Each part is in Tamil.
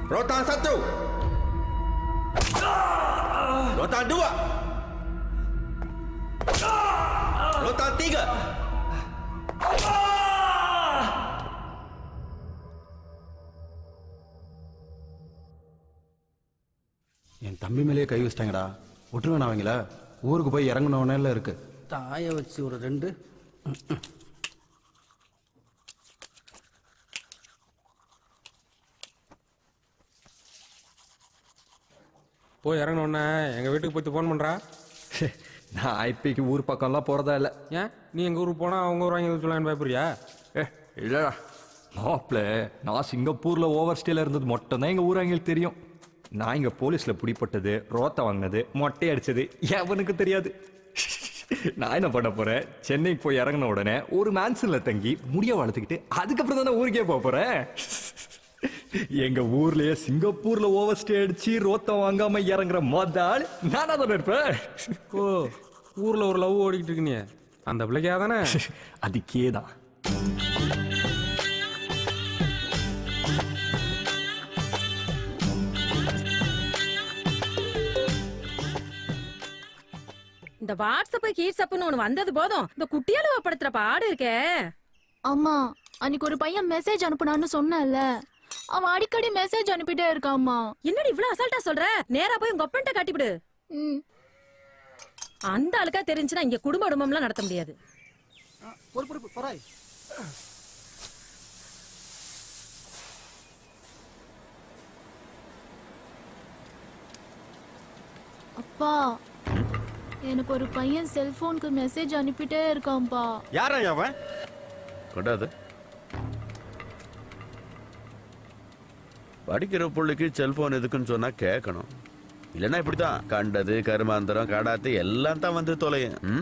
Rotan satu. Rotan dua. Rotan tiga. என் தம்பி மேலேயே கை வச்சிட்டாங்கடா விட்டுருவேன் அவங்கள ஊருக்கு போய் இறங்கினவனே இருக்கு தாயை வச்சு ஒரு ரெண்டு போய் இறங்கினோடனே எங்கள் வீட்டுக்கு போய் ஃபோன் பண்ணுறா நான் இப்பைக்கு ஊர் பக்கம்லாம் போறதா இல்ல ஏன் நீ எங்கள் ஊருக்கு போனால் அவங்க ஊர் வாங்கி சொல்லலான்னு பயப்படுறியா ஏ இல்லடா மாப்பிள்ள நான் சிங்கப்பூர்ல ஓவர் ஸ்டேல இருந்தது மட்டும் தான் எங்க ஊராங்களுக்கு தெரியும் நான் இங்க போலீஸ்ல பிடிப்பட்டது ரோத்த வாங்கினது மொட்டை அடிச்சது எவனுக்கு தெரியாது நான் என்ன பண்ண போறேன் சென்னைக்கு போய் இறங்கின உடனே ஒரு மேன்சன்ல தங்கி முடிய வளர்த்துக்கிட்டு அதுக்கப்புறம் தானே ஊருக்கே போக போறேன் எங்க ஊர்லயே சிங்கப்பூர்ல ஓவர் ஸ்டே அடிச்சு ரோத்தம் வாங்காம இறங்குற மொத ஆள் நானா தானே இருப்பேன் ஓ ஊரில் ஒரு லவ் ஓடிக்கிட்டு இருக்கு நீ அந்த பிள்ளைக்கா தானே அதுக்கே தான் இந்த வாட்ஸ்அப் கீட்ஸ்அப்னு ஒண்ணு வந்தது போதும் இந்த குட்டியால படுத்துற பாடு இருக்கே அம்மா அன்னைக்கு ஒரு பையன் மெசேஜ் அனுப்புனான்னு சொன்னேன்ல அவன் அடிக்கடி மெசேஜ் அனுப்பிட்டே இருக்காம்மா என்னடி இவ்ளோ அசால்ட்டா சொல்ற நேரா போய் உங்க ஒப்பன்ட்ட காட்டிவிடு ம் அந்த ஆளுக்கா தெரிஞ்சுனா இங்க குடும்ப குடும்பம்லாம் நடத்த முடியாது பொறு பொறுப்பு பராய் அப்பா எனக்கு ஒரு பையன் செல்போனுக்கு மெசேஜ் அனுப்பிட்டே இருக்கான்ப்பா யாரா அவன் கொண்டாது படிக்கிற புள்ளைக்கு செல்போன் எதுக்குன்னு சொன்னா கேட்கணும் இல்லைன்னா இப்படித்தான் கண்டது கருமாந்திரம் கடாத்து எல்லாம் தான் வந்து தொலையும் ம்?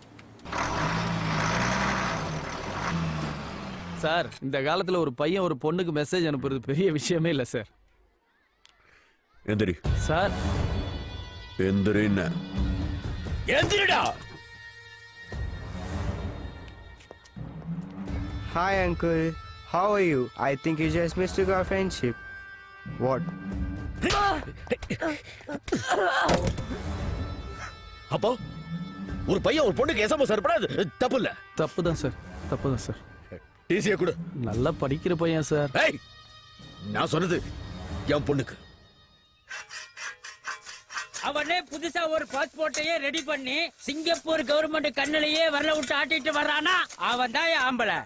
சார் இந்த காலத்துல ஒரு பையன் ஒரு பொண்ணுக்கு மெசேஜ் அனுப்புறது பெரிய விஷயமே இல்ல சார் எந்திரி சார் எந்திரின்னு எந்திரிடா Hi, uncle. How are you? I think you just mistook our friendship. What? அப்போ ஒரு பையன் ஒரு பொண்ணுக்கு எஸ்எம்எஸ் அனுப்பினா தப்பு இல்ல தப்பு தான் சார் தப்பு தான் சார் டிசியை கொடு நல்லா படிக்கிற பையன் சார் ஏய் நான் சொன்னது என் பொண்ணுக்கு அவனே புதுசா ஒரு பாஸ்போர்ட்டையே ரெடி பண்ணி சிங்கப்பூர் கவர்மெண்ட் கண்ணிலேயே வரல விட்டு ஆட்டிட்டு வர்றானா அவன் தான் என் ஆம்பளை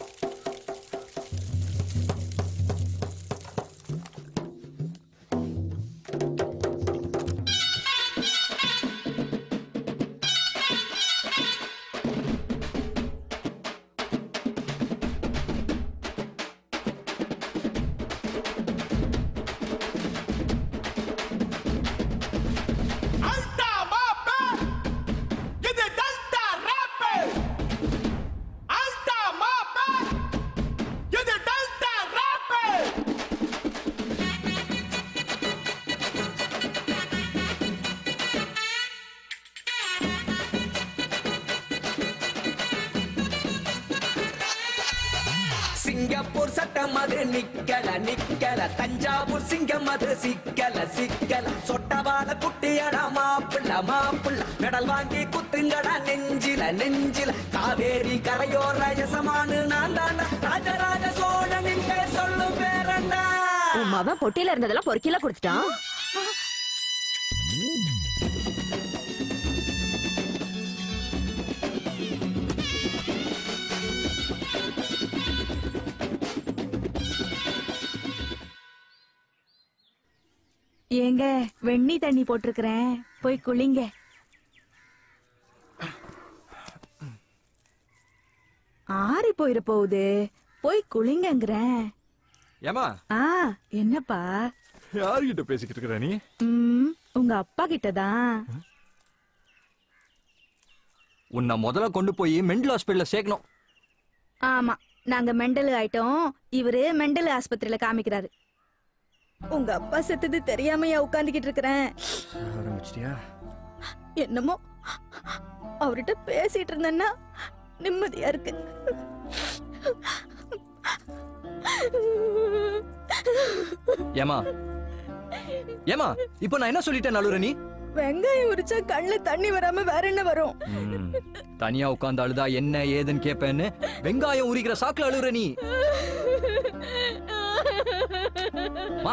சிங்கப்பூர் சட்டம் அது நிக்கல நிக்கல தஞ்சாவூர் சிங்கம் அது சிக்கல சிக்கல சொட்டவால குட்டியடா மாப்பிள்ள மாப்பிள்ள மெடல் வாங்கி குத்துங்கடா நெஞ்சில நெஞ்சில காவேரி கரையோர யசமானு நான் தாண்டா ராஜராஜ சோழனின் பேர் சொல்லும் பேரண்டா உன் மகன் பொட்டியில இருந்ததெல்லாம் பொறுக்கில கொடுத்துட்டான் ஏங்க வெண்ணி தண்ணி போட்டிருக்கிறேன் போய் குளிங்க ஆறி போயிட போகுது போய் குளிங்கங்கிறேன் ஏமா ஆ என்னப்பா யாருகிட்ட பேசிக்கிட்டு இருக்கிற நீ ம், உங்க அப்பா கிட்டதான் உன்னை முதல்ல கொண்டு போய் மென்டல் ஹாஸ்பிட்டல்ல சேர்க்கணும் ஆமா நாங்க மெண்டல் ஆயிட்டோம் இவரு மெண்டல் ஆஸ்பத்திரியில காமிக்கிறாரு உங்க அப்பா செத்தது தெரியாமையா உட்கார்ந்துகிட்டு இருக்கிறேன் ஆரம்பிச்சிட்டியா என்னமோ அவர்கிட்ட பேசிட்டு இருந்தேன்னா நிம்மதியா இருக்கு ஏமா ஏமா இப்போ நான் என்ன சொல்லிட்டேன் அழுற நீ வெங்காயம் உரிச்சா கண்ணுல தண்ணி வராம வேற என்ன வரும் ம், தனியா உட்கார்ந்து அழுதா என்ன ஏதுன்னு கேட்பேன்னு வெங்காயம் உரிக்கிற சாக்குல அழுற நீ மா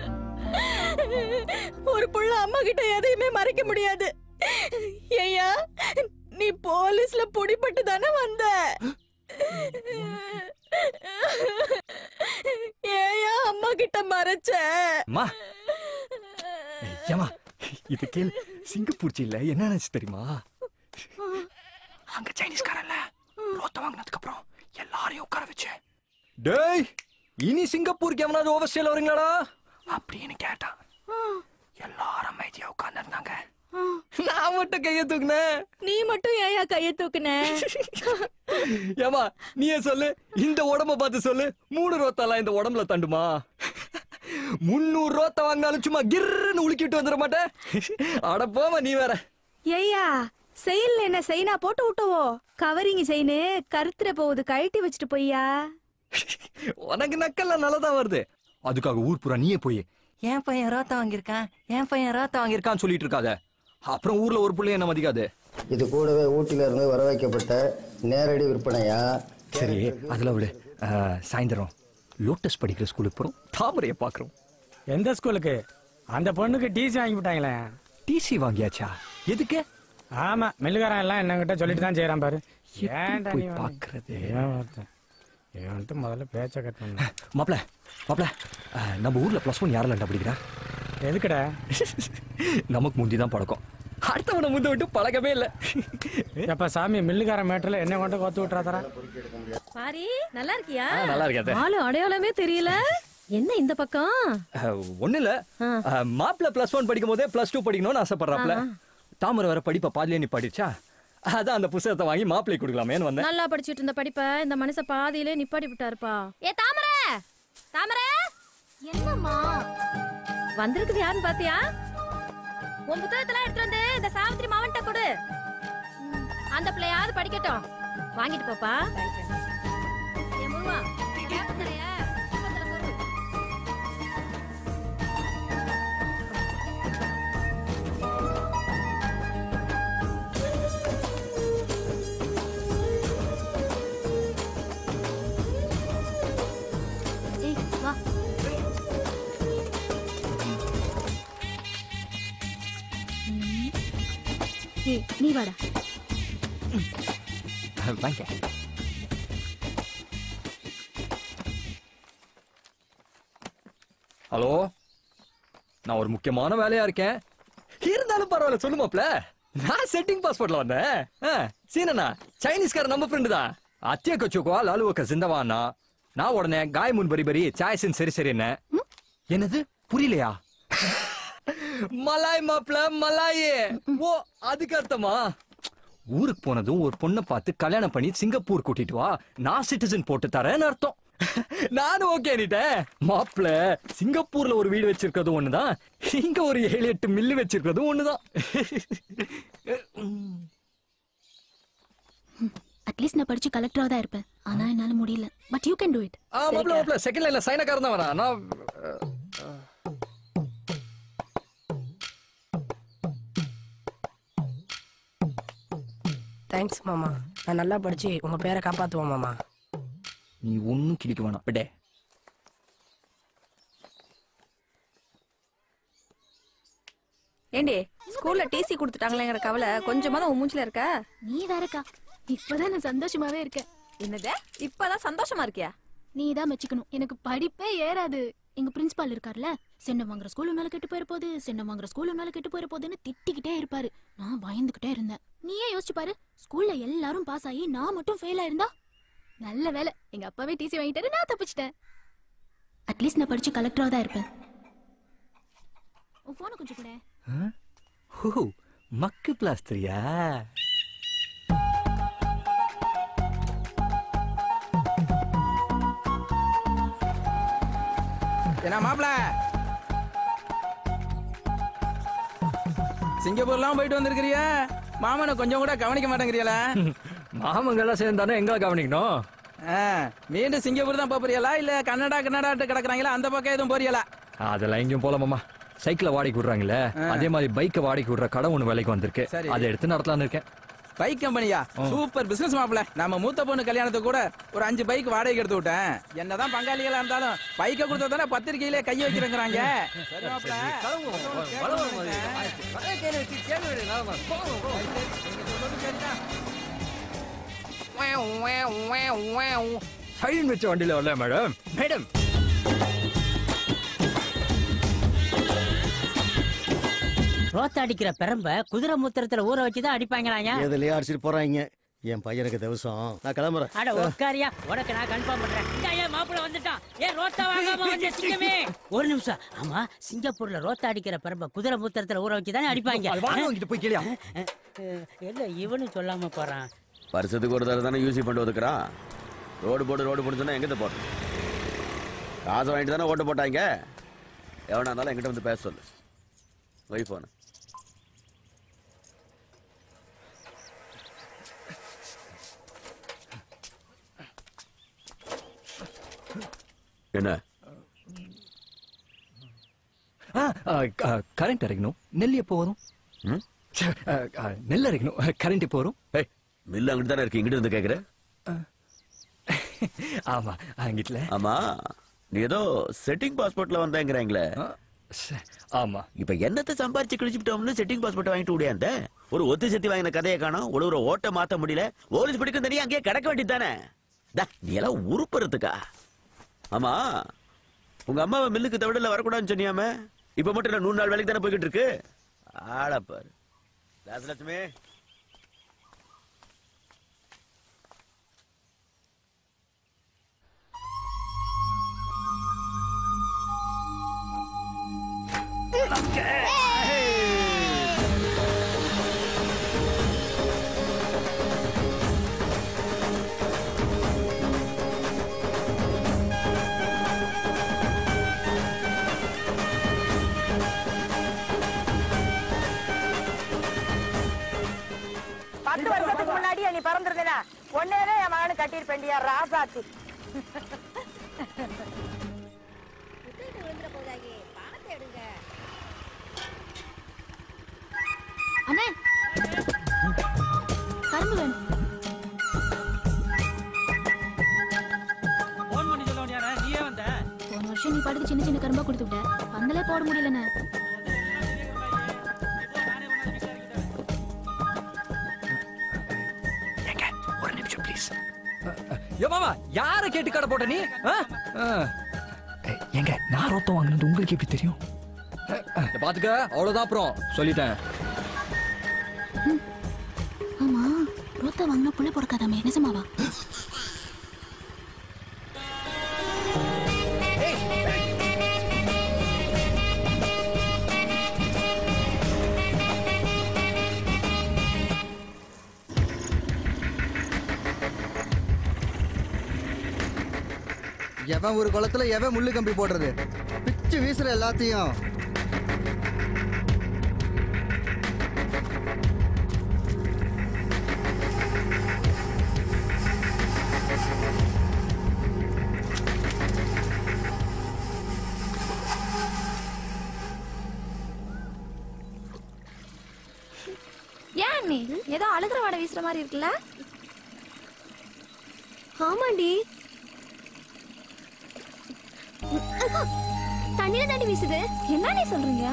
ஒரு புள்ள அம்மா கிட்ட எதையுமே மறைக்க முடியாது ஐயா நீ போலீஸ்ல புடிபட்டு தானே வந்த ஏயா அம்மா கிட்ட மறைச்ச அம்மா ஏமா இது கேளு சிங்கப்பூர் இல்ல என்ன நினைச்சு தெரியுமா அங்க சைனீஸ்காரன்ல ரோத்த வாங்கினதுக்கு அப்புறம் எல்லாரையும் உட்கார வச்சேன் டேய் இனி சிங்கப்பூருக்கு எவனாவது ஓவர் ஸ்டேல வரீங்களாடா அப்படின்னு கேட்டான் எல்லாரும் அமைதியா உட்கார்ந்து இருந்தாங்க நான் மட்டும் கைய தூக்குனேன் நீ மட்டும் ஏயா கைய தூக்குன ஏமா நீயே சொல்லு இந்த உடம்ப பார்த்து சொல்லு மூணு ரோத்தெல்லாம் இந்த உடம்புல தண்டுமா முன்னூறு ரோத்த வாங்கினாலும் சும்மா கிர்ன்னு உலுக்கிட்டு வந்துட மாட்டேன் அட போமா நீ வேற ஏய்யா செயல்ல என்ன செயினா போட்டு விட்டவோ கவரிங் செயினு கருத்துற போகுது கழட்டி வச்சுட்டு போய்யா உனக்கு நக்கல்ல நல்லதா வருது அதுக்காக ஊர் பூரா நீயே போய் என் பையன் ராத்தா வாங்கியிருக்கான் என் பையன் ராத்தா வாங்கியிருக்கான்னு சொல்லிட்டு இருக்காத அப்புறம் ஊர்ல ஒரு புள்ளைய என்ன மதிக்காது இது கூடவே ஊட்டில இருந்து வர வைக்கப்பட்ட நேரடி விற்பனையா சரி அதுல விடு அஹ், சாயந்தரம் லோட்டஸ் படிக்கிற ஸ்கூலுக்கு போறோம் தாமரையை பாக்குறோம் எந்த ஸ்கூலுக்கு அந்த பொண்ணுக்கு டிசி வாங்கி விட்டாங்களே டிசி வாங்கியாச்சா எதுக்கு ஆமா மில்லுக்காரன் எல்லாம் என்னகிட்ட சொல்லிட்டு தான் செய்யறான் பாரு ஏன்டா போய் நீ வந்து- பார்க்கறது? இவன் ஒருத்தன். இவன் வந்துட்டு முதல்ல பேச்ச கட் பண்ண மாப்ள மாப்ள அஹ், நம்ம ஊர்ல பிளஸ் ஒன் யாரெல்லாம் படிக்கிறா எதுக்குடா நமக்கு முந்தி தான் பழக்கம் அடுத்தவனை முந்த விட்டு பழக்கமே இல்ல எப்ப சாமி மில்லுக்காரன் மேட்டர்ல என்ன கொண்டு கோத்து விட்டுறாதரா பாரி நல்லா இருக்கியா ஆ, நல்லா இருக்கேன் அத்தை. ஆளு அடையாளமே தெரியல என்ன இந்த பக்கம் ஒண்ணு இல்ல அஹ், மாப்ள பிளஸ் ஒன் படிக்கும் போதே பிளஸ் டூ படிக்கணும்னு ஆசைப்படுறாப்ல தாமரை வர படிப்பை பாதிலே நீ படிச்சா அதான் அந்த புத்தகத்தை வாங்கி மாப்பிள்ளை கொடுக்கலாமேன்னு வந்தேன் நல்லா படிச்சிட்டு இருந்த படிப்ப இந்த மனுஷ பாதியிலே நிப்பாட்டி விட்டாருப்பா ஏ தாமரை தாமரை என்னம்மா வந்திருக்குது யாருன்னு பாத்தியா உன் புத்தகத்தெல்லாம் எடுத்துட்டு வந்து இந்த சாவித்திரி மாவன்ட்ட கொடு அந்த பிள்ளையாவது படிக்கட்டும் வாங்கிட்டு போப்பா என் முருவா கேப்ப தரைய பக்கத்துல சொருகு. ஏய் வா ம். ஏய் நீ வாடா வாங்க ஹலோ நான் ஒரு முக்கியமான வேலையா இருக்கேன் இருந்தாலும் பரவாயில்ல சொல்லு மாப்ள நான் செட்டிங் பாஸ்போர்ட்ல வந்தேன் ஆ, சீனண்ணா சைனீஸ்கார நம்ம ஃப்ரெண்டு தான் அத்திய கொச்சுக்கோ லாலுவக்க சிந்தவானா நான் உடனே காய் முன் பரி பரி சாய்ஸின் சரி சரி என்ன என்னது புரியலையா மலாய் மாப்ள மலாயே ஓ அதுக்கு அர்த்தமா ஊருக்கு போனதும் ஒரு பொண்ணை பார்த்து கல்யாணம் பண்ணி சிங்கப்பூர் கூட்டிட்டு வா நான் சிட்டிசன் போட்டு தரேன்னு அர்த்தம் நானும் ஓகே நீட்டேன் மாப்பிள சிங்கப்பூர்ல ஒரு வீடு வச்சிருக்கிறதும் ஒண்ணுதான் இங்க ஒரு ஏழு எட்டு மில்லு வச்சிருக்கிறதும் ஒண்ணுதான் அட்லீஸ்ட் நான் படிச்சு கலெக்டரா தான் இருப்பேன் ஆனா என்னால முடியல but you can do it ஆ மாப்பிள மாப்பிள செகண்ட் லைன்ல சைனக்காரன் தான் வரான் நான் தேங்க்ஸ் மாமா நான் நல்லா படிச்சு உங்க பேரை காப்பாத்துவோம் மாமா நீ ஒன்னும் கிழிக்க வேணாம் விடே ஏண்டி ஸ்கூல்ல டிசி கொடுத்துட்டாங்களேங்கிற கவலை கொஞ்சமா தான் மூஞ்சில இருக்கா நீ வேறக்கா இப்பதான் நான் சந்தோஷமாவே இருக்கேன் என்னது இப்பதான் சந்தோஷமா இருக்கியா நீ தான் மெச்சிக்கணும் எனக்கு படிப்பே ஏறாது எங்க பிரின்சிபால் இருக்கார்ல சென்னை வாங்குற ஸ்கூல் உன்னால கெட்டு போயிட போகுது சென்னை வாங்குற ஸ்கூல் உன்னால கெட்டு போயிட போகுதுன்னு திட்டிக்கிட்டே இருப்பாரு நான் பயந்துகிட்டே இருந்தேன் நீயே யோசிச்சு பாரு ஸ்கூல்ல எல்லாரும் பாஸ் ஆகி நான் மட்டும் ஃபெயில் ஆயிருந்தா நல்ல வேலை எங்க அப்பாவே டிசி வாங்கிட்டாரு நான் தப்பிச்சிட்டேன் அட்லீஸ்ட் நான் படிச்சு கலெக்டரா தான் இருப்பேன் உன் போனை கொஞ்சம் கூட ஓ மக்கு பிளாஸ்டரியா என்ன மாப்பிள சிங்கப்பூர்லாம் போயிட்டு வந்திருக்கிறிய மாமனை கொஞ்சம் கூட கவனிக்க மாட்டேங்கிறியல மாமங்கெல்லாம் சேர்ந்தானே எங்க கவனிக்கணும் மீண்டும் சிங்கப்பூர் தான் போறியலா இல்ல கன்னடா கன்னடாட்டு கிடக்குறாங்களா அந்த பக்கம் எதுவும் போறியலா அதெல்லாம் எங்கேயும் போல மாமா சைக்கிளை வாடகைக்கு விடுறாங்கல்ல அதே மாதிரி பைக்கை வாடகைக்கு விடுற கடை ஒன்று விலைக்கு வந்திருக்கு சரி. அதை எடுத்து நடத்தலாம்னு இருக்கேன் பைக் கம்பெனியா சூப்பர் பிசினஸ் மாப்பிள நம்ம மூத்த பொண்ணு கல்யாணத்துக்கு கூட ஒரு அஞ்சு பைக் வாடகைக்கு எடுத்து விட்டேன் என்னதான் பங்காளிகளா இருந்தாலும் பைக்கை கொடுத்தா தானே பத்திரிக்கையிலே கை வைக்கிறேங்கிறாங்க சரி மாப்பிள சைன் வச்ச வண்டியில வரல மேடம் மேடம் ரோத்த அடிக்கிற பெரம்ப குதிரை மூத்திரத்துல ஊற வச்சுதான் அடிப்பாங்களாங்க எதுலயே அடிச்சிட்டு போறாங்க என் பையனுக்கு திவசம் நான் கிளம்புறேன் அட உட்காரியா உனக்கு நான் கன்ஃபார்ம் பண்றேன் இந்த ஐயா மாப்பிள வந்துட்டான் ஏன் ரோத்தா வாங்காம வந்த சிங்கமே ஒரு நிமிஷம் ஆமா சிங்கப்பூர்ல ரோத்தா அடிக்கிற பெரம்ப குதிரை மூத்திரத்துல ஊற வச்சுதானே அடிப்பாங்க அது வாங்க வாங்கிட்டு போய் கேளியா இல்ல இவனும் சொல்லாம போறான் வருஷத்துக்கு ஒரு தடவை தானே யூசி பண்ணிட்டு ஒதுக்குறான் ரோடு போடு ரோடு போடு சொன்னா எங்கிட்ட போடுறது காசை வாங்கிட்டு தானே ஓட்டு போட்டாங்க எவனா இருந்தாலும் என்கிட்ட வந்து பேச சொல்லு வை போன என்ன கரண்ட் இறக்கணும் நெல் எப்போ வரும் ம்? ச்சே, ஆ, ஆ, நெல் இறக்கணும் கரண்ட் எப்போ வரும் ஏய் மில்லு அங்கிட்டு தானே இருக்கு இங்கிட்டு வந்து கேக்குற ஆமா அங்கிட்டுல ஆமா நீ ஏதோ செட்டிங் பாஸ்போர்ட்ல வந்தேங்கிறாங்களே ஆமா இப்ப என்னத்தை சம்பாரிச்சு கிழிச்சுட்டோம்னு செட்டிங் பாஸ்போர்ட் வாங்கிட்டு ஓடியாந்த ஒரு ஒத்து செத்தி வாங்கின கதையை காணோம் ஒரு ஓட்ட மாத்த முடியல போலீஸ் பிடிக்கும் தனியா அங்கேயே கிடக்க வேண்டியதானே நீ எல்லாம் உருப்புறதுக்கா ஆமா உங்க அம்மாவை மில்லுக்கு தவிடல வரக்கூடாதுன்னு சொன்னியாமே இப்ப மட்டும் இல்ல நூறு நாள் வேலைக்கு தானே போய்கிட்டு இருக்கு ஆளப்பாரு ராசலட்சுமி பத்து வருஷத்துக்கு முன்னாடி நீ பிறந்திருந்தா ஒன்னேரே என் மகனு கட்டியிருப்பேண்டியா ராசாத்தி அண்ணே கரும்பு வேணும் போன் பண்ணி சொல்ல வேண்டியாரா நீயே வந்த போன வருஷம் நீ பாட்டுக்கு சின்ன சின்ன கரும்பா கொடுத்து விட்ட பந்தலே போட முடியலண்ணே ஒரு நிமிஷம் ப்ளீஸ் ஏ மாமா யாரை கேட்டு கடை போட்ட நீ ஆ? ஆ. ஏய், ஏங்க நான் ரோத்தம் வாங்கினது உங்களுக்கு எப்படி தெரியும் இத பாத்துக்க அவ்வளவுதான் அப்புறம் சொல்லிட்டேன் ஆமா ரோத்தா வாங்கினா புள்ள பிறக்காதாமே நிஜமாவா எவன் ஒரு குளத்துல எவன் முள்ளு கம்பி போடுறது பிச்சு வீசுற எல்லாத்தையும் ஏன் நீ ஏதோ அழுகிற வாடை வீசுற மாதிரி இருக்குல்ல ஆமாண்டி தண்ணியில தாண்டி வீசுது என்ன நீ சொல்றீங்க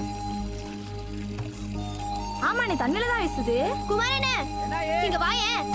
ஆமா நீ தண்ணியில தான் வீசுது குமாரனே இங்க வாயேன்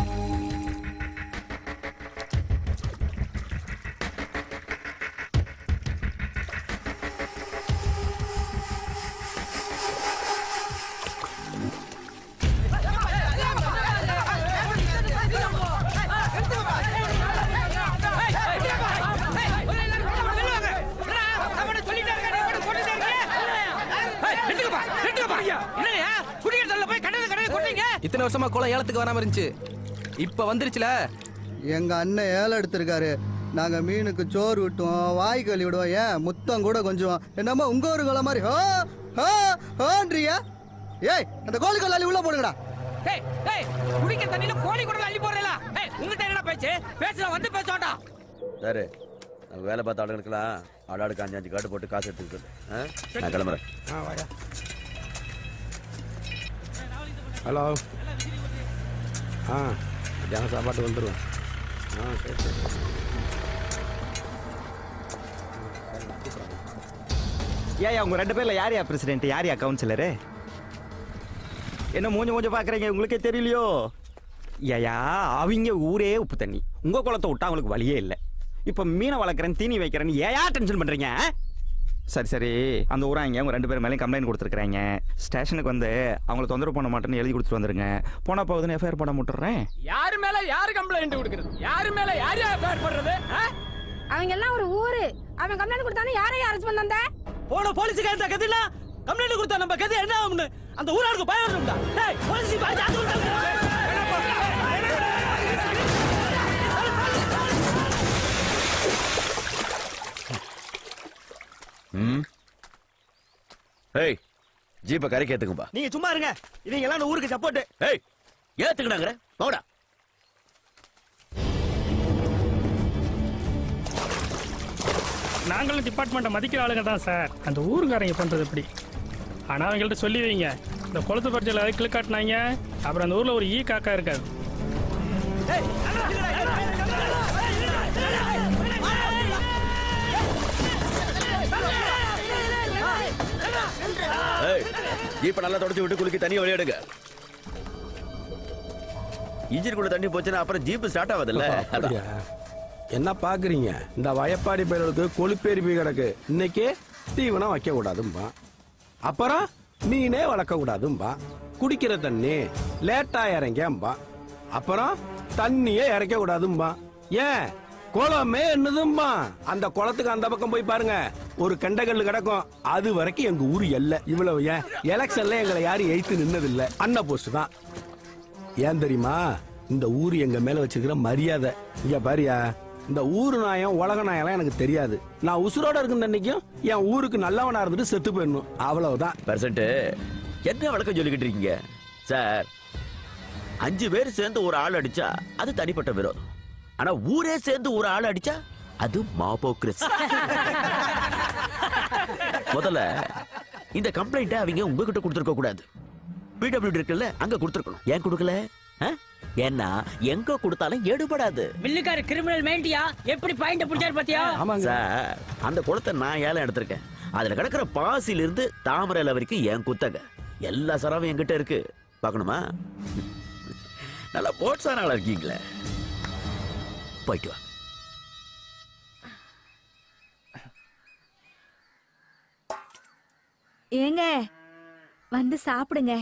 இத்தனை வருஷமா குளம் ஏலத்துக்கு வராம இருந்துச்சு இப்ப வந்துருச்சுல எங்க அண்ணன் ஏலம் எடுத்திருக்காரு நாங்க மீனுக்கு சோறு விட்டுவோம் வாய் கழுவி விடுவோம் ஏன் முத்தம் கூட கொஞ்சம் என்னமோ உங்க ஒரு குளம் மாதிரி ஹோ ஹோ ஹோன்றியா ஏய் அந்த கோழி கொள்ளாளி உள்ள போடுங்கடா ஏய் ஏய் குடிக்கிற தண்ணியில கோழி குடல் அள்ளி போடுறல ஏய் உங்ககிட்ட என்ன பேச்சு பேசுற வந்து பேச வேண்டாம் சரி நம்ம வேலை பார்த்த ஆளுங்களுக்கெல்லாம் ஆளாளுக்கு அஞ்சு அஞ்சு கார்டு போட்டு காசு எடுத்துக்கிட்டு ஆ? நான் கிளம்புறேன் ஆ வாயா ஹலோ ஆ மத்தியானம் சாப்பாட்டு வந்துடுவேன் ஆ சரி சரி ஏயா உங்க ரெண்டு பேர்ல யார் யா பிரசிடென்ட் யார் யா கவுன்சிலரு என்ன மூஞ்ச மூஞ்ச பாக்குறீங்க உங்களுக்கே தெரியலையோ ஏயா அவங்க ஊரே உப்பு தண்ணி உங்க குளத்தை விட்டா அவங்களுக்கு வழியே இல்லை இப்ப மீனை வளர்க்குறேன் தீனி வைக்கிறேன்னு ஏயா டென்ஷன் பண்றீங்க ஆ? சரி சரி அந்த ஊராங்க உங்க ரெண்டு பேர் மேலேயும் கம்ப்ளைண்ட் கொடுத்துருக்காங்க ஸ்டேஷனுக்கு வந்து அவங்கள தொந்தரவு பண்ண மாட்டேன்னு எழுதி கொடுத்துட்டு வந்துருங்க போனா போகுதுன்னு எஃப்ஐஆர் போட முட்டுறேன் யாரு மேல யாரு கம்ப்ளைண்ட் கொடுக்கறது யாரு மேல யார் யார் பேர் பண்றது அவங்க எல்லாம் ஒரு ஊரு அவன் கம்ப்ளைண்ட் கொடுத்தானே யாரையும் அரெஸ்ட் பண்ணாந்த போன போலீஸுக்கு எடுத்த கதில கம்ப்ளைண்ட் கொடுத்தா நம்ம கதை என்ன ஆகும்னு அந்த ஊராருக்கு பயம் வரும்டா டேய் போலீஸ் பாத்து அது ம் ஏய் ஜீப்பை கரைக்கு ஏத்துக்கும்பா நீங்க சும்மா இருங்க இவங்க எல்லாம் அந்த ஊருக்கு சப்போர்ட் ஏய் ஏத்துக்கினாங்கிற போடா நாங்களும் டிபார்ட்மெண்ட்டை மதிக்கிற ஆளுங்க தான் சார் அந்த ஊருக்காரங்க பண்றது எப்படி ஆனா அவங்கள்ட்ட சொல்லி வைங்க இந்த குளத்து பரிச்சையில் அதை கிளிக் காட்டினாங்க அப்புறம் அந்த ஊர்ல ஒரு ஈ காக்கா இருக்காது ஏய் ஜீப்பை நல்லா தொடச்சு விட்டு குலுக்கி தண்ணி வழி எடுங்க இன்ஜினுக்குள்ள தண்ணி போச்சுன்னா அப்புறம் ஜீப் ஸ்டார்ட் ஆகாதுல்ல அப்படியா? என்ன பாக்குறீங்க இந்த வயப்பாடி பயிர்களுக்கு கொழுப்பேறி போய் கிடக்கு இன்னைக்கு தீவனம் வைக்க கூடாதும்பா அப்புறம் மீனே வளர்க்க கூடாதும்பா குடிக்கிற தண்ணி லேட்டா இறங்கம்பா அப்புறம் தண்ணியே இறக்க கூடாதும்பா ஏன் குளமே என்னதும்பா அந்த குளத்துக்கு அந்த பக்கம் போய் பாருங்க ஒரு கண்டகல்லு கிடக்கும் அது வரைக்கும் எங்க ஊர் எல்லை இவ்வளவு ஏன் எலெக்ஷன்ல எங்களை யாரும் எய்த்து நின்னதில்லை அண்ணா போஸ்ட் தான் ஏன் தெரியுமா இந்த ஊர் எங்க மேல வச்சிருக்கிற மரியாதை இங்க பாரியா இந்த ஊரு நாயம் உலக நாயெல்லாம் எனக்கு தெரியாது நான் உசுரோட இருக்கும் அன்னைக்கும் என் ஊருக்கு நல்லவனா இருந்துட்டு செத்து போயிடணும் அவ்வளவுதான் பெர்சன்ட் என்ன வழக்கம் சொல்லிக்கிட்டு இருக்கீங்க சார் அஞ்சு பேர் சேர்ந்து ஒரு ஆள் அடிச்சா அது தனிப்பட்ட விரோதம் ஆனா ஊரே சேர்ந்து ஒரு ஆள் அடிச்சா அது மாபோக்ரஸ் முதல்ல இந்த கம்ப்ளைண்ட்டை அவங்க உங்ககிட்ட கொடுத்துருக்க கூடாது பிடபிள்யூ இருக்குல்ல அங்க கொடுத்துருக்கணும் ஏன் கொடுக்கல ஆ? ஏன்னா எங்க கொடுத்தாலும் எடுபடாது மில்லுக்கார கிரிமினல் மைண்டியா எப்படி பாயிண்ட் பிடிச்சாரு பாத்தியா சார் அந்த குளத்தை நான் ஏலம் எடுத்திருக்கேன் அதுல கிடக்கிற பாசில இருந்து தாமரை இலை வரைக்கும் என் குத்தகை எல்லா சரவும் என்கிட்ட இருக்கு பார்க்கணுமா நல்லா போட்ஸான ஆளா இருக்கீங்களே போயிட்டு வா ஏங்க வந்து சாப்பிடுங்க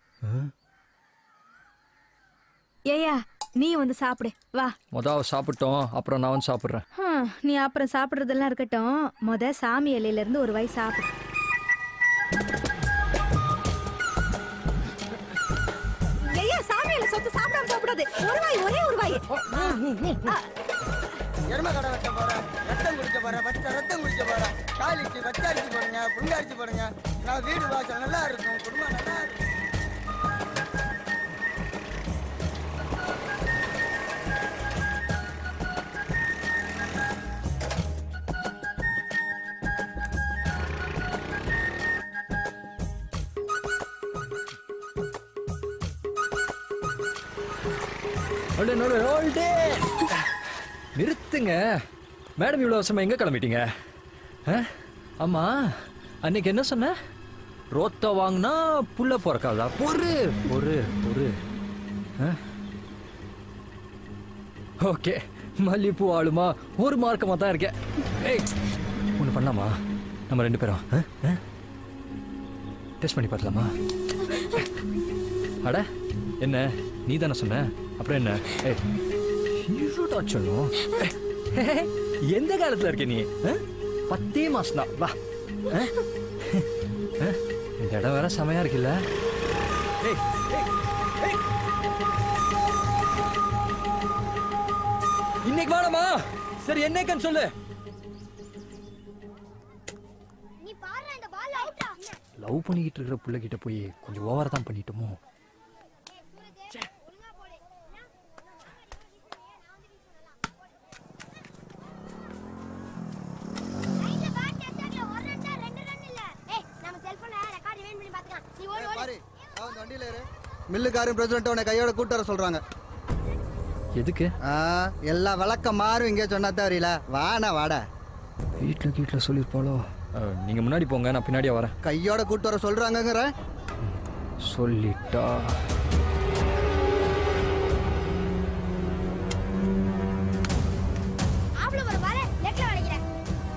ஏயா நீ வந்து சாப்பிடு வா மொதல் சாப்பிட்டோம் அப்புறம் நான் வந்து சாப்பிட்றேன் ஹம், நீ அப்புறம் சாப்பிடுறதெல்லாம் இருக்கட்டும் முத சாமி இலையில இருந்து ஒரு வாய் சாப்பிடு ஐயா சாமி இலை சொத்து சாப்பிடாம போகக்கூடாது ஒரு வாய் ஒரே ஒரு வாய் ஆ, எருமை கடை வெட்ட போறேன் ரத்தம் குடிக்க போறேன் பச்சை ரத்தம் குடிக்க போறேன் காலிச்சு வச்ச அரிசி போடுங்க புங்க அரிசி போடுங்க நான் வீடு வாசல் நல்லா இருக்கும் குடும்பம் நல்லா இருக்கும் அடே, நடு, hold it. நிறுத்துங்க மேடம் இவ்வளோ வருஷமா எங்க கிளம்பிட்டீங்க ஆ? ஆமா அன்னைக்கு என்ன சொன்ன ரோத்த வாங்கினா புள்ள பிறக்காதா பொறு பொறு பொறு ஓகே மல்லிப்பூ ஆளுமா ஒரு மார்க்கமா தான் இருக்கேன் ஏய் ஒன்று பண்ணலாமா நம்ம ரெண்டு பேரும் டெஸ்ட் பண்ணி பார்க்கலாமா அட என்ன நீ தானே சொன்ன அப்புறம் என்ன ஏய் இருடா சொல்லும் எந்த காலத்துல இருக்க நீ ஆ? பத்தே மாசம் தான் வா ஆ? ஆ? இந்த இடம் வேற செமையா இருக்குல்ல ஏய், ஏய், ஏய். இன்னைக்கு வாடமா சரி என்னைக்குன்னு சொல்லு லவ் பண்ணிக்கிட்டு இருக்கிற பிள்ளைகிட்ட போய் கொஞ்சம் ஓவரா தான் பண்ணிட்டோமோ வண்டியில ஏறு மில்லுக்காரன் பிரசிடண்ட் உன்னை கையோட கூட்டு வர சொல்றாங்க எதுக்கு ஆ, எல்லா விளக்கம் மாறும் இங்கே சொன்னா தெரியல வாடா வாடா வீட்டில் வீட்டில் சொல்லியிருப்பாளோ நீங்க முன்னாடி போங்க நான் பின்னாடியே வரேன் கையோட கூட்டு வர சொல்றாங்கங்கிற சொல்லிட்டா ஆம்பளை ஒரு வர லெட்ல வளைக்கிறேன்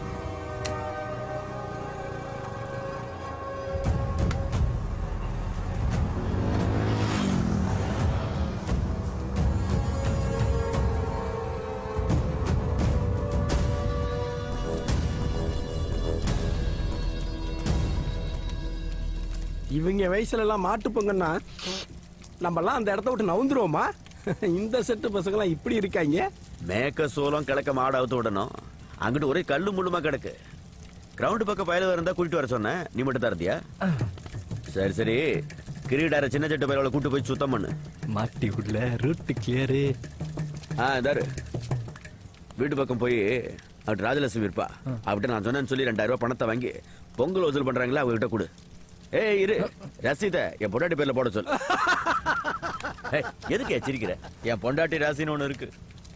இவங்க வயசுல எல்லாம் மாட்டு பொங்கன்னா நம்மலாம் அந்த இடத்த விட்டு நவுந்துருவோமா இந்த செட்டு பசங்களாம் இப்படி இருக்காங்க மேக்க சோளம் கிழக்க மாடு அவுத்து விடணும் அங்கிட்டு ஒரே கல்லு முள்ளுமா கிடக்கு கிரவுண்ட் பக்கம் பயல இருந்தா கூட்டிட்டு வர சொன்னேன் நீ மட்டும் தான் இருந்தியா சரி சரி கிரீடார சின்ன சட்டு பயலோட கூட்டு போய் சுத்தம் பண்ணு மாட்டி உள்ள ரூட்டு கிளியரு ஆ இதாரு வீட்டு பக்கம் போய் அவட்டு ராஜலட்சுமி இருப்பா அவட்ட நான் சொன்னேன்னு சொல்லி ரெண்டாயிரம் ரூபாய் பணத்தை வாங்கி பொங்கல் வசூல் பண்றாங்களா அவங்ககிட்ட கொடு ஏய் இரு ரசீத என் பொண்டாட்டி பேர்ல போட சொல்லு ஏய், எதுக்கு எச்சிரிக்கிற என் பொண்டாட்டி ராசின்னு ஒண்ணு இருக்கு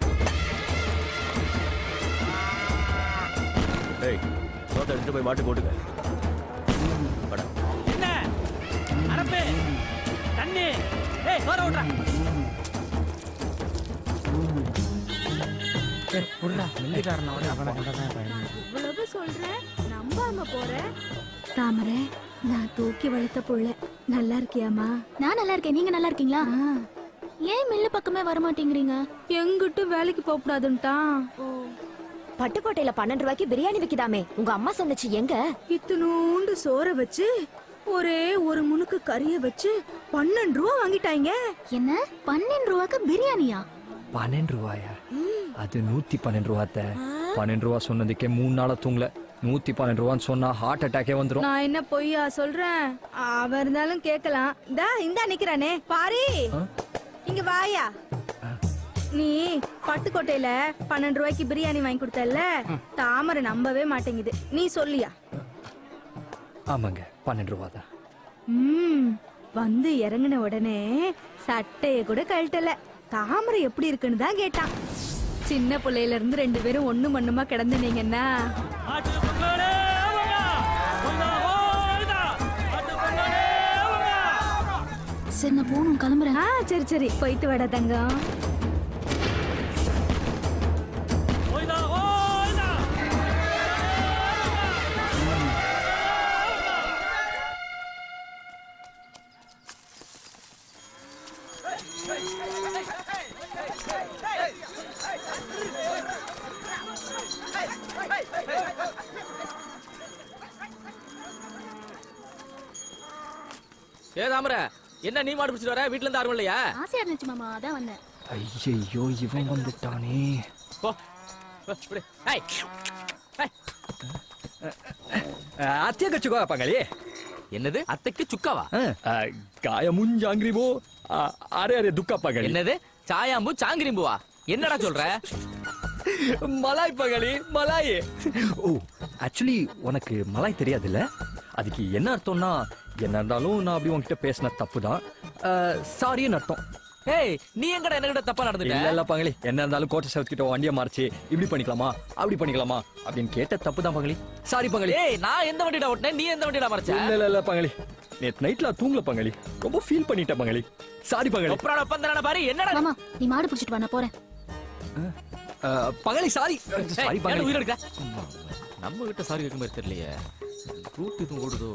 ஏய் சோத்தை எடுத்து போய் மாட்டு போட்டுக்க வாடா. என்ன அரப்பு தண்ணி ஏய் சோற விட்றா இவ்வளவு சொல்ற நம்பாம போற தாமரை நான் தூக்கி வளர்த்த புள்ள நல்லா இருக்கியாமா நான் நல்லா இருக்கேன் நீங்க நல்லா இருக்கீங்களா ஏன் மில்லு பக்கமே வர மாட்டேங்கிறீங்க எங்கிட்டும் வேலைக்கு போக கூடாதுன்ட்டான் பட்டுக்கோட்டையில பன்னெண்டு ரூபாய்க்கு பிரியாணி விக்குதாமே உங்க அம்மா சொன்னுச்சு எங்க இத்தினூண்டு சோற வச்சு ஒரே ஒரு முனுக்கு கறிய வச்சு பன்னெண்டு ரூபா வாங்கிட்டாங்க என்ன பன்னெண்டு ரூபாய்க்கு பிரியாணியா பன்னெண்டு ரூபாயா அது நூத்தி பன்னெண்டு ரூபாத்த பன்னெண்டு ரூபா சொன்னதுக்கே மூணு நாளா தூங்கல நூத்தி பன்னெண்டு ரூபான்னு சொன்னா ஹார்ட் அட்டாக்கே வந்துரும் நான் என்ன பொய்யா சொல்றேன் அவ இருந்தாலும் கேட்கலாம் இந்தா இந்தா நிக்கிறானே பாரி இங்க வாயா நீ பட்டுக்கோட்டையில பன்னெண்டு ரூபாய்க்கு பிரியாணி வாங்கி கொடுத்தல்ல தாமரை நம்பவே மாட்டேங்குது நீ சொல்லியா ஆமாங்க பன்னெண்டு ரூபா தான் ம் வந்து இறங்கின உடனே சட்டைய கூட கழட்டல தாமரை எப்படி இருக்குன்னு தான் கேட்டான் சின்ன பிள்ளையில இருந்து ரெண்டு பேரும் ஒண்ணு மண்ணுமா கிடந்துனீங்கன்னா சரி நான் போகணும் கிளம்புறேன் ஆ சரி சரி போயிட்டு வாடா தங்கம் ஏ தாமர என்ன நீ மாடு பிடிச்சிட்டு வர வீட்ல இருந்து யாரும் இல்லையா ஆசையா இருந்துச்சு மாமா அதான் வந்தேன் ஐயோ இவன் வந்துட்டானே போ போ, இப்படி. ஏய், ஏய். அத்திய கச்சுக்கோ பங்களி என்னது அத்தைக்கு சுக்காவா காய முஞ்சாங்கிரிபோ அரே அரே துக்கா பங்களி என்னது சாயாம்பு சாங்கிரிம்புவா என்னடா சொல்ற மலாய் பங்களி மலாய் ஓ ஆக்சுவலி உனக்கு மலாய் தெரியாதுல்ல அதுக்கு என்ன அர்த்தம்னா என்ன இருந்தாலும் நான் அப்படி உன்கிட்ட பேசின தப்பு தான் சாரின்னு அர்த்தம் ஏய் நீ எங்கடா என்கிட்ட தப்பா இல்ல நடந்துட்ட இல்ல பங்களி என்ன இருந்தாலும் கோட்டை சவுத் கிட்ட வண்டியை மாறிச்சு இப்படி பண்ணிக்கலாமா அப்படி பண்ணிக்கலாமா அப்படின்னு கேட்ட தப்பு தான் பங்களி சாரி பங்களி ஏய் நான் எந்த வண்டிடா ஓட்டினேன் நீ எந்த வண்டிடா மறைச்ச இல்ல இல்ல இல்ல பங்களி நேத்து நைட்ல தூங்கல பங்களி ரொம்ப ஃபீல் பண்ணிட்டேன் பங்களி சாரி பங்களி அப்புறம் பந்தன பாரு என்னடா மாமா நீ மாடு பிடிச்சிட்டு வா நான் போறேன் அஹ், பங்களி சாரி சாரி ஏய், ஏன்டா பங்களி உயிர் எடுக்க நம்ம கிட்ட சாரி கேட்க மாதிரி தெரியலையே ரூட் எதுவும் ஓடுதோ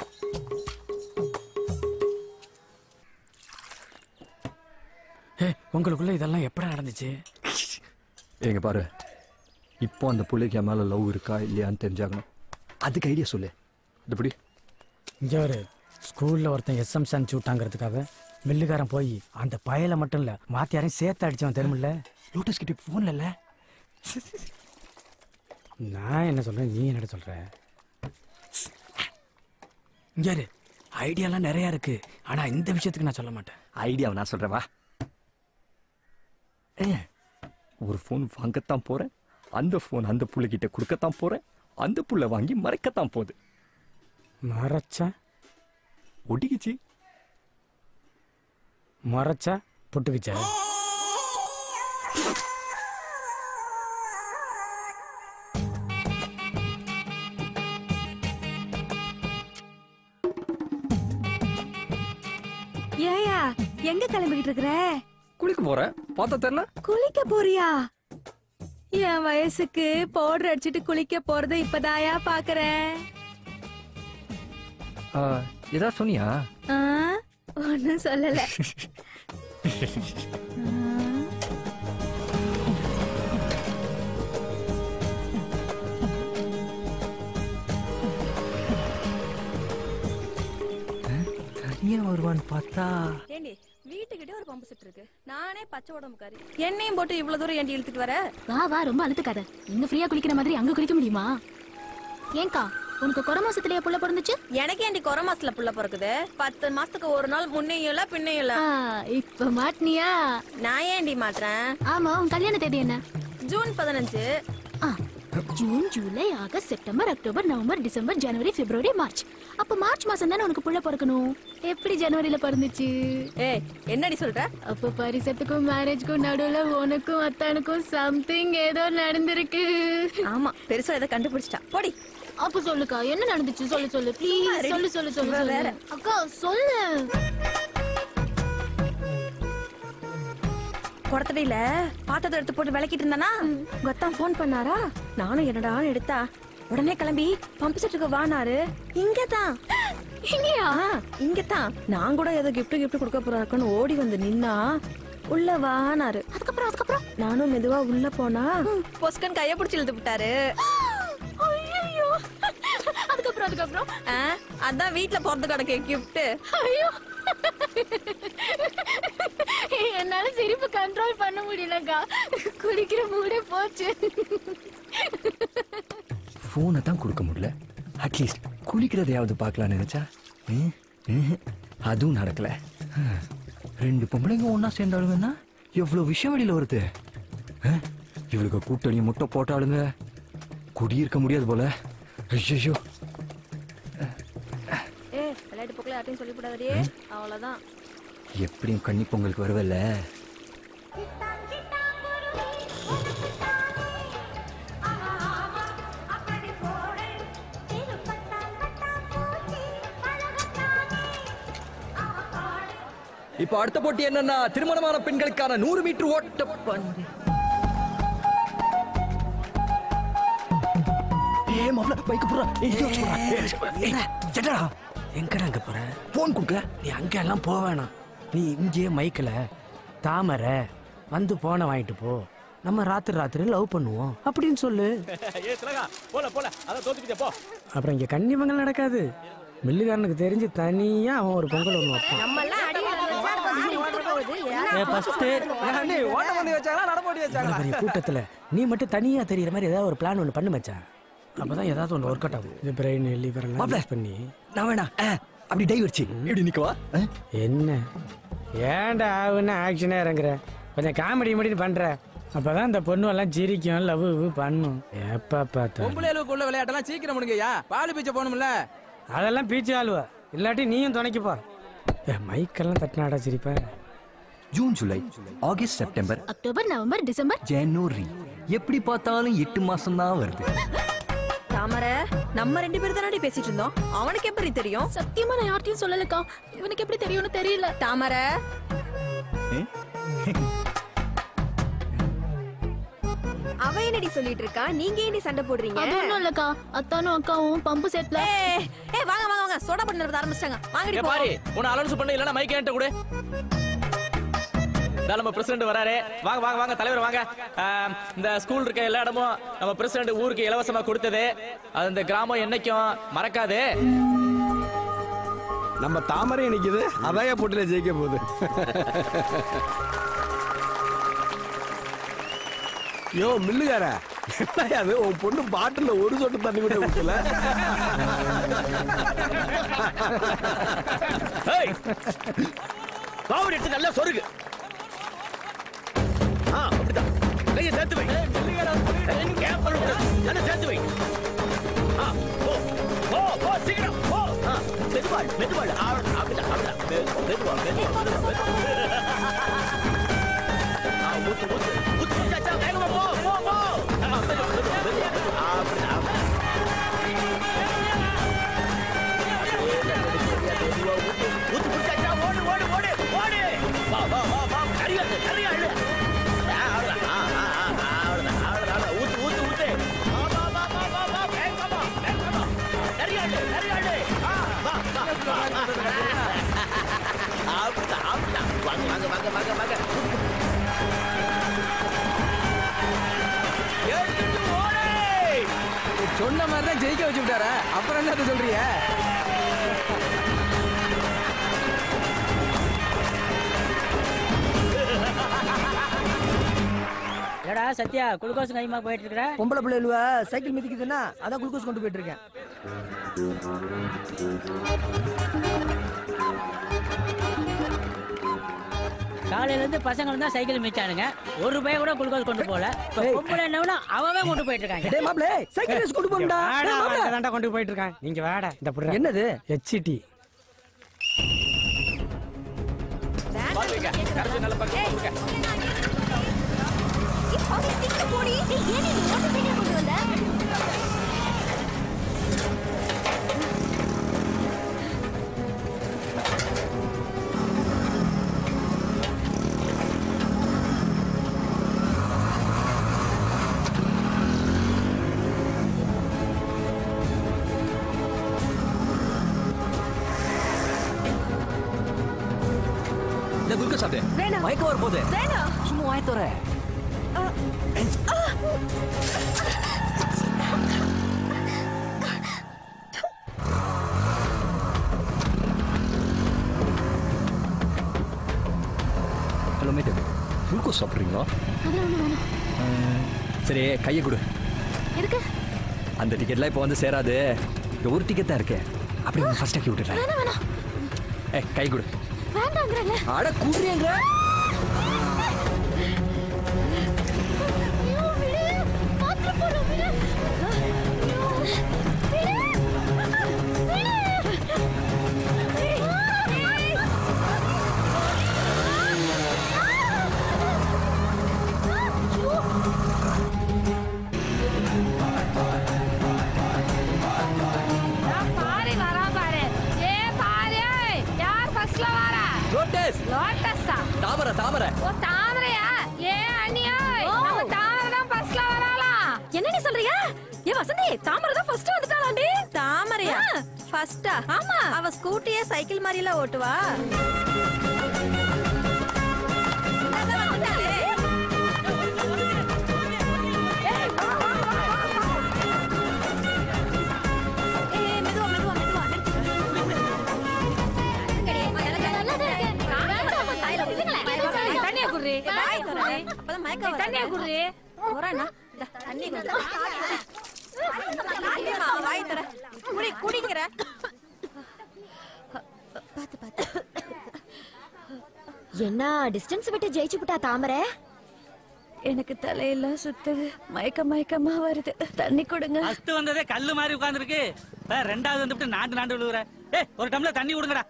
உங்களுக்குள்ள இதெல்லாம் எப்படா நடந்துச்சு எங்க பாரு இப்போ அந்த புள்ளைக்கு என் மேல லவ் இருக்கா இல்லையான்னு தெரிஞ்சாகணும் அதுக்கு ஐடியா சொல்லு இப்படி இங்க ஒரு ஸ்கூல்ல ஒருத்தன் எஸ்எம் அனுப்பிச்சு விட்டாங்கிறதுக்காக மில்லுக்காரன் போய் அந்த பயலை மட்டும் இல்ல மாத்தியாரையும் சேர்த்து அடிச்சவன் தெரியுமில்ல லோட்டஸ் கிட்ட போன்ல இல்ல நான் என்ன சொல்றேன் நீ என்னடா சொல்ற இங்க இரு ஐடியாலாம் நிறைய இருக்கு ஆனா இந்த விஷயத்துக்கு நான் சொல்ல மாட்டேன் ஐடியாவை நான் சொல்றேன் வா ஏ, ஒரு ஃபோன் வாங்கத்தான் போறேன் அந்த ஃபோன் அந்த புள்ளைகிட்ட கொடுக்கத்தான் போறேன் அந்த புள்ள வாங்கி மறைக்கத்தான் போகுது மறைச்சா ஒட்டிக்கிச்சு முறைச்சா புட்டுக்குச்சா ஏயா எங்க கிளம்பிக்கிட்டு இருக்கிற குளிக்க போறேன் பார்த்தா தெரியல குளிக்க போறியா என் வயசுக்கு பவுடர் அடிச்சிட்டு குளிக்க போறத இப்பதாயா பாக்குறேன் ஏதாவது சொன்னியா ஆ, ஒண்ணும் சொல்லல தனியா வருவான்னு பார்த்தா ஏண்டி வீட்டுக்கிட்டே ஒரு பம்பு செட் இருக்கு நானே பச்சை உடம்புக்காரி என்னையும் போட்டு இவ்வளவு தூரம் ஏண்டி இழுத்துட்டு வர வா வா ரொம்ப அழுத்துக்காத இங்க ஃப்ரீயா குளிக்கிற மாதிரி அங்க குளிக்க முடியுமா ஏன்க்கா உனக்கு குறை மாசத்துலயே புள்ள பிறந்துச்சு எனக்கு ஏண்டி குறை மாசத்துல புள்ள பிறக்குது பத்து மாசத்துக்கு ஒரு நாள் முன்னையும் இல்ல பின்னையும் இல்ல இப்ப மாட்டினியா நான் ஏண்டி மாட்டுறேன் ஆமா உன் கல்யாண தேதி என்ன ஜூன் பதினஞ்சு ஜூன் ஜூலை August September October November December ஜனவரி பிப்ரவரி மார்ச் அப்ப மார்ச் மாசம் தானே உனக்கு புள்ள பிறக்கணும் எப்படி ஜனவரியில பிறந்துச்சு ஏய் என்னடி சொல்ற அப்ப பரிசத்துக்கும் மேரேஜ்க்கும் நடுவுல உனக்கும் அத்தானுக்கும் சம்திங் ஏதோ நடந்திருக்கு ஆமா பெருசா ஏதோ கண்டுபிடிச்சிட்டா போடி அப்ப சொல்லுக்கா என்ன நடந்துச்சு சொல்லு சொல்லு ப்ளீஸ் சும்மா சொல்லு ரெடி. சொல்லு சொல்லு இவ சொல்லு வேற. அக்கா சொல்லு குடத்தடியில பாத்திரத்தை எடுத்து போட்டு விளக்கிட்டு இருந்தானா கொத்தான் ஃபோன் பண்ணாரா நானும் என்னடான்னு எடுத்தா உடனே கிளம்பி பம்பு செட்டுக்கு வானாரு இங்கதான் இங்கயா இங்கதான் நான் கூட ஏதோ கிஃப்ட் கிஃப்ட் கொடுக்க போறாருக்குன்னு ஓடி வந்து நின்னா உள்ள வானாரு அதுக்கப்புறம் அதுக்கப்புறம் நானும் மெதுவா உள்ள போனா பொஸ்கன் கைய பிடிச்சி இழுத்து விட்டாரு ஐயோ அதுக்கப்புறம் அதுக்கப்புறம் ஆ, அதான் வீட்ல பிறந்து கிடக்கு கிஃப்ட் ஐயோ என்னால சிரிப்பு கண்ட்ரோல் பண்ண முடியலக்கா குடிக்கிற மூடே போச்சு ஃபோனை தான் கொடுக்க முடியல அட்லீஸ்ட் குளிக்கிறதையாவது பார்க்கலாம்னு நினைச்சா ம், ம்ஹும். அதுவும் நடக்கல ஹம். ரெண்டு பொம்பளைங்க ஒண்ணா சேர்ந்தாளுங்கன்னா எவ்வளவு விஷயம் வெளியில வருது ஆ? இவளுக்கு கூட்டணி முட்டை போட்டாளுங்க குடியிருக்க முடியாது போல ஐயோ ஏ விளையாட்டு போக்கல யார்ட்டையும் சொல்லி போடாதே அவ்வளவுதான் எப்படியும் கன்னி பொங்கலுக்கு வருவல்ல இப்போ அடுத்த போட்டி என்னன்னா திருமணமான பெண்களுக்கான நூறு மீட்டர் ஓட்ட பந்தயம் ஏ மாப்ள பைக் போறா ஏய் என்னடா எங்கடா அங்க போற போன் கொடுக்க நீ அங்க எல்லாம் போக வேணாம் நீ இங்கே மைக்கில் தாமரை வந்து போன வாங்கிட்டு போ நம்ம ராத்திரி ராத்திரி லவ் பண்ணுவோம் அப்படின்னு சொல்லு ஏ திலகா போல போல அதான் தோத்துக்கிட்டே போ அப்புறம் இங்க கன்னி பொங்கல் நடக்காது மில்லுக்காரனுக்கு தெரிஞ்சு தனியா அவன் ஒரு பொங்கல் ஒன்று வைப்பான் நம்ம எல்லாம் அடி ஏ, first ஓட்ட பந்தயம் வச்சாங்களா நடப்போட்டி இவ்வளவு வச்சாங்களா பெரிய கூட்டத்துல நீ மட்டும் தனியா தெரியுற மாதிரி ஏதாவது ஒரு பிளான் ஒன்று பண்ணு மச்சான் அப்பதான் ஏதாவது ஒன்று ஒர்க் அவுட் ஆகும் இது பிரெயின் லிவர் எல்லாம் use பண்ணி நான் வேணா அப்படி டை வச்சு இப்படி நிக்கவா என்ன ஏன்டா ஆகுன்னு ஆக்ஷனே இறங்குற கொஞ்சம் காமெடி மடி பண்ற அப்பதான் இந்த பொண்ணு எல்லாம் சிரிக்கும் லவ் பண்ணும் எப்ப பார்த்தா பொம்பளைகளுக்கு உள்ள விளையாட்டெல்லாம் சீக்கிரம் முடிங்கய்யா பாலு பீச்ச போகணும்ல அதெல்லாம் பீச்சு ஆளுவா இல்லாட்டி நீயும் துணைக்குப்பா ஏ, மைக்கெல்லாம் தட்டினாடா சிரிப்பேன் ஜூன் ஜூலை August September October November December ஜனவரி எப்படி பார்த்தாலும் எட்டு மாசம் தான் வருது தாமரை நம்ம ரெண்டு பேரும் தானடி பேசிட்டு இருந்தோம் அவனுக்கு எப்படி தெரியும் சத்தியமா நான் யார்ட்டையும் சொல்லலக்கா இவனுக்கு எப்படி தெரியும்னு தெரியல தாமரை அவ என்னடி சொல்லிட்டு இருக்கா நீங்க ஏன்டி சண்டை போடுறீங்க அது ஒண்ணும் இல்லக்கா அத்தானும் அக்காவும் பம்பு செட்ல ஏ வாங்க வாங்க வாங்க சோடா பண்ணி ஆரம்பிச்சிட்டாங்க வாங்கடி இங்க போ பாரு உன்னை அலௌன்ஸ் பண்ண இல்லனா மைக் என்கிட்ட கொடு இந்தா நம்ம பிரசிடண்ட் வராரு வாங்க வாங்க வாங்க தலைவர் வாங்க ஆம், இந்த ஸ்கூல் இருக்க எல்லா இடமும் நம்ம பிரசிடண்ட் ஊருக்கு இலவசமா கொடுத்தது அது இந்த கிராமம் என்னைக்கும் மறக்காது நம்ம தாமரை நிக்குது அதாய போட்டியில ஜெயிக்க போகுது யோ மில்லுகார என்னய்யா அது உன் பொண்ணு பாட்டில் ஒரு சொட்டு தண்ணி கூட ஊத்தல ஏய், காவடி எடுத்து நல்லா சொருகு ஆ அப்படிதான் கையை சேர்த்து வை கேப் பண்ண விடாது. நல்லா சேர்த்து வை ஆ போ போ போ சீக்கிரம் போ ஆ மெதுவாள் மெதுவாள் ஆ, அப்படிதான் அப்படிதான் மெதுவா மெதுவா மெதுவா ஆ, ஊத்து ஊத்து ஊத்து சச்சா வேகமா போ போ போ ஆ, மெதுவா மெதுவா மெதுவா மெதுவா அப்படிதான் அப்படிதான். மெதுவா ஊத்து ஊத்து புடிச்சாச்சா ஓடு ஓடு ஓடு ஓடு வா வா வா வா நிறைய அள்ளு, நிறைய அள்ளு ஆ, அவ்வளவுதான் ஆ, ஆ, ஆ, ஆ, அவ்வளவுதான் அவ்வளவுதான் அவ்வளவுதான். ஊத்து ஊத்து ஊத்து வா வா வா வா வா வா வேகமா வா வேகமா வா நிறைய அள்ளு நிறைய அள்ளு ஆ, வா வா வா அப்படிதான் அப்படிதான் வாங்க வாங்க வாங்க வாங்க வாங்க எடுத்துட்டு ஓடு சொன்ன மாதிரி தான் ஜெயிக்க வச்சு விட்டாரா அப்புறம் என்ன சொல்றீங்க ஏடா சத்யா குளுக்கோஸ் கைமா போயிட்டு இருக்கிற பொம்பளை பிள்ளைகளுவ சைக்கிள் மிதிக்குதுன்னா அதான் குளுக்கோஸ் கொண்டு போயிட்டு இருக்கேன் காலையில இருந்து பசங்க தான் சைக்கிள் மிச்சானுங்க ஒரு ரூபாய் கூட குளுக்கோஸ் கொண்டு போல இப்ப பொம்பளை என்னவனா அவன் கொண்டு போயிட்டு இருக்காங்க டேய் மாப்ள சைக்கிள் ரேஸ் கொண்டு போறடா வாடா, அவன் தான்டா கொண்டு போயிட்டு இருக்கான் நீங்க வாடா இந்த புடுறா. என்னது ஹெச்டி பாத்துக்க கரைச்சு நல்ல பக்கம் பாத்துக்க இந்த குளுக்கோ சாப்பிடு வேணாம். மயக்கம் வர போகுது வேணாம். சும்மா வாய தோற ஹலோ மேட்டு குளுக்கோஸ் சாப்பிட்றீங்களா அதெல்லாம் ஒண்ணு வேணாம் சரி கையை கொடு எதுக்கு அந்த டிக்கெட்லாம் இப்போ வந்து சேராது இந்த ஒரு டிக்கெட் தான் இருக்கு அப்படியே ஒன்று ஃபர்ஸ்ட் ஆக்கி விட்டுறேன் வேணாம் வேணாம் ஏ கை கொடு வேண்டாங்கிறல்ல அட குடுறீங்க ஐயோ, விடு. மாத்திரை போடுறோம், விடு. ஐயோ, விடு. பாரு வரா பாரு ஏ பாரு யார் ஃபர்ஸ்ட்ல வரா லோட்டஸ் லோட்டஸா தாமரை தாமரை ஓ தாமரையா ஏ அண்ணியா நம்ம தாமரை தான் ஃபர்ஸ்ட்ல வராலாம் என்ன நீ சொல்றியா ஏ வசந்தி தாமரை தான் ஃபர்ஸ்ட் வந்துட்டாளாண்டி தாமரையா ஃபர்ஸ்டா ஆமா அவ ஸ்கூட்டியே சைக்கிள் மாதிரி எல்லாம் ஓட்டுவா தண்ணிய குடுறி அப்பதான் மயக்கம் தண்ணிய குடுறி போறானா தண்ணி குடி இல்லம்மா, அவன் வாய் தர குடி குடிங்கிற பாத்து பாத்து என்ன டிஸ்டன்ஸ் விட்டு ஜெயிச்சு விட்டா தாமரை எனக்கு தலையெல்லாம் சுத்துது மயக்க மயக்கமா வருது தண்ணி கொடுங்க ஃபர்ஸ்ட் வந்ததே கல்லு மாதிரி உட்கார்ந்துருக்கு ரெண்டாவது வந்துட்டு நாண்டு நாண்டு விழுகுற ஏய் ஒரு டம்ளர் தண்ணி கொடுங்கடா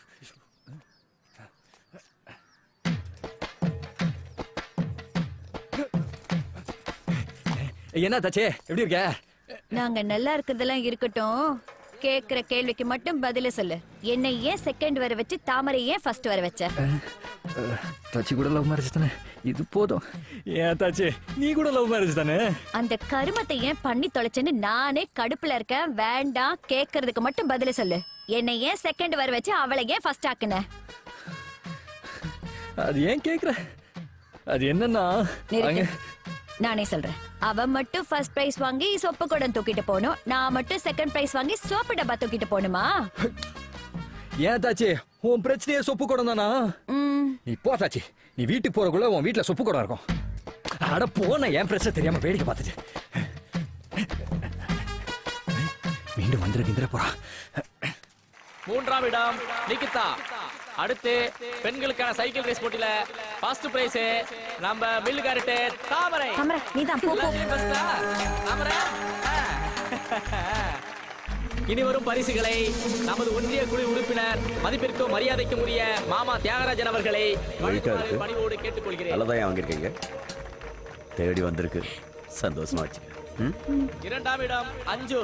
என்ன தாச்சே எப்படி இருக்க நாங்க நல்லா இருக்கிறதெல்லாம் இருக்கட்டும் கேக்குற கேள்விக்கு மட்டும் பதில சொல்லு என்னை ஏன் செகண்ட் வர வச்சு தாமரை ஏன் ஃபர்ஸ்ட் வர வச்ச தாச்சி கூட லவ் மேரேஜ் தானே இது போதும் ஏன் தாச்சி நீ கூட லவ் மேரேஜ் தானே அந்த கருமத்தை ஏன் பண்ணி தொலைச்சேன்னு நானே கடுப்புல இருக்கேன் வேண்டாம் கேக்குறதுக்கு மட்டும் பதில சொல்லு என்னை ஏன் செகண்ட் வர வச்சு அவளை ஏன் ஃபர்ஸ்ட் ஆக்குன அது ஏன் கேக்குற அது என்னன்னா நிறுத்து. அங்க நானே சொல்றேன் அவ மட்டும் ஃபர்ஸ்ட் பிரைஸ் வாங்கி சொப்பு குடம் தூக்கிட்டு போகணும் நான் மட்டும் செகண்ட் பிரைஸ் வாங்கி சோப்பு டப்பா தூக்கிட்டு போகணுமா ஏன் தாச்சி உன் பிரச்சனையே சொப்பு குடம் தானா நீ போ தாச்சி நீ வீட்டுக்கு போறக்குள்ள உன் வீட்டுல சொப்பு குடம் இருக்கும் அட போன என் பிரச்சனை தெரியாம வேடிக்கை பார்த்துட்டு மீண்டும் வந்துட கிந்திர போறா மூன்றாம் இடம் நிகிதா அடுத்து பெண்களுக்கான சைக்கிள் ரேஸ் போட்டியில ஃபர்ஸ்ட் பிரைஸ் நம்ம மில்லுகாரிட்டு தாமரை தாமரை, நீதான், போ, போ. First ஆ? தாமரை ஆ. இனி வரும் பரிசுகளை நமது ஒன்றிய குழு உறுப்பினர் மதிப்பிற்கும் மரியாதைக்கும் உரிய மாமா தியாகராஜன் அவர்களை வெயிட்டா இருக்கு பணிவோடு கேட்டுக்கொள்கிறேன் நல்லதான் வாங்கியிருக்கீங்க தேடி வந்திருக்கு சந்தோஷமா வச்சுக்க ம்? இரண்டாம் இடம் அஞ்சு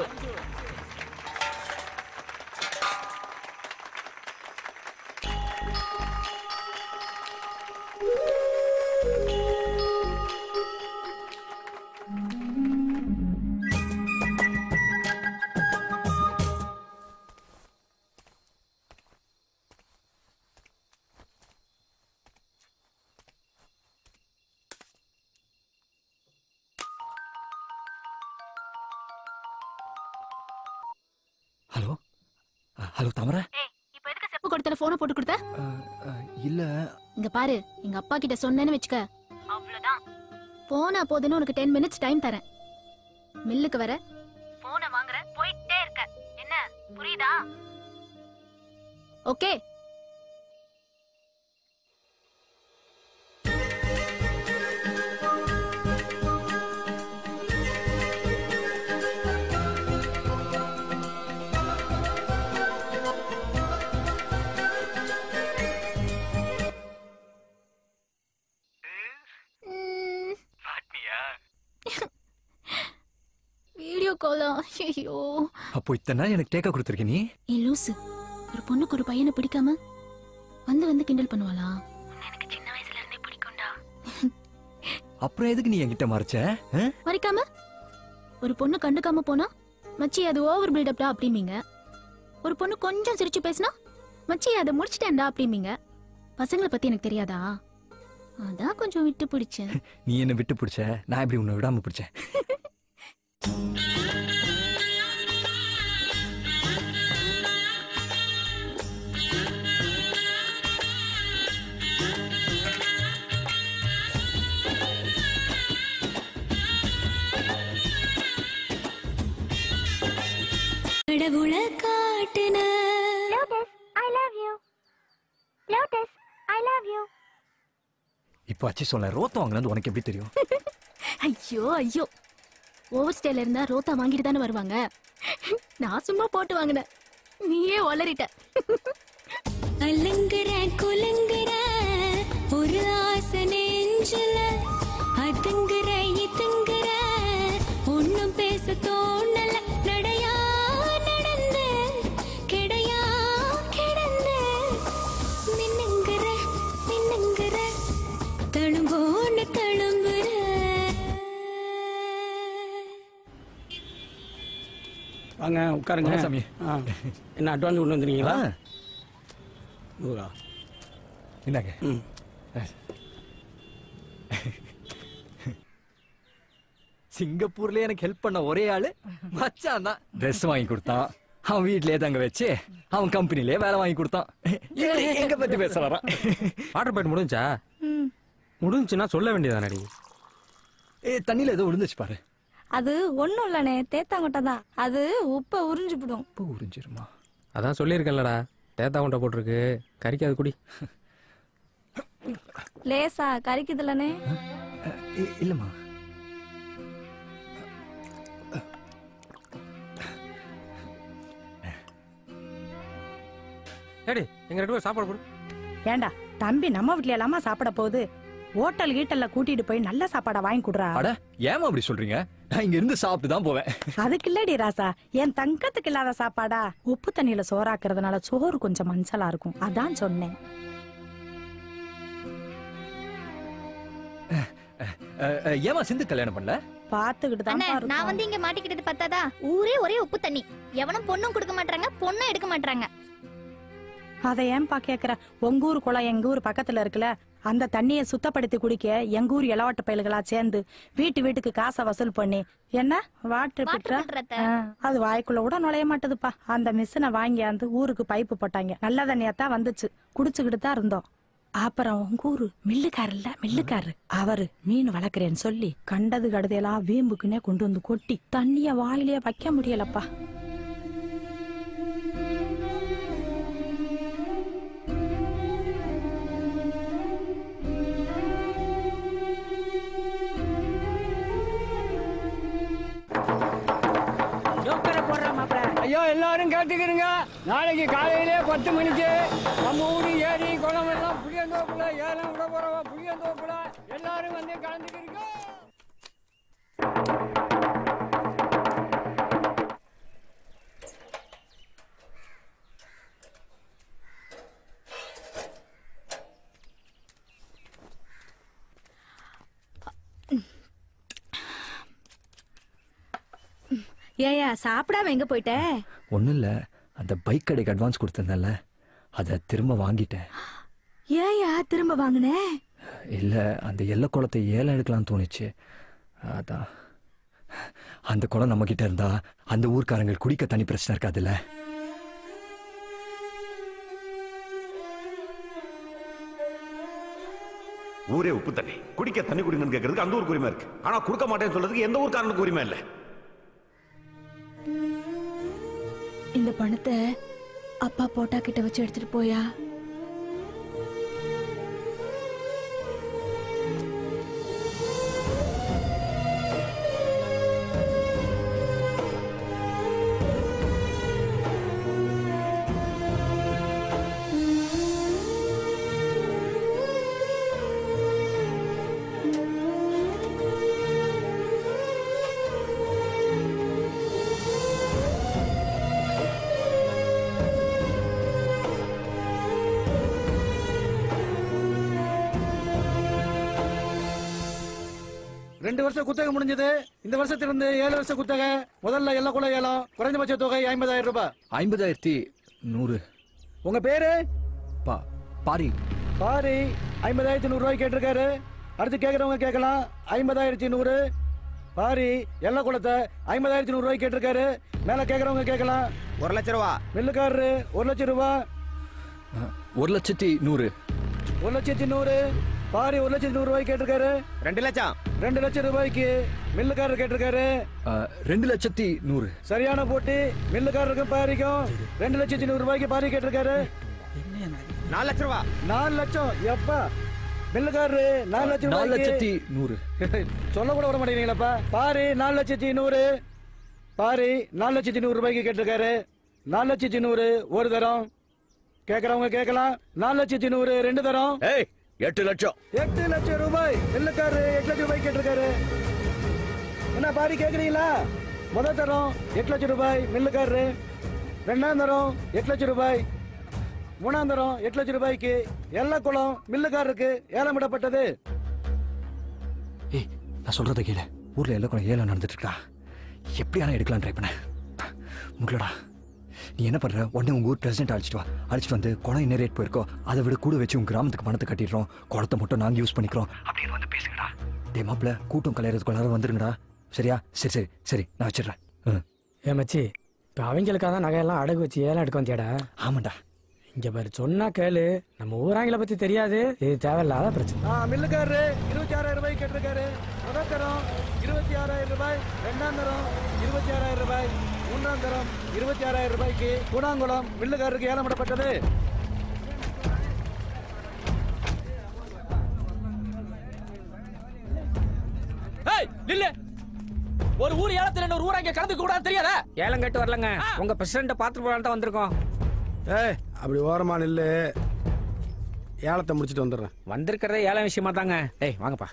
ஹலோ ஹலோ தாமரை செப்பு கொடுத்தல போனை போட்டு கொடுத்த இல்ல இங்க பாரு எங்க அப்பா கிட்ட சொன்னேன்னு வச்சுக்க அவ்வளவுதான் போனா போதுன்னு உனக்கு டென் மினிட்ஸ் டைம் தரேன் மில்லுக்கு வர போனை வாங்குற போயிட்டே இருக்க என்ன புரியுதா ஓகே வீடியோ காலா ஐயோ அப்போ இத்தனை நாள் எனக்கு டேக்கா கொடுத்துருக்க நீ ஏ லூசு ஒரு பொண்ணுக்கு ஒரு பையனை பிடிக்காம வந்து வந்து கிண்டல் பண்ணுவாளா எனக்கு சின்ன வயசுல இருந்தே பிடிக்கும்டா அப்புறம் எதுக்கு நீ என்கிட்ட மறைச்ச ஆ? மறைக்காம ஒரு பொண்ணு கண்டுக்காம போனா மச்சி அது ஓவர் பில்டப்டா அப்படிம்பீங்க ஒரு பொண்ணு கொஞ்சம் சிரிச்சு பேசினா மச்சி அதை முடிச்சிட்டேன்டா அப்படிம்பீங்க பசங்களை பத்தி எனக்கு தெரியாதா அதான் கொஞ்சம் விட்டு பிடிச்சேன் நீ என்ன விட்டு பிடிச்ச நான் எப்படி உன்னை விடாம பிடிச்சேன் கடவுள காட்டுன I love you lotus I love you இப்போ அச்சி சொல்ல ரோத்தம் வாங்கினது உனக்கு எப்படி தெரியும் ஐயோ ஐயோ ஓவர் ஸ்டேல இருந்தா ரோத்தா வாங்கிட்டு தானே வருவாங்க நான் சும்மா போட்டு வாங்கினேன் நீயே வளரிட்ட அலங்குற குலுங்குற ஒரு ஆசை நெஞ்சுல அதுங்குற இதுங்குற ஒண்ணும் பேச தோணல நடையா நடந்து கிடையா கிடந்து மின்னுங்குற மின்னுங்குற தழும்போன்னு தழும்புற வாங்க உட்காருங்க வாங்க சாமி. ஆ. என்ன அட்வான்ஸ் கொண்டு வந்துருக்கீங்களா ஆ. நூறா இந்தாங்க ம் சிங்கப்பூர்ல எனக்கு ஹெல்ப் பண்ண ஒரே ஆளு மச்சான் தான் ட்ரெஸ் வாங்கி கொடுத்தான் அவன் வீட்லயே தங்க வச்சு அவன் கம்பெனிலே வேலை வாங்கி கொடுத்தான் எங்க- எங்க பத்தி பேச வரான் வாட்டர் பாயிண்ட் முடிஞ்சா முடிஞ்சுன்னா சொல்ல வேண்டியதானடி ஏ தண்ணியில ஏதோ விழுந்துச்சு பாரு அது ஒண்ணும் இல்லனே தேத்தாங்கொட்டை தான் அது உப்பை உறிஞ்சுபிடும் உப்பு உறிஞ்சிருமா அதான் சொல்லியிருக்கேன்லடா தேத்தா கொண்டை போட்டிருக்கு கறிக்காது குடி லேசா கறிக்குதுலனே இ- இல்லம்மா ஏடி எங்க ரெண்டு பேரும் சாப்பாடு போடு ஏண்டா தம்பி நம்ம வீட்ல எல்லாமா சாப்பிட போகுது ஹோட்டல் கீட்டல்ல கூட்டிட்டு போய் நல்ல சாப்பாடை வாங்கி கொடுறா அட ஏமா அப்படி சொல்றீங்க நான் இங்க இருந்து சாப்பிட்டு தான் போவேன் அதுக்கு இல்லடி ராசா என் தங்கத்துக்கு இல்லாத சாப்பாடா உப்பு தண்ணியில சோறாக்குறதுனால சோறு கொஞ்சம் மஞ்சளா இருக்கும் அதான் சொன்னேன் அஹ், அஹ், ஏம்மா சிந்து கல்யாணம் பண்ணல பாத்துக்கிட்டு தான் அண்ணே நான் வந்து இங்க மாட்டிக்கிட்டது பத்தாதா ஊரே ஒரே உப்பு தண்ணி எவனும் பொண்ணும் கொடுக்க மாட்டாங்க பொண்ணும் எடுக்க மாட்டாங்க அதை ஏன்பா கேக்குற உங்க ஊர் குளம் எங்க ஊர் பக்கத்துல இருக்குல்ல அந்த தண்ணியை சுத்தப்படுத்தி குடிக்க எங்க ஊர் இளவாட்டு பயல்களா சேர்ந்து வீட்டு வீட்டுக்கு காசை வசூல் பண்ணி என்ன வாட்டர் பிட்ரா அது வாய்க்குள்ள கூட நுழைய மாட்டுதுப்பா அந்த மிஷினை வாங்கியாந்து ஊருக்கு பைப்பு போட்டாங்க நல்ல தண்ணியாத்தான் வந்துச்சு குடிச்சுக்கிட்டு தான் இருந்தோம் அப்புறம் உங்க ஊரு மில்லுக்காரல்ல மில்லுக்காரரு அவரு மீன் வளர்க்குறேன்னு சொல்லி கண்டது கடுதையெல்லாம் வீம்புக்குன்னே கொண்டு வந்து கொட்டி தண்ணிய வாயிலே வைக்க முடியலப்பா ஜோக்கரை போடுற மாப்பிள ஐயோ எல்லாரும் கேட்டுக்கிறீங்க நாளைக்கு காலையிலே பத்து மணிக்கு நம்ம ஊரு ஏரி குளம் எல்லாம் புளியந்தோப்புல ஏலம் விட போறவா புளியந்தோப்புல எல்லாரும் வந்து கலந்துக்கிறீங்க ஏயா சாப்பிடாம எங்க போயிட்ட ஒன்றும் இல்லை அந்த பைக் கடைக்கு அட்வான்ஸ் கொடுத்துருந்தேன்ல அதை திரும்ப வாங்கிட்டேன் ஏயா திரும்ப வாங்கின இல்லை அந்த எல்லை குளத்தை ஏலம் எடுக்கலாம்னு தோணுச்சு அதான் அந்த குளம் நம்மக்கிட்ட இருந்தா அந்த ஊர்க்காரங்க குடிக்க தண்ணி பிரச்சனை இருக்காதுல்ல ஊரே உப்பு தண்ணி குடிக்க தண்ணி குடிங்கன்னு கேட்கறதுக்கு அந்த ஊருக்கு உரிமை இருக்கு ஆனா கொடுக்க மாட்டேன்னு சொல்றதுக்கு எந்த ஊர்க்காரனுக்கு உரிமை இல்லை இந்த பணத்தை அப்பா போட்டா கிட்ட வச்சு எடுத்துட்டு போயா ரெண்டு வருஷம் குத்தகை முடிஞ்சது இந்த வருஷத்திலிருந்து ஏழு வருஷம் குத்தகை முதல்ல எல்லாம் குல ஏலம் குறைந்தபட்ச தொகை ஐம்பதாயிரம் ரூபாய் ஐம்பதாயிரத்தி நூறு உங்க பேரு பா பாரி பாரி ஐம்பதாயிரத்தி நூறு ரூபாய் கேட்டிருக்காரு அடுத்து கேட்கறவங்க கேட்கலாம் ஐம்பதாயிரத்தி நூறு பாரி எல்ல குளத்தை ஐம்பதாயிரத்தி நூறு ரூபாய் கேட்டிருக்காரு மேல கேட்கறவங்க கேட்கலாம் ஒரு லட்சம் ரூபா மில்லுக்காரரு ஒரு லட்சம் ரூபாய் ஒரு லட்சத்தி நூறு ஒரு லட்சத்தி நூறு பாரி ஒரு லட்சத்தி நூறு ரூபாய் கேட்டிருக்காரு ரெண்டு லட்சம் ரெண்டு லட்சம் ரூபாய்க்கு மில்லுக்காரர் கேட்டிருக்காரு ஆ, ரெண்டு லட்சத்தி நூறு சரியான போட்டி மில்லுக்காரருக்கும் பாரிக்கும் ரெண்டு லட்சத்தி நூறு ரூபாய்க்கு பாரி கேட்டிருக்காரு நாலு லட்சம் ரூபா நாலு லட்சம் எப்பா மில்லுக்காரரு நாலு லட்சம் நாலு ரூபாய்க்கு- லட்சத்தி நூறு சொல்ல கூட விட மாட்டேங்கிறீங்களப்பா பாரி நாலு லட்சத்தி நூறு பாரி நாலு லட்சத்தி நூறு ரூபாய்க்கு கேட்டிருக்காரு நாலு லட்சத்தி நூறு ஒரு தரம் கேட்கறவங்க கேட்கலாம் நாலு லட்சத்தி நூறு ரெண்டு தரம் ஏய் எட்டு லட்சம் எட்டு லட்சம் ரூபாய் மில்லுக்காரரு எட்டு லட்சம் ரூபாய் கேட்டிருக்காரு என்ன பாரி கேக்குறீங்களா முதல் தரம் எட்டு லட்சம் ரூபாய் மில்லுக்காரரு ரெண்டாம் தரம் எட்டு லட்சம் ரூபாய் மூணாம் தரம் எட்டு லட்சம் ரூபாய்க்கு எல்லா குளம் மில்லுக்காரருக்கு ஏலம் விடப்பட்டது ஏய் நான் சொல்றத கேளு ஊர்ல எல்லாம் கூட ஏலம் நடந்துட்டு இருக்கா எப்படியான எடுக்கலாம் ட்ரை பண்ண முடியலடா நீ என்ன பண்ற உடனே உங்க ஊர் பிரசிடென்ட் அழைச்சிட்டு வா அழைச்சிட்டு வந்து குளம் என்ன ரேட் போயிருக்கோ அதை விட கூட வச்சு உங்க கிராமத்துக்கு பணத்தை கட்டிடுறோம் குளத்தை மட்டும் நாங்க யூஸ் பண்ணிக்கிறோம் அப்படின்னு வந்து பேசுங்கடா டே மாப்பிள கூட்டம் கலையறதுக்குள்ளார வந்துருங்கடா சரியா சரி சரி சரி நான் வச்சிடுறேன் ம். ஏ மச்சி இப்போ அவங்களுக்காக தான் நகையெல்லாம் அடகு வச்சு ஏலம் எடுக்க வந்தியாடா ஆமாண்டா இங்க பாரு சொன்னா கேளு நம்ம ஊராங்களை பத்தி தெரியாது இது தேவையில்லாத பிரச்சனை ஆ, மில்லுக்காரரு இருபத்தி ஆறாயிரம் ரூபாய் கேட்டிருக்காரு முதல் தரம் இருபத்தி ஆறாயிரம் ரூபாய் ரெண்டாம் தரம் இருபத்தி ஆறாயிரம் ரூபாய் மூன்றாம் தரம் இருபத்தி ஆறாயிரம் ரூபாய்க்கு கூடாங்குளம் மில்லுக்காரருக்கு ஏலம் விடப்பட்டது ஏய் நில்லு ஒரு ஊர் ஏலத்துல இன்னொரு ஊர் அங்க கலந்து கூட தெரியாதா ஏலம் கேட்டு வரலங்க உங்க பிரசிடண்ட பாத்துட்டு போலாம் தான் வந்திருக்கோம் ஏய் அப்படி ஓரமா நில்லு ஏலத்தை முடிச்சிட்டு வந்துடுறேன் வந்திருக்கிறதே ஏலம் விஷயமா தாங்க டேய் வாங்கப்பா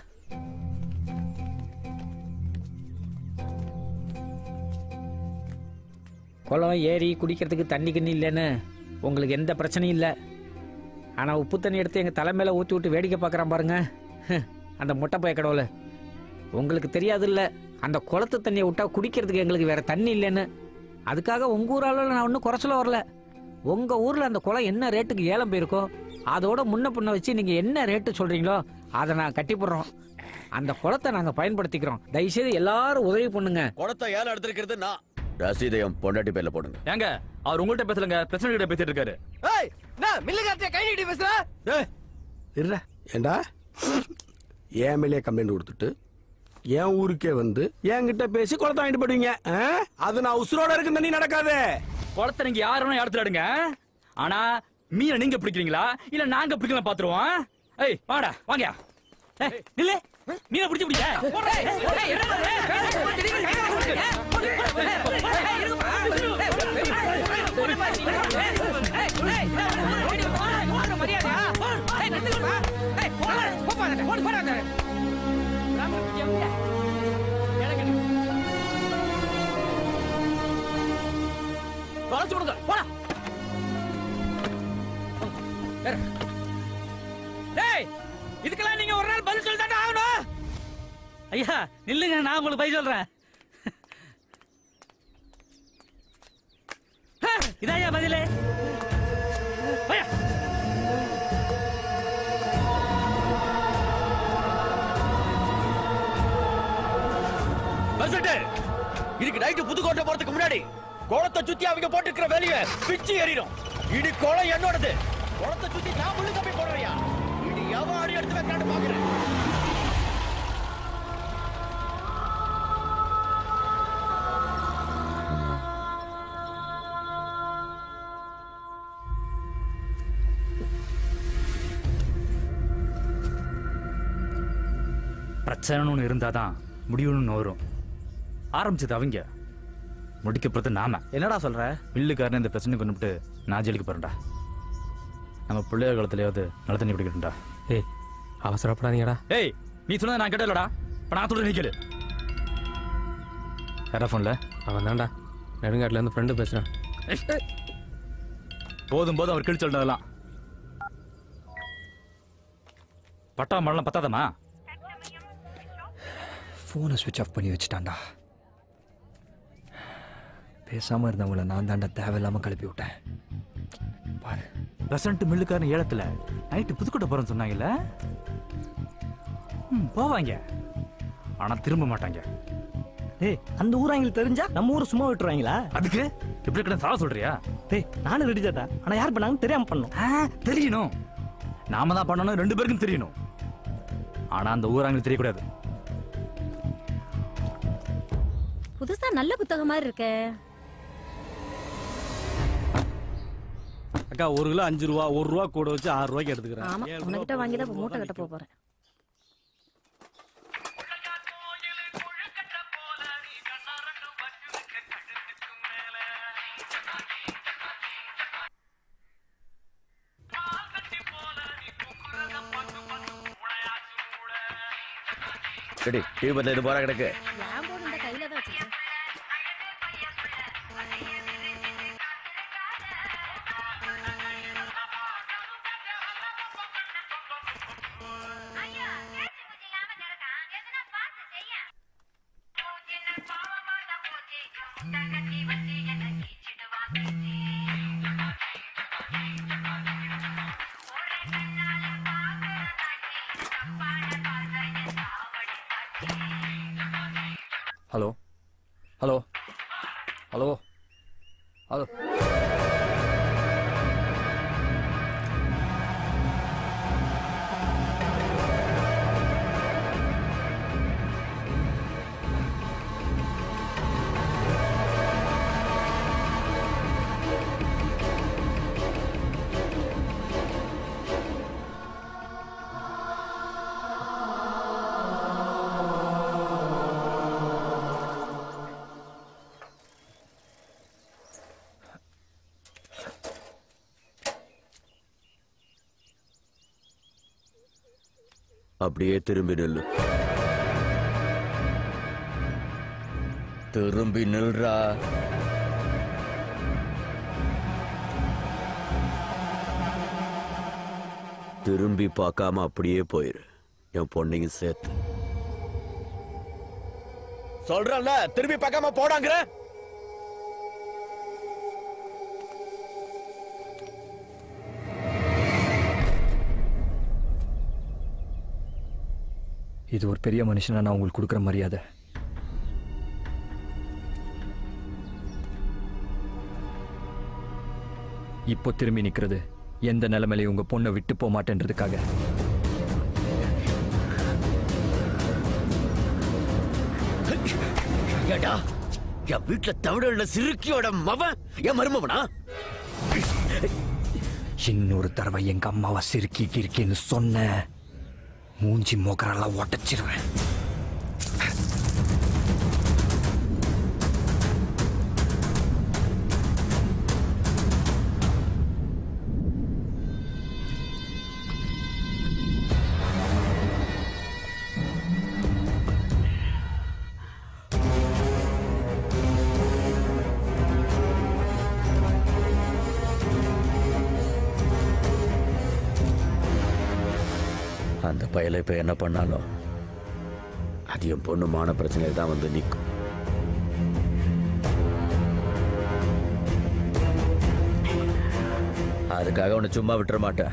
குளம் ஏரி குடிக்கிறதுக்கு தண்ணி கிண்ணி இல்லைன்னு உங்களுக்கு எந்த பிரச்சனையும் இல்லை ஆனால் உப்பு தண்ணி எடுத்து எங்கள் தலைமையில ஊற்றி விட்டு வேடிக்கை பார்க்குறான் பாருங்க ஹ், அந்த முட்டை பய கடவுள உங்களுக்கு தெரியாதுல்ல அந்த குளத்து தண்ணியை விட்டா குடிக்கிறதுக்கு எங்களுக்கு வேற தண்ணி இல்லைன்னு அதுக்காக உங்க ஊரால நான் ஒன்றும் குறைச்சல வரல உங்க ஊர்ல அந்த குளம் என்ன ரேட்டுக்கு ஏலம் போயிருக்கோ அதோட முன்ன பின்ன வச்சு நீங்க என்ன ரேட்டு சொல்றீங்களோ அதை நான் கட்டி போடுறோம் அந்த குளத்தை நாங்க பயன்படுத்திக்கிறோம் தயவுசெய்து எல்லாரும் உதவி பண்ணுங்க குளத்தை ஏலம் எடுத்திருக்கிறது நான் ரசீதையும் பொண்டாட்டி பேர்ல போடுங்க ஏங்க அவர் உங்கள்கிட்ட பேசலங்க பிரச்சனை கிட்ட பேசிட்டு இருக்காரு ஏய் நான் மில்லுக்காரத்தை கை நீட்டி பேசுற ஏய் இருடா ஏண்டா என் மேலேயே கம்ப்ளைண்ட் கொடுத்துட்டு என் ஊருக்கே வந்து என்கிட்ட பேசி குளத்தை வாங்கிட்டு போடுவீங்க ஆ? அது நான் உசுரோட இருக்கு தண்ணி நடக்காது குளத்தை நீங்க யாரு வேணா இடத்துல எடுங்க ஆனா மீனை நீங்க பிடிக்கிறீங்களா இல்ல நாங்க பிடிக்கலாம் பாத்துருவோம் ஏய் வாடா வாங்க ஏய், நில்லு மீனை பிடிச்சு பிடிக்க தொலைச்சு விடுங்க போடா ஏறு. டேய் இதுக்கெல்லாம் நீங்க ஒரு நாள் பதில் சொல்லி தானே ஆகணும் ஐயா நில்லுங்க நான் உங்களுக்கு பதில் சொல்றேன் ஆ, இதாயா பதிலு ஐயா பஸ்ஸட்டு இன்னைக்கு நைட்டு புதுக்கோட்டை போறதுக்கு முன்னாடி குளத்தை சுத்தி அவங்க போட்டுக்கிற வேலையை பிச்சு எறிடும் இனி குளம் என்னோடது குளத்தை சுத்தி நான் முள்ளு கம்பி போடுறியா இனி எவன் அடி எடுத்து வைக்கிறான்னு பாக்குறேன் பிரச்சனைன்னு ஒன்று இருந்தால் தான் முடிவுன்னு ஒண்ணு வரும் ஆரம்பிச்சது அவங்க முடிக்க போகிறது நாம என்னடா சொல்ற மில்லுக்காரன் இந்த பிரச்சனை கொண்டு விட்டு நான் ஜெயிலுக்கு போறேன்டா நம்ம பிள்ளைய காலத்துலயாவது நல்ல தண்ணி பிடிக்கட்டும்டா ஏய் அவசரப்படாதீங்கடா ஏய் நீ சொன்னதை நான் கேட்டலடா இப்போ நான் சொல்றது நீ கேளு யாரா ஃபோன்ல அவன் தான்டா நெடுங்காட்டில் இருந்து ஃப்ரெண்டு பேசுகிறேன் போதும் போதும் அவர் கிழிச்சு சொல்றதெல்லாம் பட்டா மழலாம் பத்தாதமா ஃபோனை சுவிட்ச் ஆஃப் பண்ணி வச்சுட்டான்டா பேசாம இருந்தவங்கள நான் தாண்டா தேவையில்லாம கிளப்பி விட்டேன் பாரு பிரசன்ட் மில்லுக்காரன் ஏலத்துல நைட்டு புதுக்கோட்டை போறேன்னு சொன்னாங்கல்ல ம், போவாங்க ஆனா திரும்ப மாட்டாங்க டேய் அந்த ஊராங்களுக்கு தெரிஞ்சா நம்ம ஊரை சும்மா விட்டுருவாங்களா அதுக்கு இப்படி கிட்ட சாவ சொல்றியா டேய் நானும் ரெடி தாத்தா ஆனா யார் பண்ணாங்கன்னு தெரியாம பண்ணணும் தெரியணும் நாம தான் பண்ணணும் ரெண்டு பேருக்கும் தெரியணும் ஆனா அந்த ஊராங்களுக்கு தெரியக்கூடாது புதுசா நல்ல புத்தகம் மாதிரி இருக்கே அக்கா ஒரு கிலோ அஞ்சு ரூபா ஒரு ரூபா கூட வச்சு ஆறு ரூபாய்க்கு எடுத்துக்கிறேன் ஆமா ஏழு ரூபா உன்கிட்ட வாங்கி தான் இப்ப மூட்டை கட்ட போக போறேன் சரி டிவி பத்தில இது போற கிடக்கு ஏன் போடு இந்த கையில தான் வச்சிருக்கேன் ஹலோ ஹலோ ஹலோ ஹலோ அப்படியே திரும்பி நில்லு திரும்பி நில்றா திரும்பி பார்க்காம அப்படியே போயிரு என் பொண்ணையும் சேர்த்து சொல்றல திரும்பி பார்க்காம போடாங்கிற இது ஒரு பெரிய மனுஷனா நான் உங்களுக்கு கொடுக்குற மரியாதை இப்போ திரும்பி நிக்கிறது எந்த நிலைமையிலையும் உங்க பொண்ணை விட்டு போக மாட்டேன்றதுக்காக ஏடா என் வீட்டுல தமிழர்ல சிறுக்கியோட மவன் என் மருமவனா இன்னொரு தடவை எங்க அம்மாவை சிறுக்கி கிறுக்கின்னு சொன்ன மூஞ்சி மோக்கரெல்லாம் உடச்சிருவேன் அந்த பயலை இப்ப என்ன பண்ணாலும் அது என் பொண்ணு மான பிரச்சனை தான் வந்து நிற்கும் அதுக்காக உன்னை சும்மா விட்டுற மாட்டேன்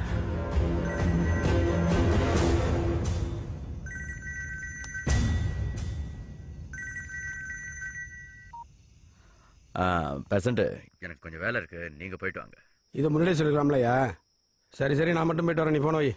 பெசண்ட் எனக்கு கொஞ்சம் வேலை இருக்கு நீங்க போயிட்டு வாங்க இதை முன்னாடியே சொல்லிக்கலாம்லையா சரி சரி நான் மட்டும் போயிட்டு வரேன் நீ போன வை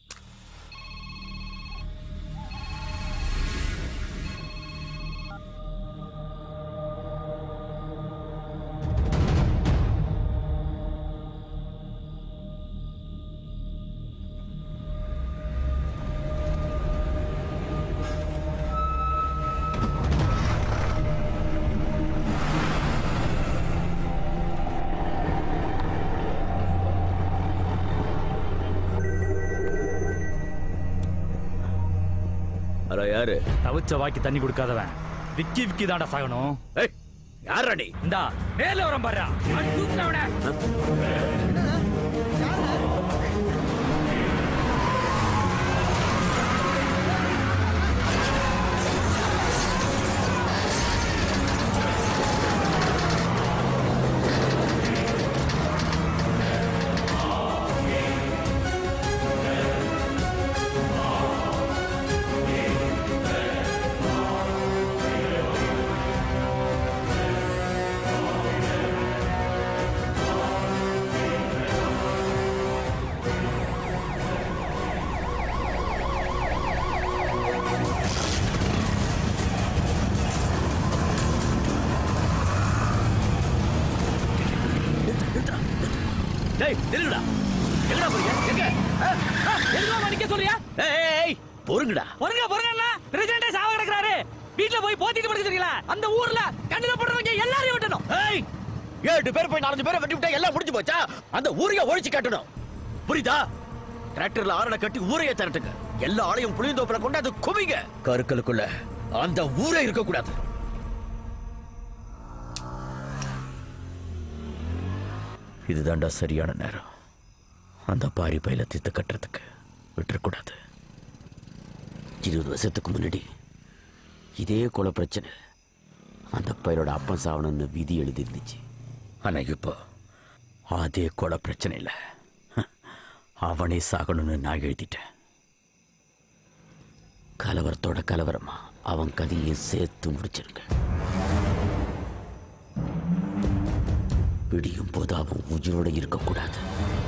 ஹலோ யாரு தவிச்ச வாக்கி தண்ணி கொடுக்காதவன் விக்கி விக்கி தாண்டா சாகணும் ஏய் யாரா நீ இந்தா நேர்ல வரம் பாரு டேய் நில்லுடா எங்கடா போறீங்க எங்க ஆ, ஆ, எதுக்கு மணிக்க சொல்றியா ஏய், ஏய் ஏய், பொறுங்கடா பொறுங்க பொறுங்க பிரசிடண்டே சாவ கிடக்குறாரு வீட்ல போய் போத்திட்டு படுக்க தெரியல அந்த ஊர்ல கண்ணுல போடுறவங்க எல்லாரையும் விட்டணும் ஏய் ஏழு பேர் போய் நாலஞ்சு பேரை வெட்டி விட்டா எல்லாம் முடிஞ்சு போச்சா அந்த ஊரைய ஒழிச்சு கட்டணும் புரியுதா டிராக்டர்ல ஆரணை கட்டி ஊரைய திரட்டுங்க எல்லா ஆளையும் புளியந்தோப்புல கொண்டாந்து குவிங்க கருக்களுக்குள்ள அந்த ஊரே இருக்க கூடாது இதுதான்டா சரியான நேரம் அந்த பாரி பையில தித்து கட்டுறதுக்கு விட்டுறக்கூடாது இருபது வருஷத்துக்கு முன்னாடி இதே கொலை பிரச்சனை அந்த பையனோட அப்பன் சாவணும்னு விதி எழுதி இருந்துச்சு ஆனா இப்போ அதே கொலை பிரச்சனை இல்லை அவனே சாகணும்னு நான் எழுதிட்டேன் கலவரத்தோட கலவரமா அவன் கதையை சேர்த்து முடிச்சிருங்க விடியும் போது அவன் உயிரோட இருக்கக்கூடாது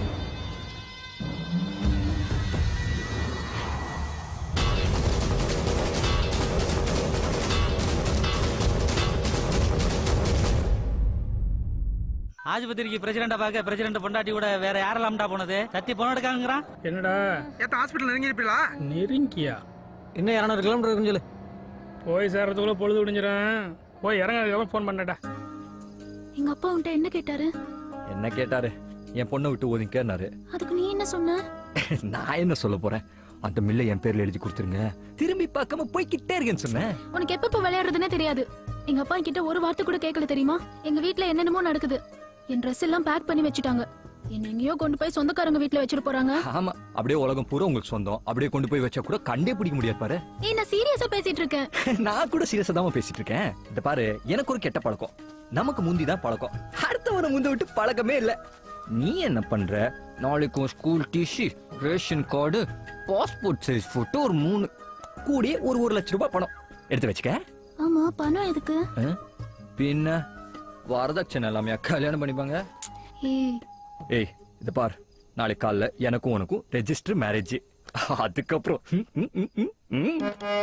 ஆஸ்பத்திரிக்கு பிரசிடண்ட பார்க்க பிரசிடண்ட் பொண்டாட்டி கூட வேற யாரெல்லாம்டா போனது கத்தி பொண்ணு எடுக்காங்கிறான் என்னடா ஏத்த ஹாஸ்பிட்டல் நெருங்கி இருப்பீங்களா நெருங்கியா இன்னும் இரநூறு கிலோமீட்டர் இருக்குன்னு சொல்லு போய் சேர்றதுக்குள்ள பொழுது விடிஞ்சிடும் போய் இறங்கிறதுக்கு ஃபோன் பண்ணடா எங்க அப்பா உன்ட்ட என்ன கேட்டாரு என்ன கேட்டாரு என் பொண்ணை விட்டு ஒதுங்கன்னாரு அதுக்கு நீ என்ன சொன்ன நான் என்ன சொல்ல போறேன் அந்த மில்லை என் பேர்ல எழுதி கொடுத்துருங்க திரும்பி பார்க்காம போய்கிட்டே இருக்கேன்னு சொன்னேன் உனக்கு எப்ப விளையாடுறதுன்னே தெரியாது எங்க அப்பா கிட்ட ஒரு வார்த்தை கூட கேட்கல தெரியுமா எங்க வீட்ல என்னென்னமோ நடக்குது என் ட்ரெஸ் எல்லாம் பேக் பண்ணி வச்சுட்டாங்க என்ன எங்கேயோ கொண்டு போய் சொந்தக்காரங்க வீட்ல வச்சிட்டு போறாங்க ஆமா அப்படியே உலகம் பூரா உங்களுக்கு சொந்தம் அப்படியே கொண்டு போய் வச்சா கூட கண்டே பிடிக்க முடியாது பாரு ஏய் நான் சீரியஸா பேசிட்டு இருக்கேன் நான் கூட சீரியஸா தான் பேசிட்டு இருக்கேன் இந்த பாரு எனக்கு ஒரு கெட்ட பழக்கம் நமக்கு முந்தி தான் பழக்கம் அடுத்தவனை முந்த விட்டு பழக்கமே இல்ல நீ என்ன பண்ற நாளைக்கும் school TC ration card passport size photo ஒரு மூணு கூடிய ஒரு ஒரு லட்சம் ரூபாய் பணம் எடுத்து வச்சுக்க ஆமா பணம் எதுக்கு ஆ? பின்ன வரதட்சணை எல்லாமே கல்யாணம் பண்ணிப்பாங்க ஏய் ஏய் இது பார் நாளைக்கு காலைல எனக்கும் உனக்கும் ரெஜிஸ்டர் மேரேஜ் அதுக்கப்புறம் ம், ம், ம், ம், ம்.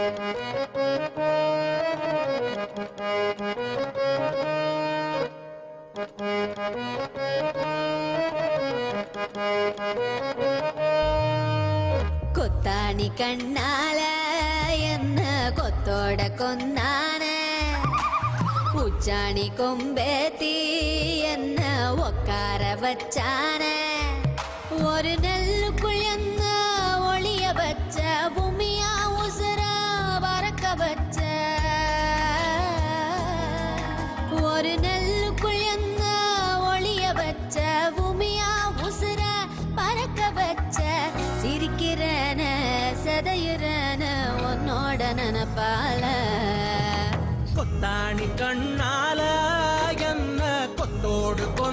கொத்தாணி கண்ணால என்ன கொத்தோட கொந்தான உச்சாணி கொம்பேத்தி என்ன உக்கார வச்சான ஒரு நெல்லுக்குள் எங்க ஒளிய வச்ச பூமியா உசுர பறக்க வச்ச ஒரு நெல்லுக்குள் எங்க ஒளிய வச்ச பூமியா உசுர பறக்க வச்ச சிரிக்கிறன செத்த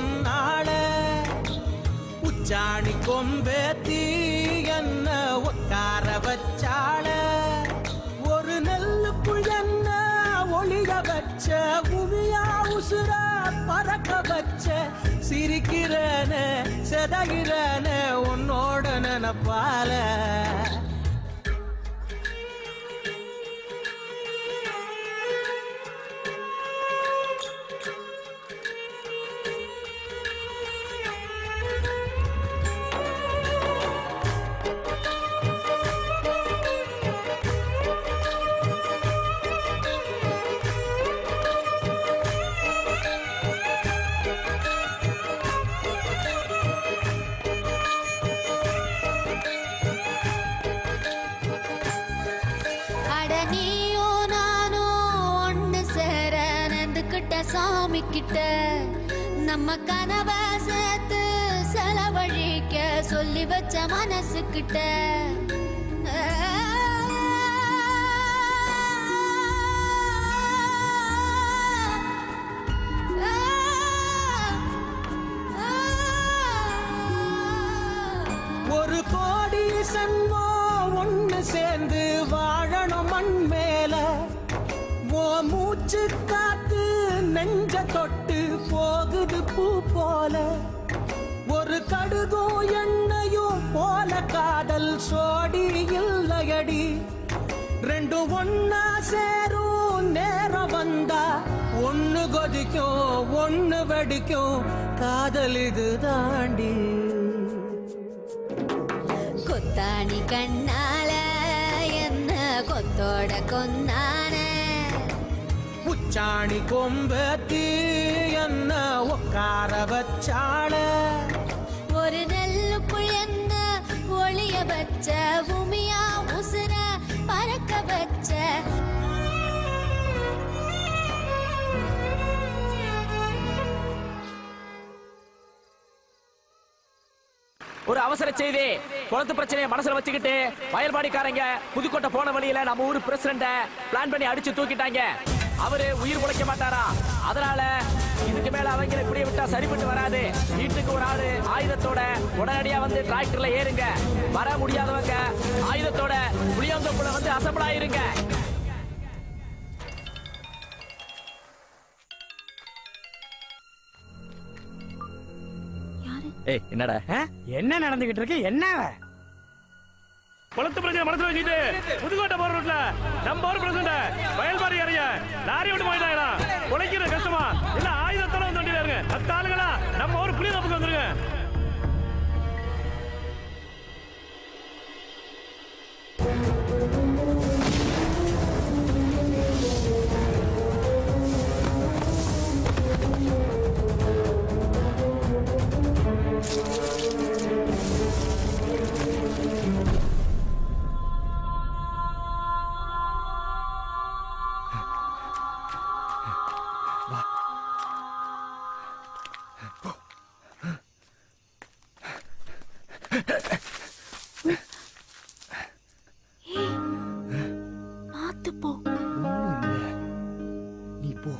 கொன்னாள உச்சாணி கொம்பேத்தி என்ன உட்கார வச்சாள ஒரு நெல்லுக்குள் என்ன ஒளிய வச்ச உவியா உசுர பறக்க வச்ச சிரிக்கிறன செதகிறன உன்னோட நினப்பால அட நீயும் நானும் ஒண்ணு சேர நந்துக்கிட்ட சாமி கிட்ட நம்ம கனவை சேர்த்து செலவழிக்க சொல்லி வச்ச மனசுக்கிட்ட ஒரு கோடி சன்மோ ஒண்ணு சேர்ந்து வாழணும் மண் மேல ஓ மூச்சு காத்து நெஞ்ச தொட்டு போகுது பூ போல ஒரு கடுகும் எண்ணெயும் போல காதல் சோடி இல்லையடி ரெண்டும் ஒன்னா சேரும் நேரம் வந்தா ஒண்ணு கொதிக்கும் ஒண்ணு வெடிக்கும் காதல் இது தாண்டி கொத்தாணி கண்ணால என்ன கொத்தோட கொன்னான உச்சாணி கொம்பத்தி என்ன உட்கார வச்சாள ஒரு நெல்லுக்குள் என்ன ஒளிய வச்ச பூமியா உசுர பறக்க வச்ச ஒரு அவசர செய்தி குளத்து பிரச்சனையை மனசுல வச்சுக்கிட்டு வயல்பாடிக்காரங்க புதுக்கோட்டை போன வழியில நம்ம ஊர் பிரசிடண்ட பிளான் பண்ணி அடிச்சு தூக்கிட்டாங்க அவரு உயிர் உழைக்க மாட்டாரா அதனால இதுக்கு மேல அவங்களை இப்படியே விட்டா சரிப்பட்டு வராது வீட்டுக்கு ஒரு ஆளு ஆயுதத்தோட உடனடியா வந்து டிராக்டர்ல ஏறுங்க வர முடியாதவங்க ஆயுதத்தோட புளியந்தோப்புல வந்து அசம்பிள் ஆயிருங்க ஏய் என்னடா என்ன நடந்துகிட்டு இருக்கு என்ன குளத்து பிரச்சனை மனசுல வச்சுக்கிட்டு புதுக்கோட்டை போற ரோட்ல நம்ம ஊர் பிரச்சனை வயல்பாடி இறங்க லாரி விட்டு போயிட்டாங்களா உழைக்கிற கஷ்டமா இல்ல ஆயுதத்தோட வந்து வண்டியில இருங்க மத்த ஆளுங்களா நம்ம ஊர் புளிய தப்புக்கு வந்துருங்க மாத்து போ நீ போ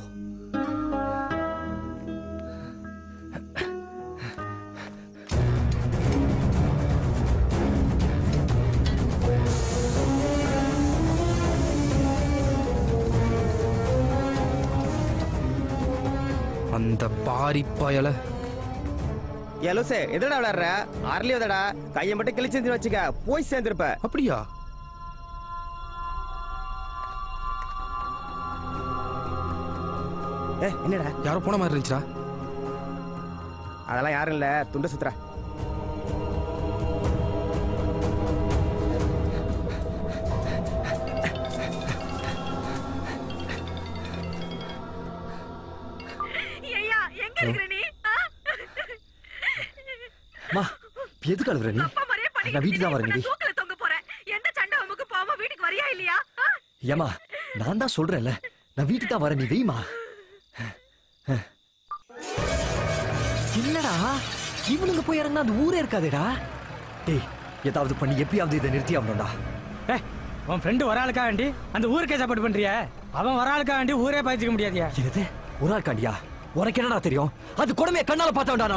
அந்த பாரி பயல எலோசே எதடா விளையாடுற அரளி எதடா கையை மட்டும் கிழிச்சு வச்சுக்க போய் சேர்ந்திருப்ப அப்படியா ஏ என்னடா யாரோ போன மாதிரி இருந்துச்சா அதெல்லாம் யாரும் இல்ல துண்ட சுத்துறா ஐயா எங்க இருக்கிற நீ ஆ? மா எதுக்கு அழுகுற நீ அப்பா மாதிரியே பண்ணிக்கிட்டு நான் வீட்டுக்கு தான் வரேன் இப்ப நீ நான் தூக்குல தொங்க போறேன் எந்த சண்டை அமுக்கு போகாம வீட்டுக்கு வரியா இல்லையா ஆ? ஏமா நான் தான் சொல்றேன்ல நான் வீட்டுக்கு தான் வரேன் நீ வெய்மா என்னடா இவனுங்க போய் இறங்கினா அந்த ஊரே இருக்காதேடா டேய் ஏதாவது பண்ணி எப்படியாவது இதை நிறுத்தி ஆகணும்டா ஏ உன் ஃப்ரெண்டு ஒரு ஆளுக்கா வேண்டி அந்த ஊருக்கே சப்போர்ட் பண்றிய அவன் ஒரு ஆளுக்கா வேண்டி ஊரே பாய்ச்சிக்க முடியாதியா என்னது ஒரு ஆள் காண்டியா உனக்கு என்னடா தெரியும் அது கொடுமையை கண்ணால பார்த்தவன்டானா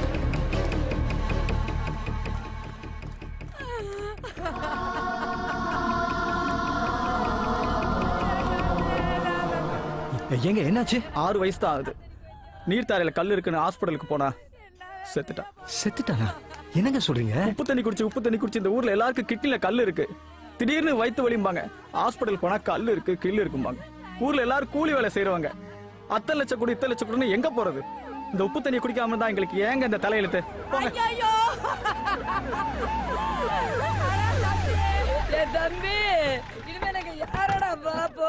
ஏங்க என்னாச்சு ஆறு வயசு தான் ஆகுது நீர்த்தாரையில கல் இருக்குன்னு ஹாஸ்பிட்டலுக்கு போனா செத்துட்டான் செத்துட்டானா என்னங்க சொல்றீங்க உப்பு தண்ணி குடிச்சு உப்பு தண்ணி குடிச்சு இந்த ஊர்ல எல்லாருக்கும் கிட்னில கல் இருக்கு திடீர்னு வயித்து வலிம்பாங்க ஹாஸ்பிட்டல் போனா கல் இருக்கு கில்லு இருக்கும்பாங்க ஊர்ல எல்லாரும் கூலி வேலை செய்யறவங்க அத்தை லட்சம் கூட இத்தனை லட்சம் கூடன்னு எங்க போறது இந்த உப்பு தண்ணி குடிக்காம தான் எங்களுக்கு ஏங்க இந்த தலையெழுத்து போங்க என் தம்பி இனிமே எனக்கு யாரடா பாப்போ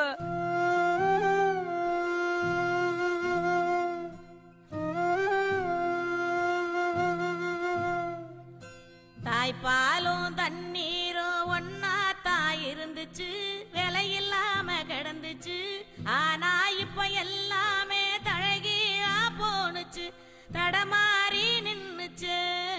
தாய்ப்பாலும் தண்ணீரும் ஒன்னா தான் இருந்துச்சு விலை இல்லாம கிடந்துச்சு ஆனா இப்ப எல்லாமே தழகியா போனுச்சு தடமாறி நின்னுச்சு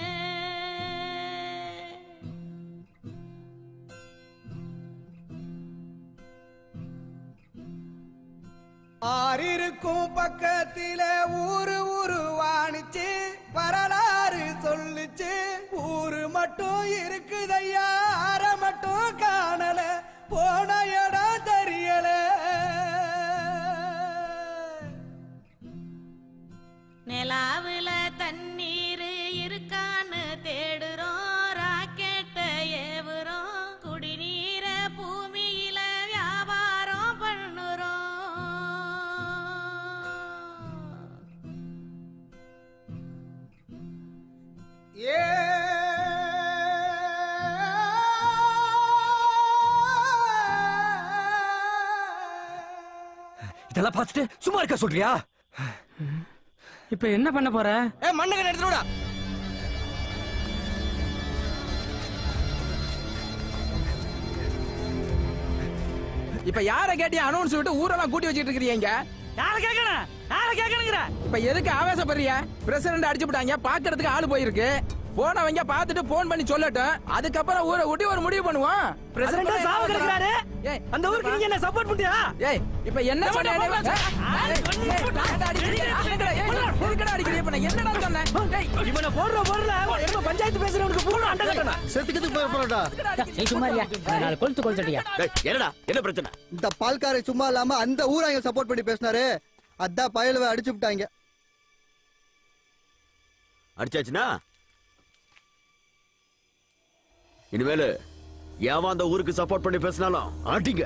ஆறிருக்கும் பக்கத்தில ஊரு உருவானுச்சு வரலாறு சொல்லுச்சு ஊரு மட்டும் இருக்குதையா அற மட்டும் காணல போன இடம் தெரியல நிலாவுல தண்ணீர் இருக்கான்னு தேடுறோம் ராக்கெட்ட ஏவுறோம் குடிநீர பூமியில வியாபாரம் பண்ணுறோம் ஏ இதெல்லாம் பார்த்துட்டு சும்மா இருக்க சொல்றியா இப்ப என்ன பண்ண போற ஏ மண்ணகன் எடுத்துடா இப்ப யார கேட்டியா அனௌன்ஸ் விட்டு ஊரெல்லாம் கூட்டி வச்சிட்டு இருக்கிறீங்க யார கேட்கணும் யார கேட்கணுங்கிற இப்ப எதுக்கு ஆவேசப்படுறிய பிரசிடண்ட் அடிச்சு விட்டாங்க பாக்குறதுக்கு ஆளு போயிருக்கு போனவங்க பார்த்துட்டு போன் பண்ணி சொல்லட்டும் அதுக்கப்புறம் ஊரை விட்டு ஒரு முடிவு பண்ணுவோம் பிரசிடண்டா சாவு கிடக்குறாரு ஏய், அந்த ஊருக்கு நீங்க என்ன சப்போர்ட் பண்றியா ஏய் இப்ப என்ன ஏய், சொன்ன போடா, போடா. என்னடா அடிக்கிறீங்க இப்ப நான் என்னடா சொன்னேன் ஏய், இவனை போடுற போடுற எங்க பஞ்சாயத்து பேசுறவனுக்கு பூரா அண்டை கட்டணும் செத்துக்கிறதுக்கு போய் போறடா நீ சும்மாரியா நாலு கொளுத்து கொளுத்துட்டியா என்னடா என்ன பிரச்சனை இந்த பால்காரை சும்மா இல்லாம அந்த ஊராங்க சப்போர்ட் பண்ணி பேசினாரு அதான் பயலுவை அடிச்சு விட்டாங்க அடிச்சாச்சுனா இனிமேலு ஏன் அந்த ஊருக்கு சப்போர்ட் பண்ணி பேசினாலும் ஆட்டிங்க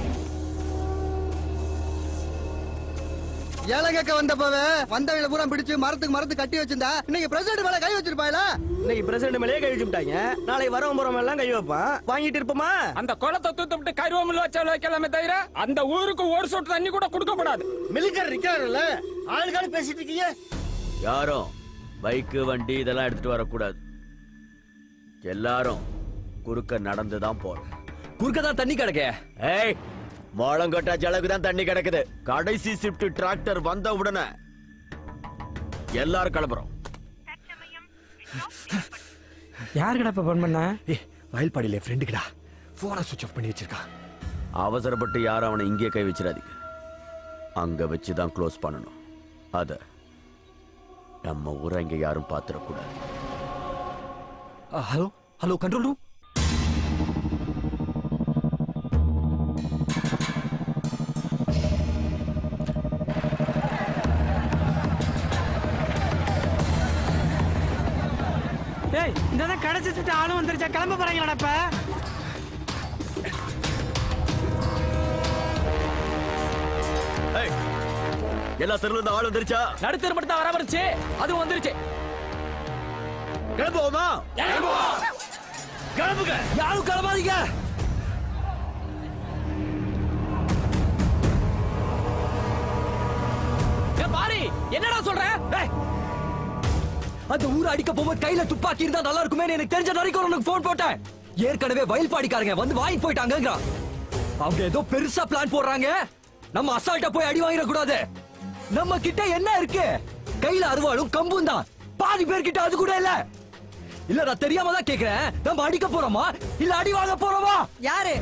ஏழை கேட்க வந்தப்பவே வந்தவங்களை பூரா பிடிச்சு மரத்துக்கு மரத்து கட்டி வச்சிருந்தா இன்னைக்கு பிரசிடண்ட் மேல கை வச்சிருப்பாயில இன்னைக்கு பிரசிடண்ட் மேலேயே கை வச்சு விட்டாங்க நாளை வரவன் போறவன் எல்லாம் கை வைப்பான் வாங்கிட்டு இருப்போமா அந்த குளத்தை தூத்து விட்டு கருவமில் வச்சாலும் வைக்கலாமே தவிர அந்த ஊருக்கு ஒரு சொட்டு தண்ணி கூட கொடுக்க கூடாது மிலிட்டர் இருக்காருல்ல ஆளுக்கான பேசிட்டு இருக்கீங்க யாரும் பைக்கு வண்டி இதெல்லாம் எடுத்துட்டு வரக்கூடாது எல்லாரும் குறுக்க நடந்து தான் போறோம் குறுக்க தான் தண்ணி கிடக்க ஏய் மோளங்கொட்டாச்சு அளவுக்கு தான் தண்ணி கிடக்குது கடைசி ஷிஃப்ட் டிராக்டர் வந்த உடனே எல்லாரும் கிளம்புறோம் யாருக்கடா இப்ப போன் பண்ண ஏ வயல்பாடியில ஃப்ரெண்டுக்குடா போனை சுவிச் ஆஃப் பண்ணி வச்சிருக்கான் அவசரப்பட்டு யாரும் அவனை இங்கே கை வச்சிடாதீங்க அங்க வச்சு தான் க்ளோஸ் பண்ணணும் அத நம்ம ஊரை இங்க யாரும் பாத்திரக்கூடாது ஹலோ ஹலோ கண்ட்ரோல் ரூம் ஏய் இந்த கடைசி சுட்டு ஆளும் வந்துருச்சா கிளம்ப போறாங்களாடா இப்ப ஏய், எல்லா தெருல இருந்து ஆள் வந்துருச்சா நடுத்தர் மட்டும் தான் வராம இருந்துச்சு அதுவும் வந்துருச்சு கிளம்புவோமா கிளம்புங்க யாரும் கிளம்பாதீங்க ஏ பாரி என்னடா சொல்ற ஏய், அந்த ஊரை அடிக்க போகும்போது கையில துப்பாக்கி இருந்தா நல்லா இருக்குமே எனக்கு தெரிஞ்ச வரைக்கும் உனக்கு போன் போட்டேன் ஏற்கனவே வயல்பாடிக்காரங்க வந்து வாங்கி போயிட்டாங்கங்கிறான் அவங்க ஏதோ பெருசா பிளான் போடுறாங்க நம்ம அசால்ட்டா போய் அடி வாங்கிட கூடாது நம்ம கிட்ட என்ன இருக்கு கையில அருவாளும் கம்பும் தான் பாதி பேர்கிட்ட அது கூட இல்ல இல்ல நான் தெரியாம தான் கேக்குறேன் நம்ம அடிக்க போறோமா இல்ல அடி வாங்க போறோமா யாரு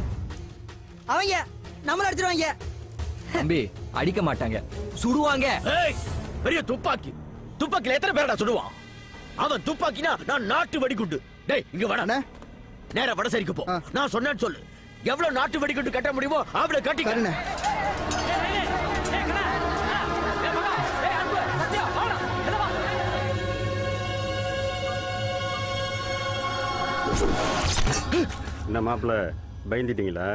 அவங்க நம்மள அடிச்சிருவாங்க தம்பி அடிக்க மாட்டாங்க சுடுவாங்க ஏய் பெரிய துப்பாக்கி துப்பாக்கில எத்தனை பேரடா சுடுவான் அவன் துப்பாக்கினா நான் நாட்டு வெடிகுண்டு டேய் இங்க வாடா நேரா வடசேரிக்கு போ நான் சொன்னேன்னு சொல்லு எவ்வளவு நாட்டு வெடிகுண்டு கட்ட முடியுமோ அவ்வளவு கட்டி என்ன மாப்பிள்ள பயந்துட்டீங்களா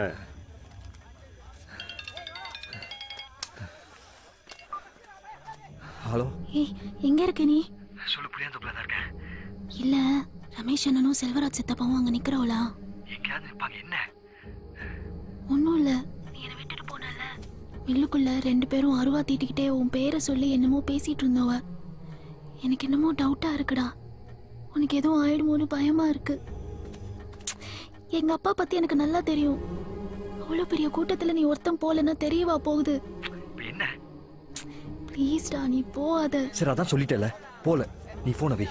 ஹலோ ஏய் எங்க இருக்க நீ சொல்லு புளியாந்தோப்புல தான் இருக்கேன் இல்ல ரமேஷ் அண்ணனும் செல்வராஜ் சித்தப்பாவும் அங்க நிக்கிறவளா எங்கேயாவது நிற்பாங்க என்ன ஒன்னும் இல்ல நீ என்ன விட்டுட்டு போனல மில்லுக்குள்ள ரெண்டு பேரும் அருவா தீட்டிக்கிட்டே உன் பேரை சொல்லி என்னமோ பேசிட்டு இருந்தவ எனக்கு என்னமோ டவுட்டா இருக்குடா உனக்கு எதுவும் ஆயிடுமோன்னு பயமா இருக்கு எங்க அப்பா பத்தி எனக்கு நல்லா தெரியும் அவ்வளவு பெரிய கூட்டத்துல நீ ஒருத்தன் போலன்னா தெரியவா போகுது என்ன ப்ளீஸ்டா நீ போகாத சரி அதான் சொல்லிட்டேல போல நீ போன வை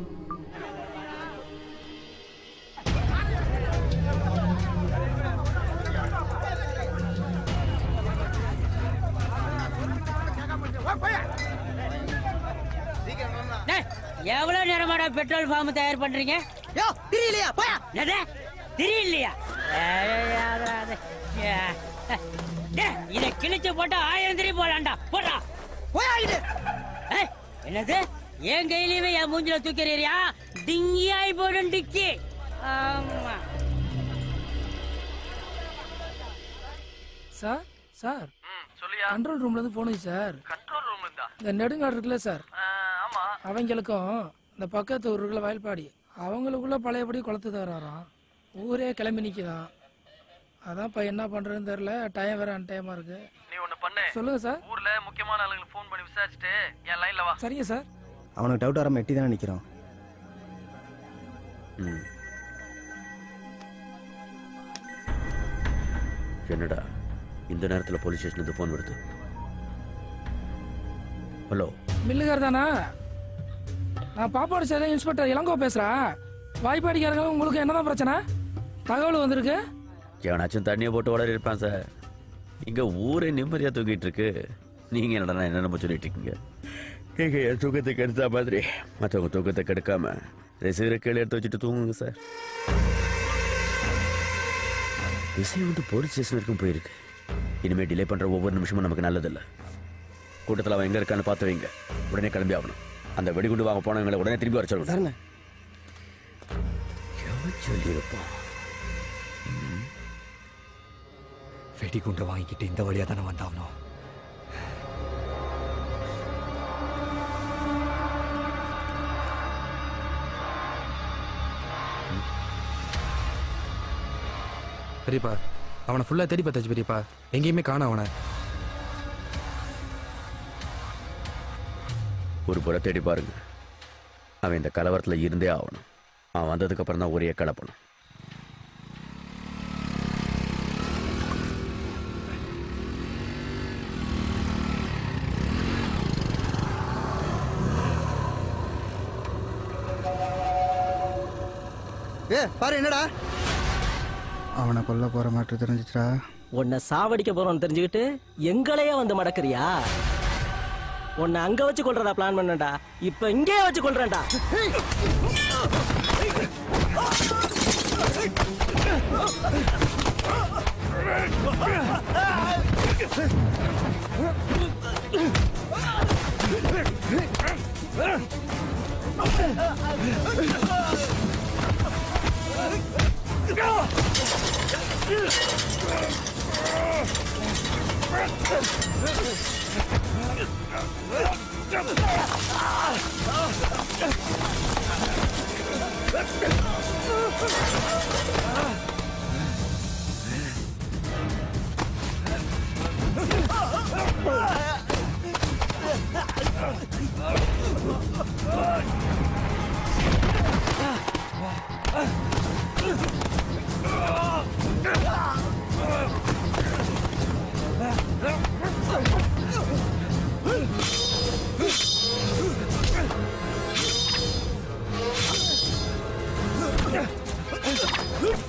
டேய், எவ்வளவு நேரமாடா பெட்ரோல் ஃபார்ம் தயார் பண்றீங்க யோ தெரியலையா போயா எது தெரியலையா இத கிழிச்சு போட்டா ஆயிரம் திரி போலாம்டா போடா போயா இது ஏய், என்னது என் கையிலயுமே என் மூஞ்சில தூக்கிறீரியா டிங்கியாய் போடும் டிக்கி ஆமா சார் சார் கண்ட்ரோல் ரூம்ல இருந்து போனுச்சு சார் கண்ட்ரோல் ரூம் இருந்தா இந்த நெடுங்காடு இருக்குல்ல சார் ஆமா அவங்களுக்கும் இந்த பக்கத்து ஊருக்குள்ள வயல்பாடி அவங்களுக்குள்ள பழையபடி குளத்து தராராம் ஊரே கிளம்பி நிக்குதாம் அதான் இப்ப என்ன பண்றதுன்னு தெரியல டைம் வேற அன்டைமா இருக்கு நீ ஒண்ணு பண்ணு சொல்லுங்க சார் ஊர்ல முக்கியமான ஆளுங்களுக்கு ஃபோன் பண்ணி விசாரிச்சுட்டு என் லைன்ல வா சரிங்க சார் அவனுக்கு டவுட் வராம எட்டி தானே நிற்கிறான் என்னடா இந்த நேரத்துல போலீஸ் ஸ்டேஷனுக்கு ஃபோன் வருது ஹலோ மில்லுகார் தானா நான் பாப்பாடு சேதம் இன்ஸ்பெக்டர் இளங்கோ பேசுறேன் வாய்ப்பாடிக்காரங்க உங்களுக்கு என்னதான் பிரச்சனை தகவல் வந்திருக்கு எவனாச்சும் தண்ணியை போட்டு வளர இருப்பான் சார் இங்க ஊரே நிம்மதியா தூங்கிட்டு இருக்கு நீங்க என்னடா என்னென்ன சொல்லிட்டு இருக்கீங்க எங்க என் தூக்கத்தை கெடுத்தா மாதிரி மற்றவங்க தூக்கத்தை கெடுக்காம ரிசீவரை கீழே எடுத்து வச்சுட்டு தூங்குங்க சார் விஷயம் வந்து போலீஸ் ஸ்டேஷன் வரைக்கும் போயிருக்கு இனிமே டிலே பண்ற ஒவ்வொரு நிமிஷமும் நமக்கு நல்லதில்ல கூட்டத்தில் அவன் எங்க இருக்கான்னு பார்த்து வைங்க உடனே கிளம்பி ஆகணும் அந்த வெடிகுண்டு வாங்க போனவங்களை உடனே திரும்பி வர சொல்லணும் எவன் சொல்லியிருப்பான் வெடிகுண்டை வாங்கிக்கிட்டு இந்த வழியா தானே வந்தாவணும் பெரியப்பா அவனை ஃபுல்லா தேடி பார்த்தாச்சு பெரியப்பா எங்கேயுமே காணோம் அவனை ஒரு புற தேடி பாருங்க அவன் இந்த கலவரத்தில் இருந்தே ஆகணும் அவன் வந்ததுக்கு அப்புறம் தான் ஒரே கலப்பணும் ஏ பாரு என்னடா அவனை கொல்ல போற மாட்டு தெரிஞ்சிச்சா உன்னை சாவடிக்க போறோம்னு தெரிஞ்சுக்கிட்டு எங்களையே வந்து மடக்குறியா உன்னை அங்க வச்சு கொள்றதா பிளான் பண்ணடா இப்ப இங்கே வச்சு கொள்றேன்டா Huh?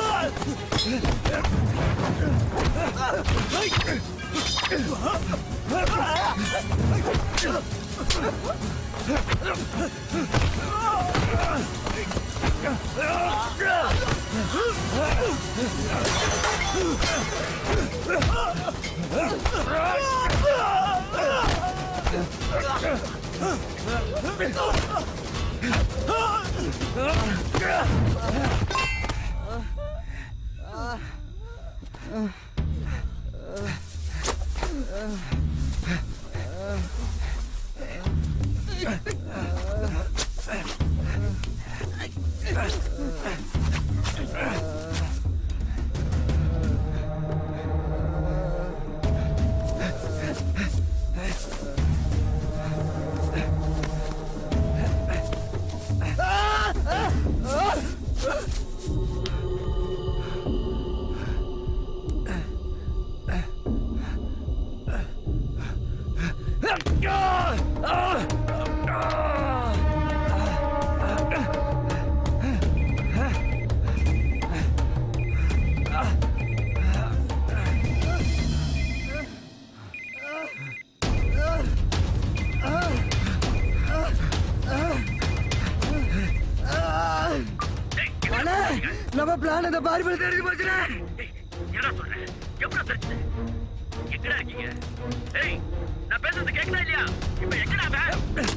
அண்ணே, நம்ம பிளான் இந்த பாரி பண்ணி தெரிஞ்சு போச்சுண்ணே என்ன சொல்றேன் எவ்வளவு தெரிஞ்சது எங்கடா இருக்கீங்க ஏய் நான் பேசுறது கேக்குதா இல்லையா இப்ப எங்கடா அவன்?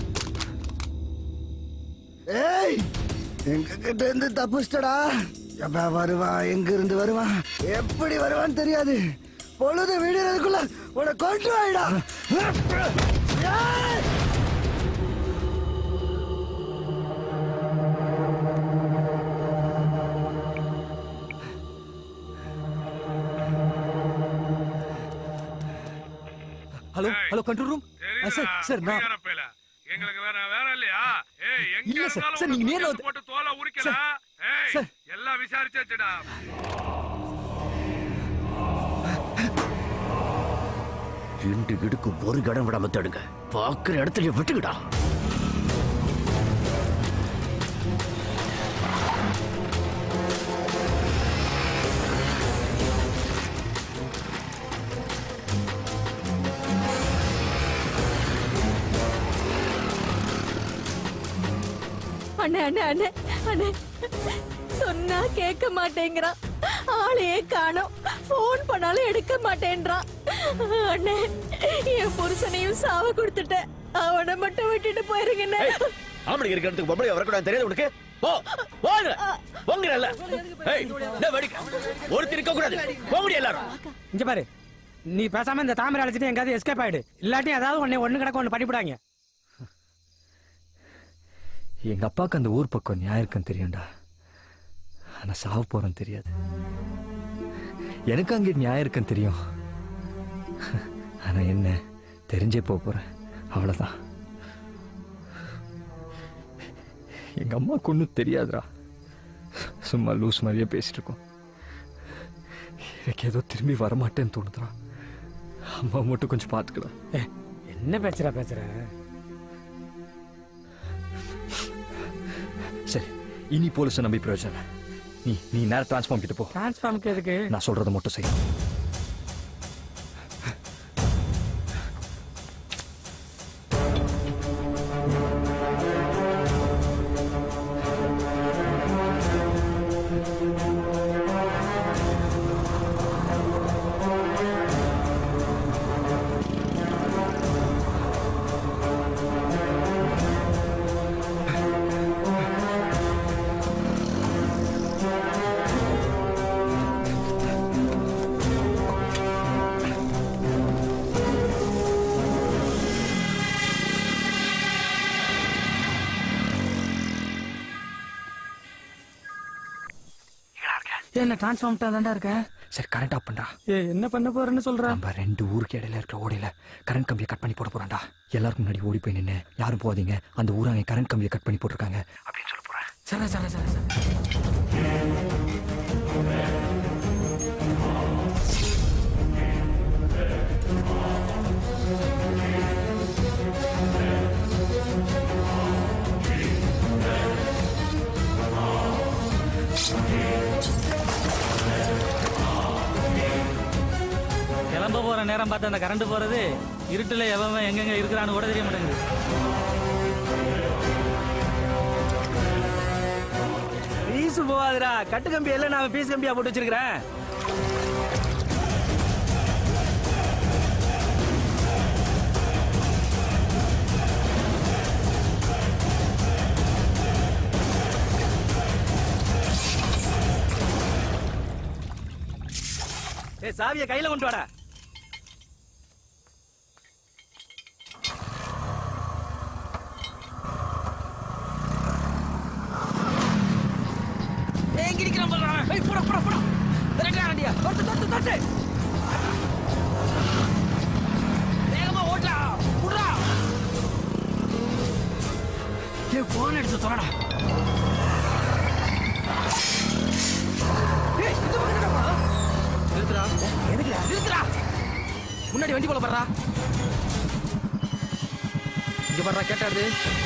ஏய் எங்க கிட்ட இருந்து தப்பிச்சிட்டடா எப்ப வருவான் எங்க இருந்து வருவான் எப்படி வருவான்னு தெரியாது பொழுது விடுறதுக்குள்ள உன கொண்டு வாயிடா ஏய்! Hello hello control room sir sir நான் குடிகார பயல. எங்களுக்கு வேற வேற இல்லையா ஏய் எங்க இல்ல சார், இருந்தாலும் சார், நீங்க உனக்கு நேர்ல கேஸ் போட்டு தோலை உரிக்கல சார், ஏய் சார். எல்லாம் விசாரிச்சாச்சுடா ரெண்டு இடுக்கு ஒரு கடம் விடாம தடுங்க பாக்குற இடத்துல விட்டுக்கிடா அண்ணே அண்ணே அண்ணே அண்ணே சொன்னா கேட்க மாட்டேங்கிறான் ஆளையே காணோம் ஃபோன் பண்ணாலும் எடுக்க மாட்டேன்றான் அண்ணே என் புருஷனையும் சாவ கொடுத்துட்டேன் அவனை மட்டும் விட்டுட்டு போயிருங்கண்ணே ஆம்பளை இருக்கிற இடத்துக்கு பொம்பளை வரக்கூடாது தெரியாது உனக்கு போ போங்க போங்கறல்ல ஏய் என்ன வெடிக்க ஒருத்தர் இருக்க கூடாது போங்கடி எல்லாரும் இங்க பாரு நீ பேசாம இந்த தாமரை அழைச்சிட்டு எங்காவது எஸ்கேப் ஆயிடு இல்லாட்டி ஏதாவது ஒண்ணு ஒண்ணு கிடக்க ஒண்ணு பண்ணிவிடாங்க எங்க அப்பாவுக்கு அந்த ஊர் பக்கம் நியாயம் இருக்குன்னு தெரியும்டா ஆனா சாவ போறேன்னு தெரியாது எனக்கு அங்கே நியாயம் இருக்குன்னு தெரியும் ஆனா என்ன தெரிஞ்சே போக போறேன் அவ்வளவுதான் எங்க அம்மாவுக்கு ஒன்றும் தெரியாதுடா சும்மா லூஸ் மாதிரியே பேசிட்டு இருக்கோம் எனக்கு ஏதோ திரும்பி வரமாட்டேன்னு தோணுதுடா அம்மா மட்டும் கொஞ்சம் பார்த்துக்கலாம் என்ன பேசுற பேசுற சரி இனி போலீஸை நம்பி பிரயோஜனம் இல்லை. நீ நீ நேரம் டிரான்ஸ்ஃபார்ம் கிட்ட போ டிரான்ஸ்ஃபார்முக்கு எதுக்கு நான் சொல்றதை மட்டும் செய் என்ன டிரான்ஸ்ஃபார்ம் தான்டா இருக்க சரி கரண்ட் ஆஃப் பண்ணா ஏ என்ன பண்ண போறேன்னு சொல்ற நம்ம ரெண்டு ஊருக்கு இடையில இருக்கிற ஓடையில கரண்ட் கம்பியை கட் பண்ணி போட போறான்டா எல்லாருக்கும் முன்னாடி ஓடி போய் நின்னு யாரும் போகாதீங்க அந்த ஊராங்க கரண்ட் கம்பியை கட் பண்ணி போட்டிருக்காங்க அப்படின்னு சொல்ல போறேன் சரி சரி சரி சரி கிளம்ப போற நேரம் பார்த்து அந்த கரண்ட் போறது இருட்டுல எவன் எங்கெங்க இருக்கிறான்னு கூட தெரிய மாட்டேங்குது பீஸ் போகாதுடா கட்டு கம்பி எல்லாம் நான் பீஸ் கம்பியா போட்டு வச்சிருக்கிறேன் ஏய் சாவியை கையில கொண்டு வாடா ஏய், எங்க நிக்கிறான் பாருடா அவன். ஏய், போடா, போடா, போடா. விரட்டுடா வண்டியை. தொட்டு, தொட்டு, தொட்டு. வேகமா ஓட்டுடா. விட்றா. ஏய், phone எடுத்து தொலைடா. ஏய், இந்த பக்கம் என்னடா? நிறுத்துடா. எதுக்குடா? நிறுத்துடா. முன்னாடி வண்டி போல பாடுறா இங்க பாடுறா கேட்டாரு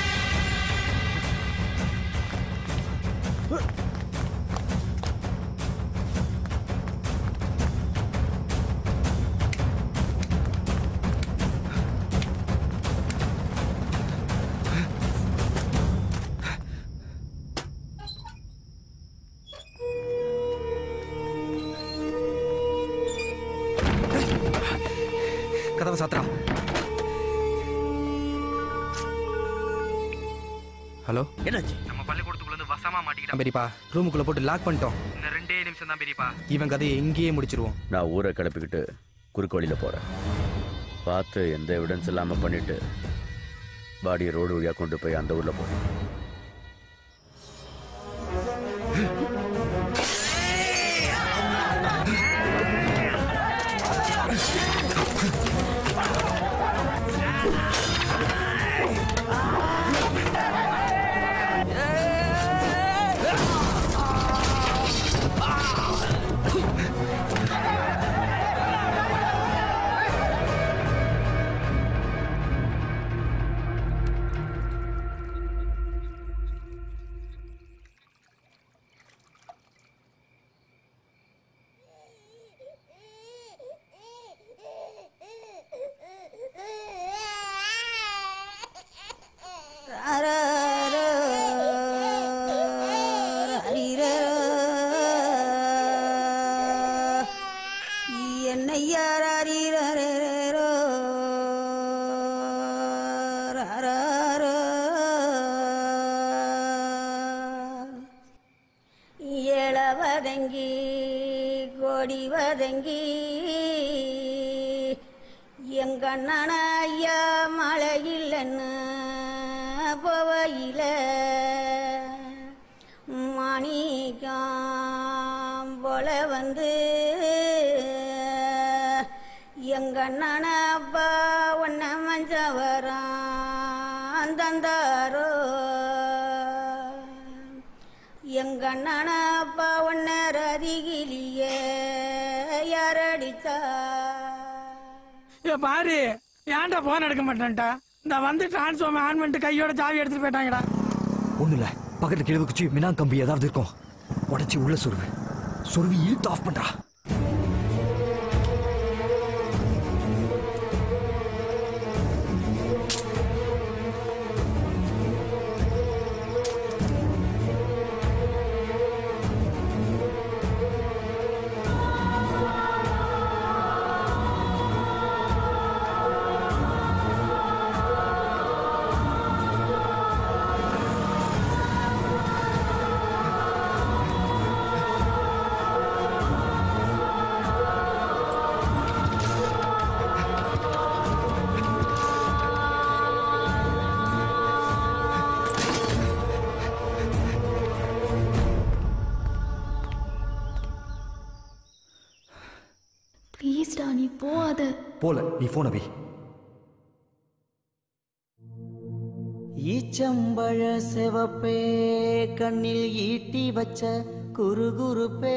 கதவை சாத்துறா ஹலோ என்னாச்சு நம்ம பள்ளிக்கூடத்துக்குள்ள இருந்து வசமா மாட்டிக்கிட்டான் பெரியப்பா ரூமுக்குள்ள போட்டு லாக் பண்ணிட்டோம் இன்னும் ரெண்டே நிமிஷம் தான் பெரியப்பா இவன் கதையை எங்கேயே முடிச்சிருவோம் நான் ஊரை கிளப்பிக்கிட்டு குறுக்கு வழியில போறேன் பார்த்து எந்த எவிடன்ஸ் இல்லாம பண்ணிட்டு பாடியை ரோடு வழியா கொண்டு போய் அந்த ஊர்ல போறேன் என்னையாரோ இளவதங்கி கொடி வதங்கி எங்கண்ணன ஐயா மழையில்லைன்னு போவையில மாணிக்கம் போல வந்து எங்கண்ணன அப்பா உன்ன மஞ்சவரம் தந்தாரோ எங்கண்ணன அப்பா உன்ன ரதிகிலியே யாரடிச்சா ஏ பாரு ஏன்டா போன் எடுக்க மாட்டேன்டா இந்த வந்து டிரான்ஸ்ஃபார்மர் ஆன் பண்ணிட்டு கையோட சாவி எடுத்துட்டு போயிட்டாங்கடா ஒண்ணு இல்ல பக்கத்துல கிழவு குச்சி மினா கம்பி ஏதாவது இருக்கும் உடைச்சி உள்ள சொருவு சொருவி இழுத்து ஆஃப் பண்றா ப்ளீஸ்டா நீ போகாத போல நீ போன வை ஈச்சம்பழ செவப்பே கண்ணில் ஈட்டி வச்ச குறுகுறுப்பே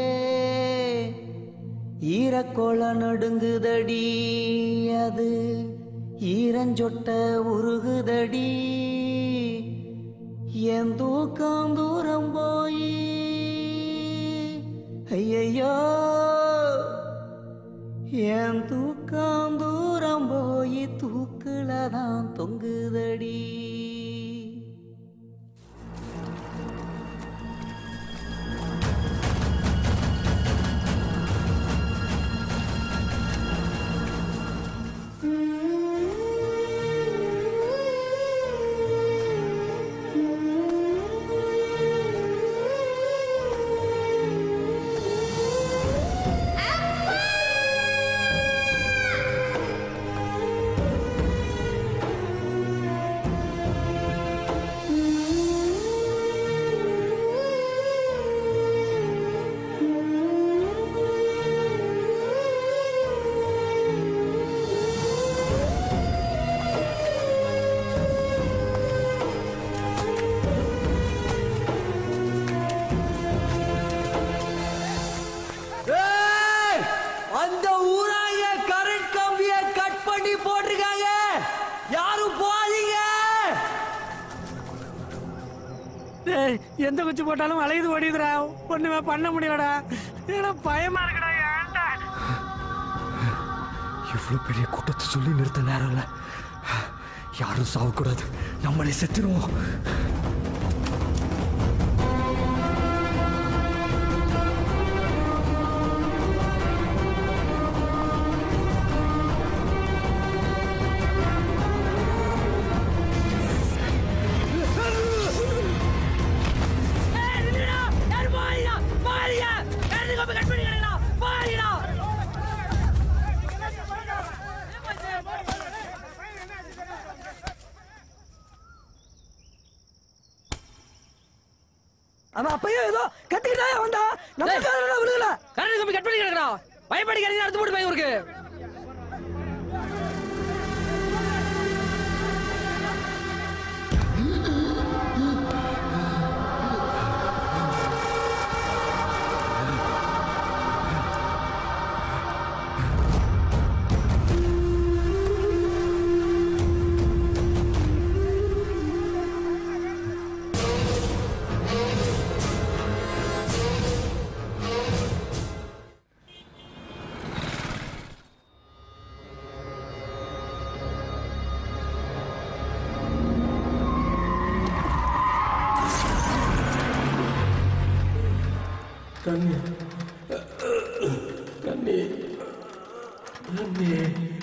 ஈரக்கோள நடுங்குதடி அது ஈரஞ்சொட்ட உருகுதடி என் தூக்கம் தூரம் போய் ஐயையோ என் தூக்கம் தூக்கம் தூரம் போய் தூக்குல தான் தொங்குதடி ஏய்! அந்த ஊராய கரண்ட் கம்பிய கட் பண்ணி போட்டிருக்காங்க யாரும் போகாதீங்க டேய் எந்த குச்சி போட்டாலும் அலையுது ஓடிதுடா ஒண்ணுமே பண்ண முடியலடா ஏன்னா பயமா இருக்குடா ஏன்டா இவ்வளவு பெரிய கூட்டத்தை சொல்லி நிறுத்த நேரம் இல்ல யாரும் சாவக்கூடாது நம்மளே செத்துருவோம் அவன் அப்பயே ஏதோ கத்திக்கிட்டே வந்தா நம்ம காரணம் விழுகல கரண்ட் கம்பி கட் பண்ணி கிடக்குறா பயப்படிக்கிறீங்க அடுத்து போட்டு போய் இவருக்கு கண்ணு கண்ணே கண்ணே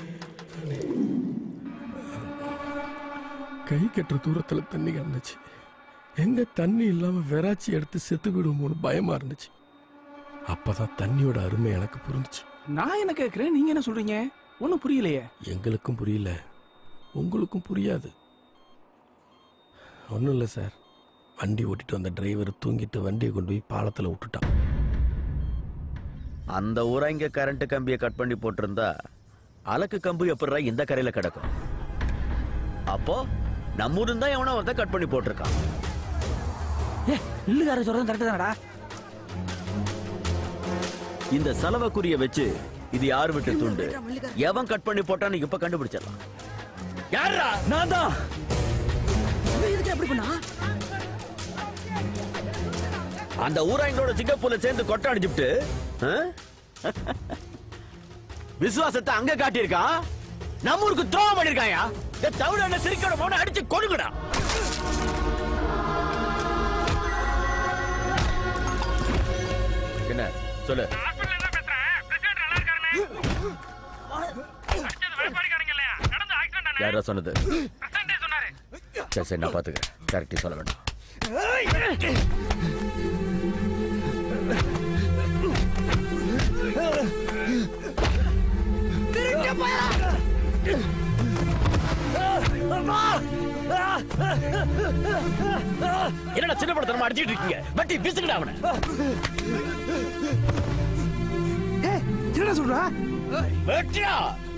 கை கட்டுற தூரத்துல தண்ணி கிடந்துச்சு எங்க தண்ணி இல்லாம வெறாச்சி எடுத்து செத்து விடுவோமோன்னு பயமா இருந்துச்சு அப்பதான் தண்ணியோட அருமை எனக்கு புரிஞ்சுச்சு நான் என்ன கேக்குறேன் நீங்க என்ன சொல்றீங்க ஒண்ணும் புரியலையே எங்களுக்கும் புரியல உங்களுக்கும் புரியாது ஒன்றும் இல்லை சார் வண்டி ஓட்டிட்டு வந்த டிரைவர் தூங்கிட்டு வண்டியை கொண்டு போய் பாலத்தில் விட்டுட்டான் அந்த ஊராங்க கரண்ட் கம்பியை கட் பண்ணி போட்டிருந்தா அலக்கு கம்பு எப்படிடா இந்த கரையில கிடக்கும் அப்போ நம்ம ஊரு தான் எவனோ ஒருத்தன் கட் பண்ணி போட்டிருக்கான் இல்லுகார சொல்றது கரெக்ட் தானடா இந்த செலவுக்குரிய வச்சு இது யார் விட்டு துண்டு எவன் கட் பண்ணி போட்டான்னு இப்ப கண்டுபிடிச்சிடலாம் யாரா நான் தான் இதுக்கு எப்படி பண்ணா அந்த ஊராங்களோட சிங்கப்பூர்ல சேர்ந்து கொட்டை அடிச்சுட்டு விசுவாசத்தை அங்க காட்டியிருக்கான் நம்ம ஊருக்கு துரோகம் பண்ணிருக்காயா தமிழ் சிரிக்கோட போன அடிச்சு கொடுங்கடா என்ன சொல்லு யாரா சொன்னது சரி சரி நான் பாத்துக்கிறேன் கரெக்டி சொல்ல வேண்டாம் என்னடா சின்ன படத்தனமா அடிச்சிட்டு இருக்கீங்க பட்டி பிசுக்கிட்ட அவனை என்ன சொல்ற வெட்டியா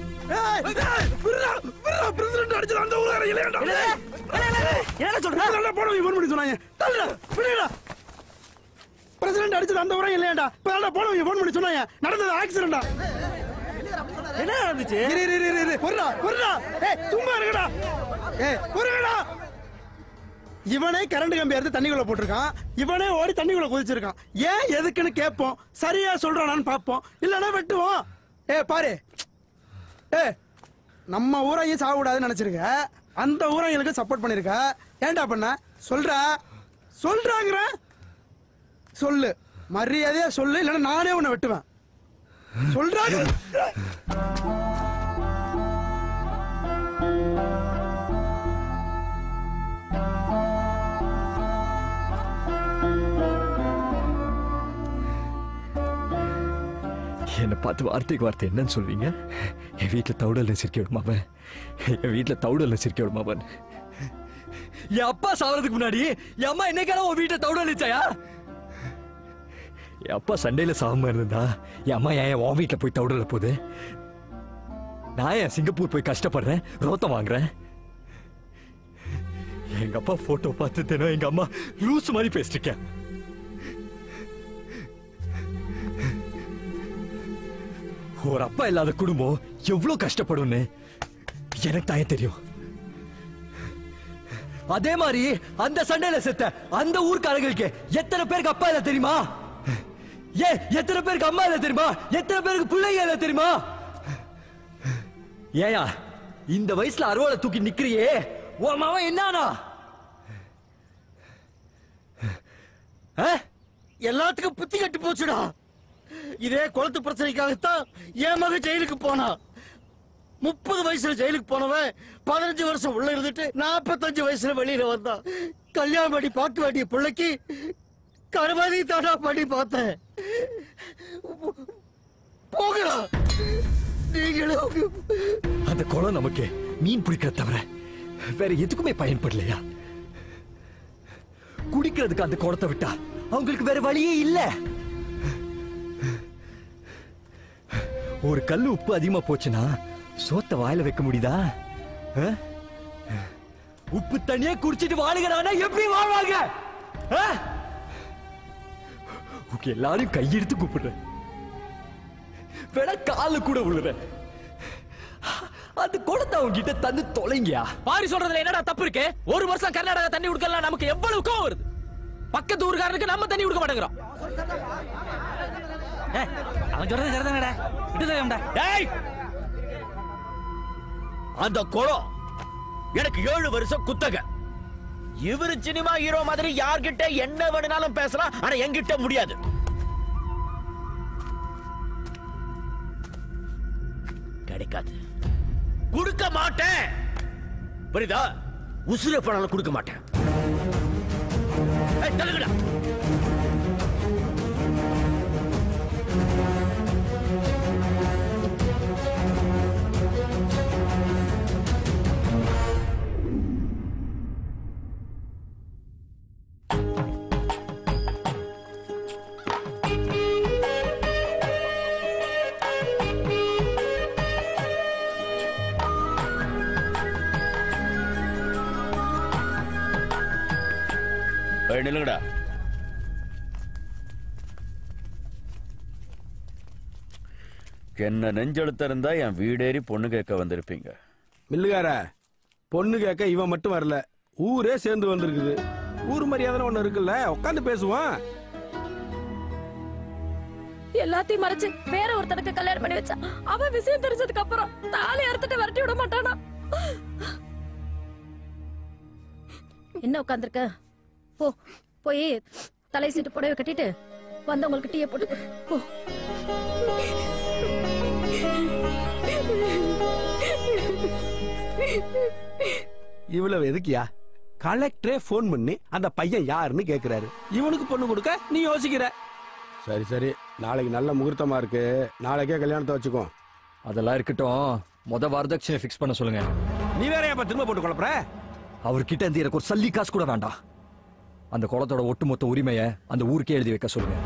பிரசிடண்ட் அடிச்சது அந்த ஊரார இல்லையாண்டா என்ன சொல்ற போன ஃபோன் பண்ணி சொன்னாங்க தள்ளுடா விடுடா பிரசிடண்ட் அடிச்சது அந்த ஊரா இல்லையாண்டா இப்ப போனவங்க ஃபோன் பண்ணி சொன்னாங்க நடந்தது ஆக்சிடென்டா என்ன நடந்துச்சு இரு இரு இரு இரு பொறுடா பொறுடா ஏய் சும்மா இருங்கடா ஏய் பொறுங்கடா இவனே கரண்ட் கம்பி எடுத்து தண்ணிக்குள்ள போட்டிருக்கான் இவனே ஓடி தண்ணிக்குள்ள குதிச்சிருக்கான் ஏன் எதுக்குன்னு கேட்போம் சரியா சொல்றானான்னு பார்ப்போம் இல்லைன்னா வெட்டுவோம் ஏ பாரு ஏ நம்ம ஊரையும் சாப்பிடாதுன்னு நினைச்சிருக்க அந்த ஊரைங்களுக்கு சப்போர்ட் பண்ணிருக்க ஏன்டா பண்ண சொல்றா சொல்றாங்கிற சொல்லு மரியாதையா சொல்லு இல்லைன்னா நானே உன்னை வெட்டுவேன் சொல்றாங்க என்னை பார்த்து வார்த்தைக்கு வார்த்தை என்னன்னு சொல்வீங்க என் வீட்டில் தவுடல்ல சிரிக்க விடுமாவன் என் வீட்டில் தவுடல்ல சிரிக்க விடுமாவன் என் அப்பா சாவறதுக்கு முன்னாடி என் அம்மா என்னைக்கான உன் வீட்டை தவுடல் வச்சாயா என் அப்பா சண்டையில சாகாம இருந்தா என் அம்மா ஏன் உன் வீட்டில் போய் தவுடல போகுது நான் ஏன் சிங்கப்பூர் போய் கஷ்டப்படுறேன் ரோத்தம் வாங்குறேன் எங்க அப்பா போட்டோ பார்த்து தினம் எங்க அம்மா லூஸ் மாதிரி பேசிட்டு இருக்கேன் ஒரு அப்பா இல்லாத குடும்பம் எவ்வளவு கஷ்டப்படும்னு எனக்கு தான் தெரியும் அதே மாதிரி அந்த சண்டையில செத்த அந்த ஊர்க்காரங்களுக்கு எத்தனை பேருக்கு அப்பா இல்ல தெரியுமா ஏ எத்தனை பேருக்கு அம்மா இல்ல தெரியுமா எத்தனை பேருக்கு பிள்ளைங்க இல்ல தெரியுமா ஏயா இந்த வயசுல அறுவாலை தூக்கி நிக்கிறியே உன் மவன் என்னானா எல்லாத்துக்கும் புத்தி கட்டு போச்சுடா இதே குளத்து பிரச்சனைக்காகத்தான் என் மகன் ஜெயிலுக்கு போனா முப்பது வயசுல ஜெயிலுக்கு போனவன் பதினஞ்சு வருஷம் உள்ள இருந்துட்டு நாற்பத்தஞ்சு வயசுல வெளியில வந்தான் கல்யாணம் பண்ணி பார்க்க வேண்டிய பிள்ளைக்கு கருமாதி தாடா பண்ணி பார்த்தேன் போகலாம் நீங்களும் அந்த குளம் நமக்கு மீன் பிடிக்கிறத தவிர வேற எதுக்குமே பயன்படலையா குடிக்கிறதுக்கு அந்த குளத்தை விட்டா அவங்களுக்கு வேற வழியே இல்ல ஒரு கல்லு உப்பு அதிகமா போச்சுன்னா சோத்த வாயில வைக்க முடியுதா ஆ? உப்பு தண்ணியே குடிச்சிட்டு வாழுகிறானா எப்படி வாழ்வாங்க ஆ? உங்க எல்லாரையும் கையெடுத்து கூப்பிடுறேன் வேணா காலு கூட விழுறேன் அந்த குடத்தை அவங்க கிட்ட தந்து தொலைங்கயா பாரி சொல்றதுல என்னடா தப்பு இருக்கு ஒரு வருஷம் கர்நாடகா தண்ணி கொடுக்கலாம் நமக்கு எவ்வளவு கோவம் வருது பக்கத்து ஊருக்காரனுக்கு நம்ம தண்ணி கொடுக்க மாட்டேங்கிறோம் ஏய், அவன் சொல்றது சரிதானடா விட்டுதா டேய் அந்த குளம் எனக்கு ஏழு வருஷம் குத்தக இவரு சினிமா ஹீரோ மாதிரி யார்கிட்ட என்ன வேணும்னாலும் பேசலாம் ஆனா என்கிட்ட முடியாது கிடைக்காது கொடுக்க மாட்டேன் புரியுதா உசுர பணம் கொடுக்க மாட்டேன் ஏய், தள்ளுங்கடா. ஏய், நில்லுங்கடா என்ன நெஞ்செழுத்த இருந்தா என் வீடேறி பொண்ணு கேட்க வந்திருப்பீங்க மில்லுகார பொண்ணு கேட்க இவன் மட்டும் வரல ஊரே சேர்ந்து வந்திருக்குது ஊர் மரியாதை ஒண்ணு இருக்குல்ல உட்காந்து பேசுவான் எல்லாத்தையும் மறைச்சு வேற ஒருத்தனுக்கு கல்யாணம் பண்ணி வச்சா அவன் விஷயம் தெரிஞ்சதுக்கு அப்புறம் தாலி அறுத்துட்டு விரட்டி விட மாட்டானா என்ன உட்காந்துருக்க போ போய் தலை சீட்டு புடவை கட்டிட்டு வந்தவங்களுக்கு டீயை போட்டு கொடு. போ இவ்வளவு எதுக்கியா கலெக்டரே ஃபோன் பண்ணி அந்த பையன் யாருன்னு கேக்குறாரு இவனுக்கு பொண்ணு கொடுக்க நீ யோசிக்கிற சரி சரி நாளைக்கு நல்ல முகூர்த்தமா இருக்கு நாளைக்கே கல்யாணத்தை வச்சுக்கோ அதெல்லாம் இருக்கட்டும் முத வரதட்சணை ஃபிக்ஸ் பண்ண சொல்லுங்க நீ வேற ஏப்பா திரும்ப போட்டு குழப்பற அவர்கிட்ட இருந்து எனக்கு ஒரு சல்லி காசு கூட வேண்டாம் அந்த குளத்தோட ஒட்டுமொத்த உரிமையை அந்த ஊருக்கே எழுதி வைக்க சொல்லுங்க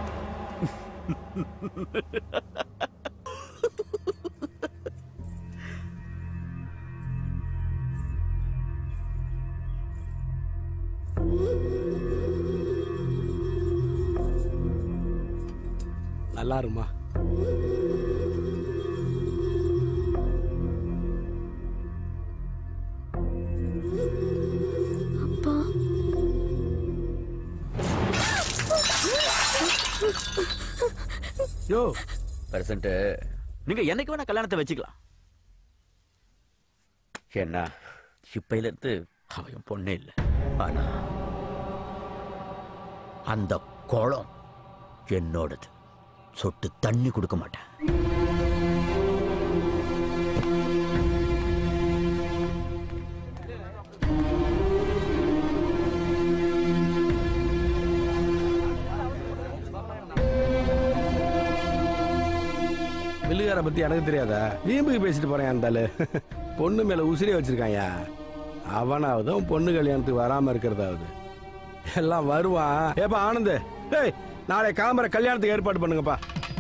நல்லா இருமா அப்பா யோ பிரசன்ட் நீங்க என்னைக்கு வேணா கல்யாணத்தை வச்சுக்கலாம் என்ன இப்பையில இருந்து அவ என் பொண்ணே இல்லை ஆனா அந்த குளம் என்னோடது சொட்டு தண்ணி கொடுக்க மாட்டேன் மில்லுகார பத்தி எனக்கு தெரியாதா வீம்புக்கு பேசிட்டு போறேன் அந்த ஆளு பொண்ணு மேல உசிரியை வச்சிருக்காயா அவனாவதும் பொண்ணு கல்யாணத்துக்கு வராம இருக்கிறதாவது எல்லாம் வருவான் ஏப்பா ஆனந்த் டேய் நாளை காமரை கல்யாணத்துக்கு ஏற்பாடு பண்ணுங்கப்பா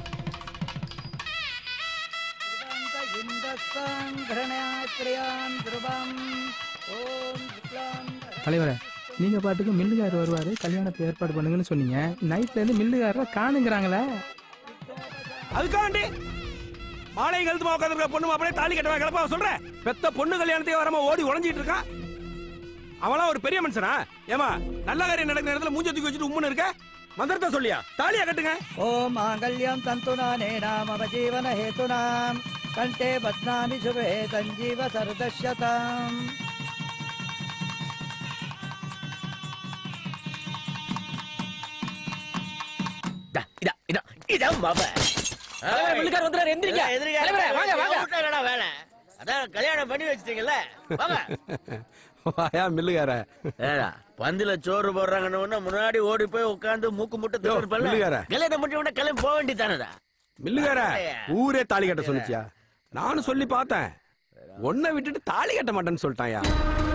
தலைவரே நீங்க பாட்டுக்கு மில்லுகாரர் வருவாரு கல்யாணத்தை ஏற்பாடு பண்ணுங்கன்னு சொன்னீங்க நைட்ல இருந்து மில்லுகாரரை காணுங்கிறாங்களே அதுக்காண்டி மாலை கழுத்து உட்காந்துருக்க பொண்ணு மாப்பிளே தாலி கட்டவா கிளப்பா சொல்றேன் பெத்த பொண்ணு கல்யாணத்துக்கு வராம ஓடி உழைஞ்சிட்டு இருக்கான் அவனா ஒரு பெரிய மனுஷனா ஏமா நல்ல காரியம் நடக்கிற இடத்துல மூஞ்ச தூக்கி வச்சுட்டு உம்முன்னு இருக்க மந்திரத்தை சொல்லியா தாலியா கட்டுங்க ஓம் மாங்கல்யம் தந்துனானே நாம ஜீவன ஹேதுனாம் கண்டே பத்னாமி சுபே சஞ்சீவ சரதஷ்யதாம் இதா இதா இதான் மாம தலைவரே, மில்லுக்காரர் வந்துறாரு, எந்திரிங்க. தலைவரே, வாங்க, வாங்க. வேலை அதான் கல்யாணம் பண்ணி வச்சிட்டீங்கல்ல வாங்க வாயா மில்லுகார ஏடா பந்தில சோறு போடுறாங்கன்னு உடனே முன்னாடி ஓடி போய் உட்கார்ந்து மூக்கு முட்டை யோ, திறப்பல்ல மில்லுகார. கல்யாணம் பண்ணி உடனே கிளம்பி போக வேண்டியதானடா மில்லுகார ஊரே தாலி கட்ட சொல்லுச்சியா நானும் சொல்லி பார்த்தேன் ஒன்ன விட்டுட்டு தாலி கட்ட மாட்டேன்னு சொல்லிட்டாயா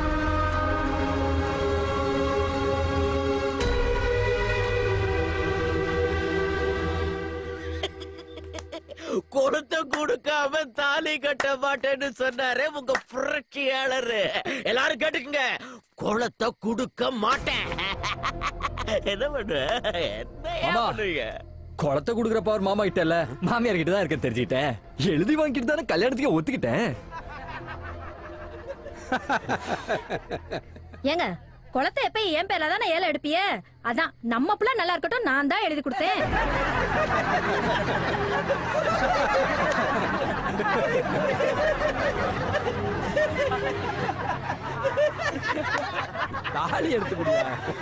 கொடுத்த கொடுக்காம தாலி கட்ட மாட்டேன்னு சொன்னாரே உங்க புரட்சியாளர் எல்லாரும் கேட்டுக்குங்க குளத்தை கொடுக்க மாட்டேன் என்ன பண்ணு என்ன மாமா. பண்ணுவீங்க குளத்தை கொடுக்குற பவர் மாமா கிட்ட இல்ல மாமியார் கிட்ட தான் இருக்க தெரிஞ்சுக்கிட்டேன் எழுதி வாங்கிட்டு தானே கல்யாணத்துக்கு ஒத்துக்கிட்டேன் ஏங்க குளத்தை எப்ப என் பேர்ல தானே ஏல எடுப்பிய அதான் நம்ம புள்ள நல்லா இருக்கட்டும் நான் தான் எழுதி கொடுத்தேன் தாலி எடுத்து கொடுயா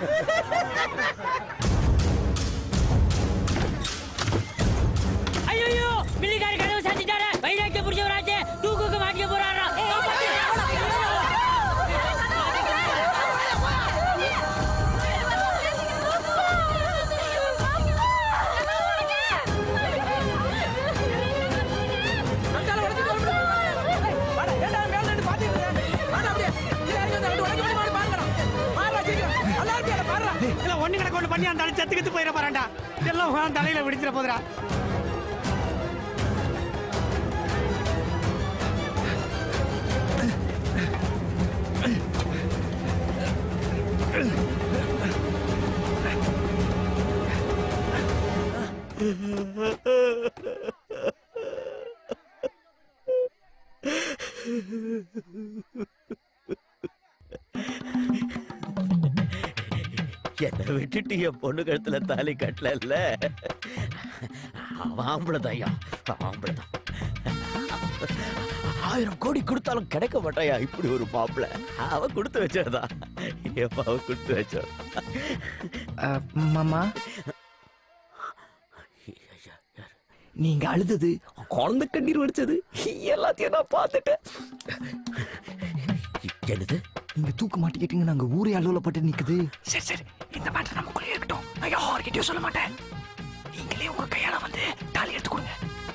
ஐயோ மில்லிக்கார கதவு சாத்திட்டாரு வைராக்கிய புடிச்சவராச்சே தூக்குக்கு மாட்டிக்க போறாரா எல்லாம் ஒண்ணு கிடக்க ஒண்ணு பண்ணி அந்த ஆளு செத்து கித்து போயிட போறான்டா எல்லாம் உன் தலையில விடிச்சிட போதுடா என்னை விட்டுட்டு என் பொண்ணு கழுத்துல தாலி கட்டல அவன் ஆம்பளை தான்யா ஆம்பளை தான் ஆயிரம் கோடி கொடுத்தாலும் கிடைக்க மாட்டாயா இப்படி ஒரு மாப்பிள அவ கொடுத்து வச்சதா எப்ப அவ கொடுத்து வச்சா மாமா நீங்க அழுதது குழந்தை கண்ணீர் வடிச்சது எல்லாத்தையும் நான் பார்த்துட்டேன் என்னது நீங்க தூக்க மாட்டிக்கிட்டீங்க நாங்க ஊரே அலுவலப்பட்டு நிக்குது சரி சரி இந்த மேட்டர் நமக்குள்ளே இருக்கட்டும் நான் யார்கிட்டயும் சொல்ல மாட்டேன் நீங்களே உங்க கையால வந்து தாலி எடுத்து கொடுங்க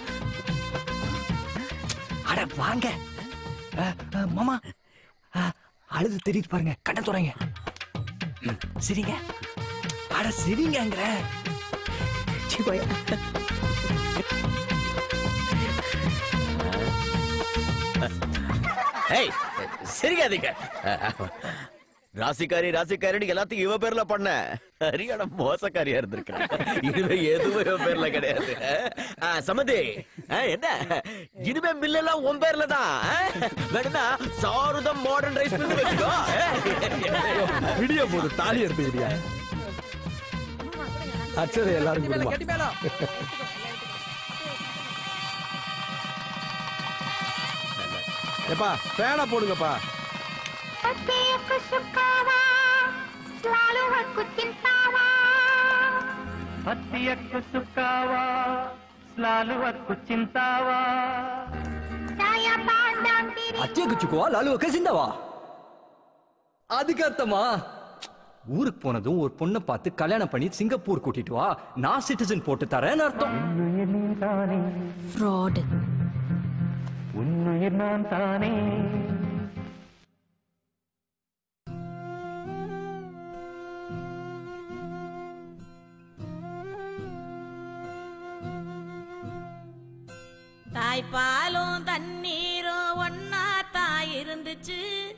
அட வாங்க அஹ், அஹ், மாமா அஹ், அழுது தெரியுது பாருங்க கண்ணை துறைங்க ம், சிரிங்க அட சிரிங்கங்கிற சிவாயா ஏய் சிரிக்காதீங்க ராசிக்காரி ராசிக்காரின்னு எல்லாத்தையும் இவ பேர்ல பண்ண சரியான மோசக்காரியா இருந்திருக்கேன் இனிமே எதுவும் இவ பேர்ல கிடையாது ஆ, சமந்தி ஆ, என்ன இனிமே மில்லெல்லாம் உன் பேர்ல தான் வேணும்னா சாருதம் மாடர்ன் ரைஸ் மில் வச்சுக்கோ விடிய போது தாலி எடுத்து விடியா அச்சதை எல்லாரும் கொடுமா கெட்டி மேளம் எப்பா ஃபேனை போடுங்கப்பா హత్యకు సుక్కావా స్లాలువకు చింతావా அத்தியக்கு சுக்குவா லாலுவக்க சிந்தாவா அதுக்கு அர்த்தமா ஊருக்கு போனதும் ஒரு பொண்ணை பார்த்து கல்யாணம் பண்ணி சிங்கப்பூர் கூட்டிட்டு வா நான் சிட்டிசன் போட்டு தரேன்னு அர்த்தம் ஃப்ராடு உன்னுயிர் நான் தானே தாய்ப்பாலும் தண்ணீரும் ஒன்னா தான் இருந்துச்சு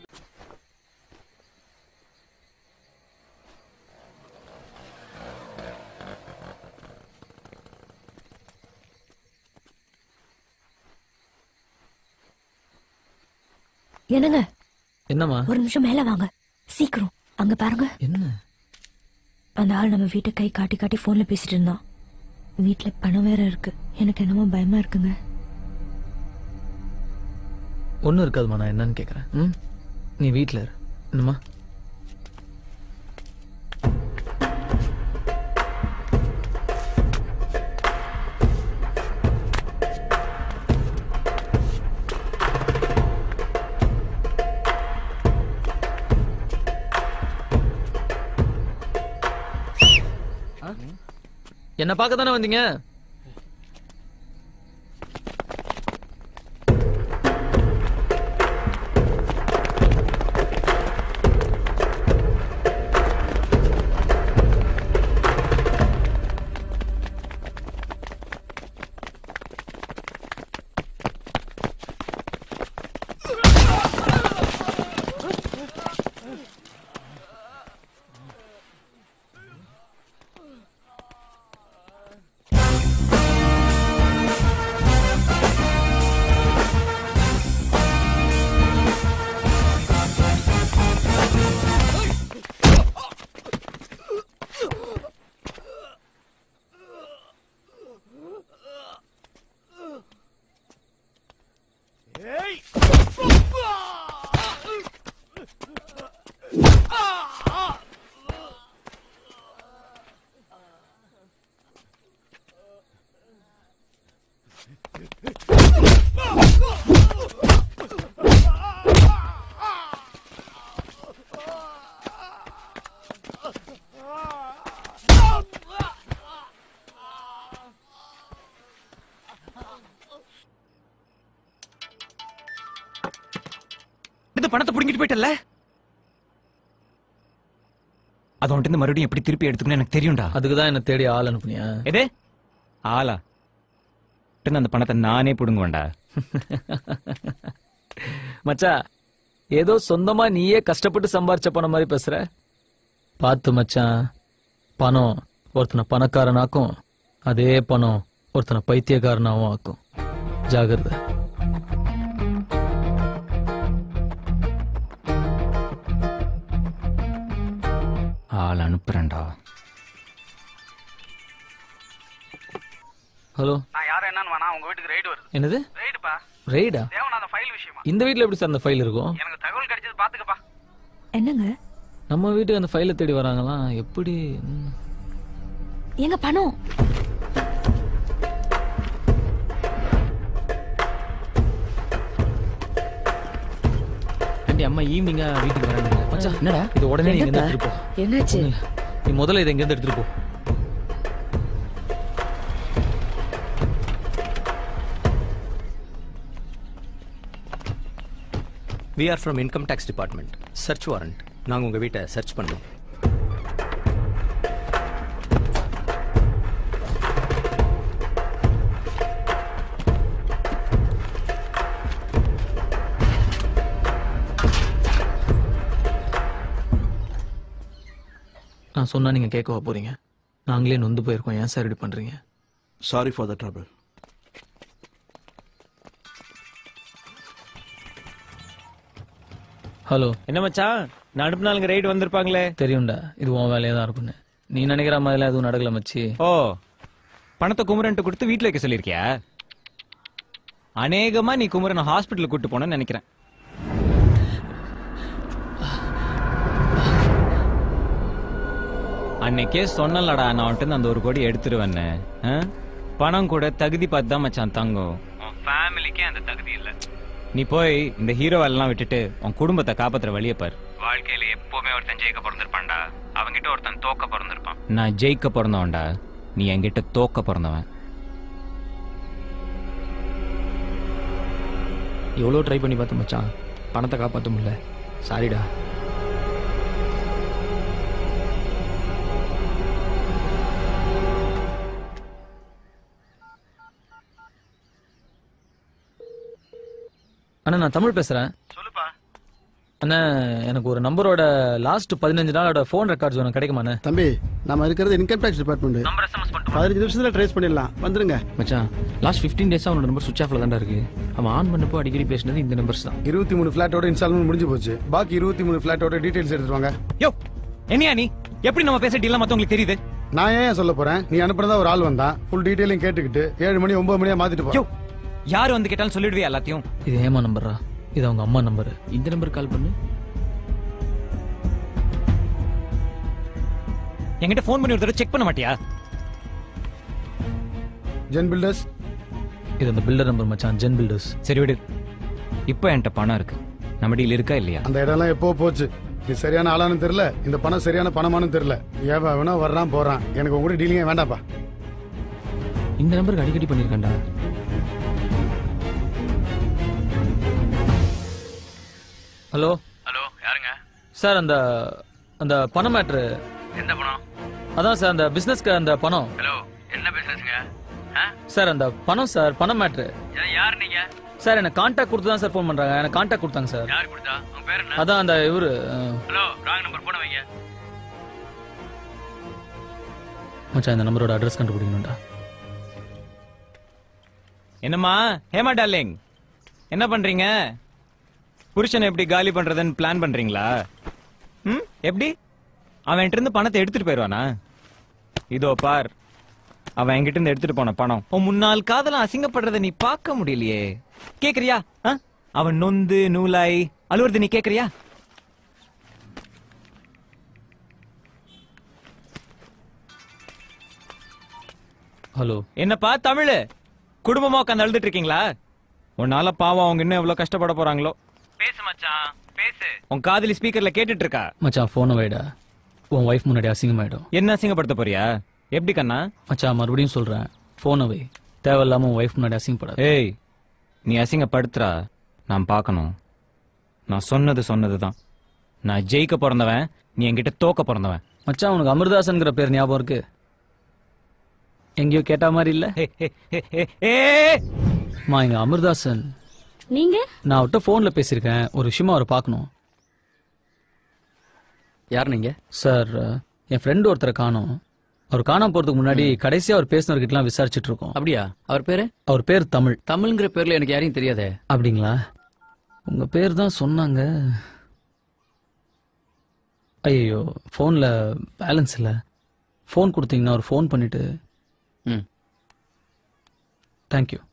என்னங்க என்னம்மா ஒரு நிமிஷம் மேல வாங்க சீக்கிரம் அங்க பாருங்க என்ன அந்த ஆள் நம்ம வீட்டை கை காட்டி காட்டி போன்ல பேசிட்டு இருந்தான் வீட்ல பணம் வேற இருக்கு எனக்கு என்னமோ பயமா இருக்குங்க ஒன்றும் இருக்காதுமா நான் என்னன்னு கேட்குறேன் ம் நீ வீட்டில் இரு என்னம்மா என்ன பார்க்க தானே வந்தீங்க இந்த பணத்தை புடுங்கிட்டு போயிட்டல அது வந்துட்டு மறுபடியும் எப்படி திருப்பி எடுத்துக்கணும் எனக்கு தெரியும்டா அதுக்கு தான் என்ன தேடி ஆள் அனுப்புனியா எது ஆளா உடனே அந்த பணத்தை நானே புடுங்குவேன்டா மச்சா ஏதோ சொந்தமா நீயே கஷ்டப்பட்டு சம்பாரிச்ச பணம் மாதிரி பேசுற பார்த்து மச்சான் பணம் ஒருத்தனை பணக்காரனாக்கும் அதே பணம் ஒருத்தனை பைத்தியக்காரனாவும் ஆக்கும் ஜாகிரதை ஆள் அனுப்புறேன்டா ஹலோ நான் யாரும் என்னன்னு வேணா உங்க வீட்டுக்கு ரைடு வருது என்னது ரைடுப்பா ரெய்டா தேவனாத ஃபைல் விஷயமா இந்த வீட்ல எப்படி சார் அந்த ஃபைல் இருக்கும் எனக்கு தகவல் கிடைச்சது பாத்துக்கப்பா என்னங்க நம்ம வீட்டுக்கு அந்த ஃபைலை தேடி வராங்களாம் எப்படி ம். எங்க பணம் ஆண்டி அம்மா ஈவினிங்கா வீட்டுக்கு வராங்க மச்சான் என்னடா இது உடனே நீங்க இருந்து எடுத்துட்டு போ என்னாச்சு ஒண்ணும் இல்ல. நீ முதல்ல இதை இங்க இருந்து எடுத்துட்டு போ we are from income tax department search warrant நாங்கள் உங்கள் வீட்டை சர்ச் பண்ணோம் நான் சொன்னா நீங்க கேட்கவா போறீங்க நாங்களே நொந்து போயிருக்கோம் ஏன் சார் இப்படி பண்றீங்க sorry for the trouble hello என்ன மச்சான் நான் அனுப்புனாலுங்க ரைடு வந்திருப்பாங்களே தெரியும்டா இது உன் வேலையா தான் இருக்கும்னு நீ நினைக்கிற மாதிரிலாம் எதுவும் நடக்கல மச்சி ஓ பணத்தை குமரன்ட்டு கொடுத்து வீட்ல வைக்க சொல்லியிருக்கியா அநேகமா நீ குமரனை ஹாஸ்பிட்டலுக்கு கூட்டு போனேன்னு நினைக்கிறேன் அன்னைக்கே சொன்னலடா நான் அவன்கிட்ட அந்த ஒரு கோடி எடுத்துருவேன்னு ஆ? பணம் கூட தகுதி பார்த்து தான் மச்சான் தங்கும் உன் ஃபேமிலிக்கே அந்த தகுதி இல்ல நீ போய் இந்த ஹீரோ எல்லாம் விட்டுட்டு உன் குடும்பத்தை காப்பாத்துற வழியை பாரு வாழ்க்கையில எப்பவுமே ஒருத்தன் ஜெயிக்க பிறந்திருப்பான்டா அவன்கிட்ட ஒருத்தன் தோக்க பிறந்திருப்பான் நான் ஜெயிக்க பிறந்தவன்டா நீ என்கிட்ட தோக்க பிறந்தவன் எவ்வளோ ட்ரை பண்ணி பார்த்தேன் மச்சான் பணத்தை காப்பாற்ற முடியல சாரிடா அண்ணா நான் தமிழ் பேசுறேன் சொல்லுப்பா அண்ணா எனக்கு ஒரு நம்பரோட லாஸ்ட் பதினஞ்சு நாளோட ஃபோன் ரெக்கார்ட்ஸ் ஒன்று கிடைக்குமாண்ணே தம்பி நம்ம இருக்கிறது இன்கம் டேக்ஸ் டிபார்ட்மெண்ட் பதினஞ்சு நிமிஷத்துல ட்ரேஸ் பண்ணிடலாம் வந்துருங்க மச்சான் லாஸ்ட் ஃபிஃப்டீன் டேஸாக அவனோட நம்பர் சுவிச் ஆஃப்ல தான்டா இருக்கு அவன் ஆன் பண்ணப்போ அடிக்கடி பேசினது இந்த நம்பர்ஸ் தான் இருபத்தி மூணு ஃபிளாட்டோட இன்ஸ்டால்மெண்ட் முடிஞ்சு போச்சு பாக்கி இருபத்தி மூணு ஃபிளாட்டோட டீடைல்ஸ் எடுத்துட்டு வாங்க யோ என்னையா நீ எப்படி நம்ம பேச டீலாம் மத்தவங்களுக்கு தெரியுது நான் ஏன் சொல்ல போறேன் நீ அனுப்புனதா ஒரு ஆள் வந்தான் ஃபுல் டீடைலையும் கேட்டுக்கிட்டு ஏழு மணி ஒன்பது மணியா மாத்திட்டு போ யார் வந்து கேட்டாலும் சொல்லிடுவியா எல்லாத்தையும் இது ஏமா நம்பரா இது அவங்க அம்மா நம்பர் இந்த நம்பர் கால் பண்ணு என்கிட்ட ஃபோன் பண்ணி ஒரு தடவை செக் பண்ண மாட்டியா ஜென் பில்டர்ஸ் இது அந்த பில்டர் நம்பர் மச்சான் ஜென் பில்டர்ஸ் சரி விடு இப்போ என்கிட்ட பணம் இருக்கு நம்ம டீல் இருக்கா இல்லையா அந்த இடம்லாம் எப்போ போச்சு இது சரியான ஆளானு தெரியல இந்த பணம் சரியான பணமானு தெரியல ஏவா வேணா வர்றான் போறான் எனக்கு உங்க கூட டீலிங்கே வேண்டாப்பா இந்த நம்பருக்கு அடிக்கடி பண்ணியிருக்கேன்டா ஹலோ ஹலோ யாருங்க சார் அந்த அந்த பணம் மேட்ரு எந்த பணம் அதான் சார் அந்த பிசினஸ்க்கு அந்த பணம் ஹலோ என்ன பிசினஸ்ங்க சார் அந்த பணம் சார் பணம் மேட்ரு யார் நீங்க சார் எனக்கு கான்டாக்ட் கொடுத்து தான் சார் ஃபோன் பண்றாங்க எனக்கு கான்டாக்ட் கொடுத்தாங்க சார் யார் கொடுத்தா உங்க பேர் என்ன அதான் அந்த இவரு அஹ், ஹலோ ராங் நம்பர் போன வைங்க மச்சான் இந்த நம்பரோட அட்ரஸ் கண்டுபிடிக்கணும்டா என்னம்மா ஹேமா டார்லிங் என்ன பண்றீங்க புருஷனை எப்படி காலி பண்றதுன்னு பிளான் பண்றீங்களா ம் எப்படி அவன் என்கிட்ட இருந்து பணத்தை எடுத்துட்டு போயிடுவானா இதோ பார் அவன் என்கிட்ட இருந்து எடுத்துட்டு போன பணம் உன் முன்னாள் காதலாம் அசிங்கப்படுறத நீ பார்க்க முடியலையே கேக்குறியா ஆ? அவன் நொந்து நூலாய் அழுவுறது நீ கேக்குறியா ஹலோ என்னப்பா தமிழ் குடும்பமா உட்காந்து அழுதுட்டு இருக்கீங்களா உன்னால பாவம் அவங்க இன்னும் எவ்வளவு கஷ்டப்பட போறாங்களோ பேசு மச்சான் பேசு உன் காதலி ஸ்பீக்கர்ல கேட்டுட்டு இருக்கா மச்சான் ஃபோனை வைடா உன் ஒய்ஃப் முன்னாடி அசிங்கமாயிடும் என்ன அசிங்கப்படுத்த போறியா எப்படி கண்ணா மச்சான் மறுபடியும் சொல்றேன் ஃபோனை வை தேவையில்லாம உன் ஒய்ஃப் முன்னாடி அசிங்கப்படாது ஏய் நீ அசிங்கப்படுத்துறா நான் பார்க்கணும் நான் சொன்னது சொன்னதுதான் நான் ஜெயிக்க பிறந்தவன் நீ என்கிட்ட தோக்க பிறந்தவன் மச்சான் உனக்கு அமிர்தாசன்ங்கிற பேர் ஞாபகம் இருக்கு எங்கேயோ கேட்ட மாதிரி இல்ல மா இங்க அமிர்தாசன் நீங்க நான் அவர்கிட்ட போன்ல பேசியிருக்கேன் ஒரு விஷயமா அவரை பார்க்கணும் யார் நீங்க சார் என் ஃப்ரெண்டு ஒருத்தரை காணோம் அவர் காணாம போறதுக்கு முன்னாடி கடைசியா அவர் பேசினவர்கிட்டலாம் விசாரிச்சுட்டு இருக்கோம் அப்படியா அவர் பேரு அவர் பேர் தமிழ் தமிழ்ங்கிற பேர்ல எனக்கு யாரையும் தெரியாதே அப்படிங்களா உங்க பேர் தான் சொன்னாங்க ஐயோ ஃபோன்ல பேலன்ஸ் இல்ல ஃபோன் கொடுத்தீங்கன்னா ஒரு ஃபோன் பண்ணிட்டு ம் தேங்க்யூ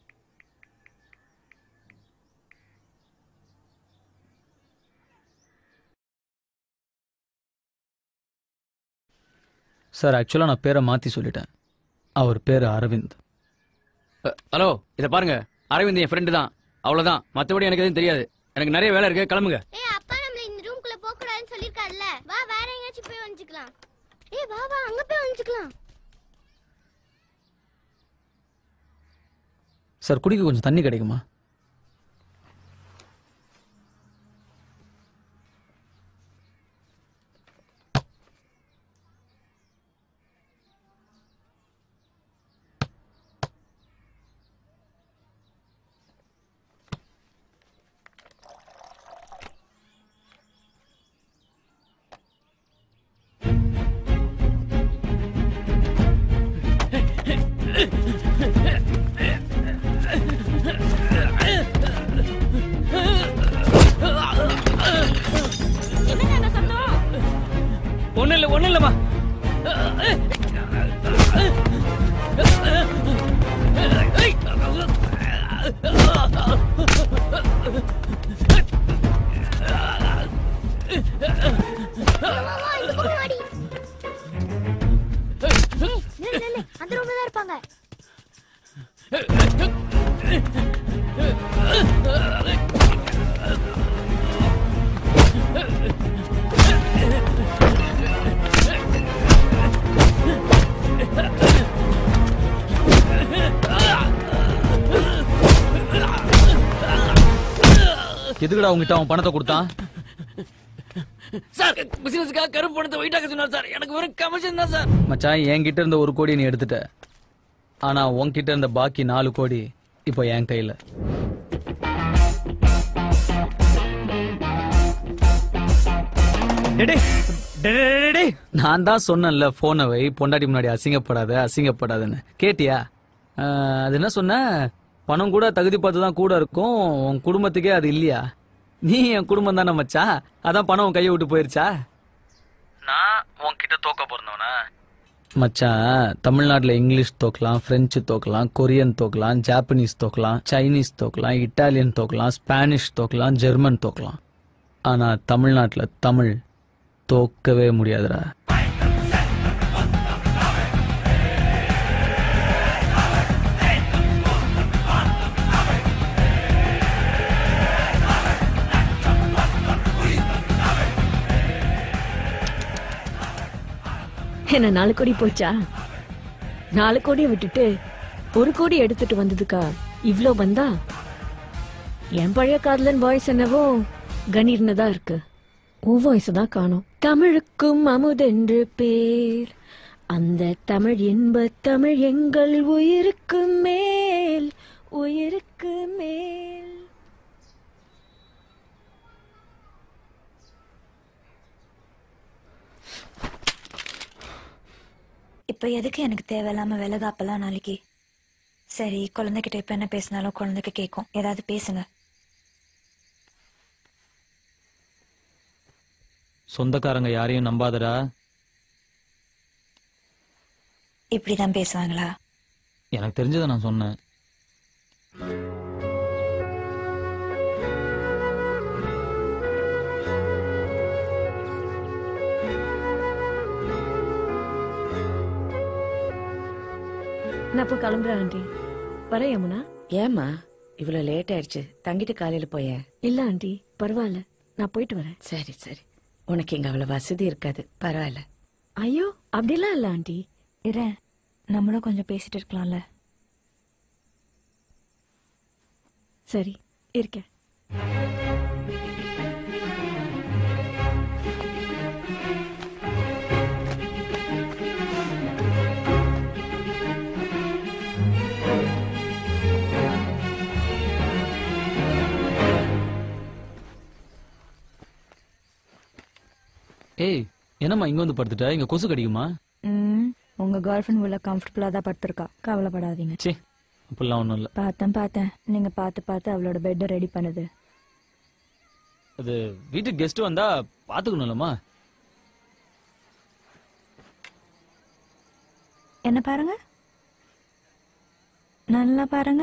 சார் ஆக்சுவலாக நான் பேரை மாற்றி சொல்லிட்டேன் அவர் பேர் அரவிந்த் ஹலோ இத பாருங்க அரவிந்த் என் ஃப்ரெண்டு தான் அவ்வளவுதான் மத்தபடி எனக்கு எதுவும் தெரியாது எனக்கு நிறைய வேலை இருக்கு கிளம்புங்க ஏய் அப்பா நம்மள இந்த ரூம்குள்ள போக கூடாதுன்னு சொல்லிருக்காருல்ல வா வேற எங்கயாச்சும் போய் வந்துக்கலாம் ஏய் வா வா அங்க போய் வந்துக்கலாம் சார் குடிக்க கொஞ்சம் தண்ணி கிடைக்குமா என்னங்க சத்தம் ஒண்ணு இல்ல ஒண்ணு இல்லம்மா வா வா இந்த பக்கம் வாடி எதுக்குடா உங்ககிட்ட அவன் பணத்தை கொடுத்தான் சார் பிசினஸ்க்காக கருப்பு பணத்தை வெயிட்டாக்க சொன்னார் சார் எனக்கு வெறும் கமிஷன் தான் சார் மச்சான் என்கிட்ட இருந்த ஒரு கோடி நீ எடுத்துட்ட ஆனா உன்கிட்ட இருந்த பாக்கி நாலு கோடி இப்போ என் கையில டேய், டேய், டேய், டேய், டேய். நான் தான் சொன்னேன்ல போனை வை பொண்டாட்டி முன்னாடி அசிங்கப்படாத அசிங்கப்படாதன்னு கேட்டியா ஆஹ், அது என்ன சொன்ன பணம் கூட தகுதி பார்த்து தான் கூட இருக்கும் உன் குடும்பத்துக்கே அது இல்லையா நீ என் குடும்பம் தானே மச்சான் அதான் பணம் உன் கையை விட்டு போயிருச்சா நான் உன்கிட்ட தோக்க பிறந்தவனா மச்சான் தமிழ்நாட்டுல இங்கிலீஷ் தோக்கலாம் பிரெஞ்சு தோக்கலாம் கொரியன் தோக்கலாம் ஜாப்பனீஸ் தோக்கலாம் சைனீஸ் தோக்கலாம் இட்டாலியன் தோக்கலாம் ஸ்பானிஷ் தோக்கலாம் ஜெர்மன் தோக்கலாம் ஆனா தமிழ்நாட்டுல தமிழ் தோக்கவே முடியாதுடா என்ன நாலு கோடி போச்சா நாலு கோடியை விட்டுட்டு ஒரு கோடி எடுத்துட்டு வந்ததுக்கா இவ்ளோ வந்தா என் பழைய காதலன் வாய்ஸ் என்னவோ கணீர்னு தான் இருக்கு உன் வாய்ஸ் தான் காணும் தமிழுக்கும் அமுதென்று பேர் அந்த தமிழ் இன்ப தமிழ் எங்கள் உயிருக்கு மேல் உயிருக்கு மேல் இப்போ எதுக்கு எனக்கு தேவையில்லாம விலகாப்பெல்லாம் நாளைக்கு சரி குழந்தைகிட்ட இப்ப என்ன பேசினாலும் குழந்தைக்கு கேட்கும் ஏதாவது பேசுங்க சொந்தக்காரங்க யாரையும் நம்பாதடா இப்படிதான் பேசுவாங்களா எனக்கு தெரிஞ்சதை நான் சொன்னேன் நான் இப்போ கிளம்புறேன் ஆண்டி வரேன் யமுனா ஏம்மா இவ்வளவு லேட் ஆயிடுச்சு தங்கிட்டு காலையில போய இல்ல ஆண்டி பரவாயில்ல நான் போயிட்டு வரேன் சரி சரி உனக்கு இங்க அவ்வளவு வசதி இருக்காது பரவாயில்ல ஐயோ அப்படிலாம் இல்ல ஆண்டி இரு நம்மளும் கொஞ்சம் பேசிட்டு இருக்கலாம்ல சரி இருக்கேன் ஏய் என்னம்மா இங்க வந்து படுத்துட்ட இங்க கொசு கடிக்குமா ம் உங்க கேர்ள் ஃப்ரெண்ட் உள்ள கம்ஃபர்டபுளா தான் படுத்திருக்கா கவலைப்படாதீங்க சே அப்படிலாம் ஒண்ணும் இல்ல பார்த்தேன் பார்த்தேன் நீங்க பார்த்து பார்த்து அவளோட பெட்டை ரெடி பண்ணுது அது வீட்டுக்கு கெஸ்ட் வந்தா பாத்துக்கணும்லம்மா என்ன பாருங்க நல்லா பாருங்க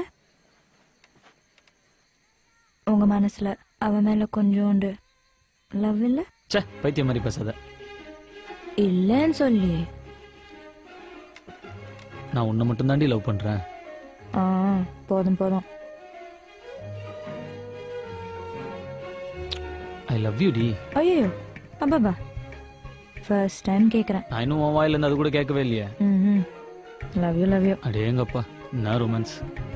உங்க மனசுல அவ மேல கொஞ்சோண்டு லவ் இல்ல ச்சே பைத்தியம் மாதிரி பேசாத இல்லன்னு சொல்லி நான் உன்னை மட்டும் தாண்டி லவ் பண்றேன் ஆ போதும் போதும் ஐ லவ் யூ டி ஐயோ அப்பாபா ஃபர்ஸ்ட் டைம் கேக்குறேன் நான் இன்னும் உன் வாயில இருந்து அது கூட கேட்கவே இல்லையே ம் லவ் யூ லவ் யூ அடேங்கப்பா என்ன ரொமான்ஸ்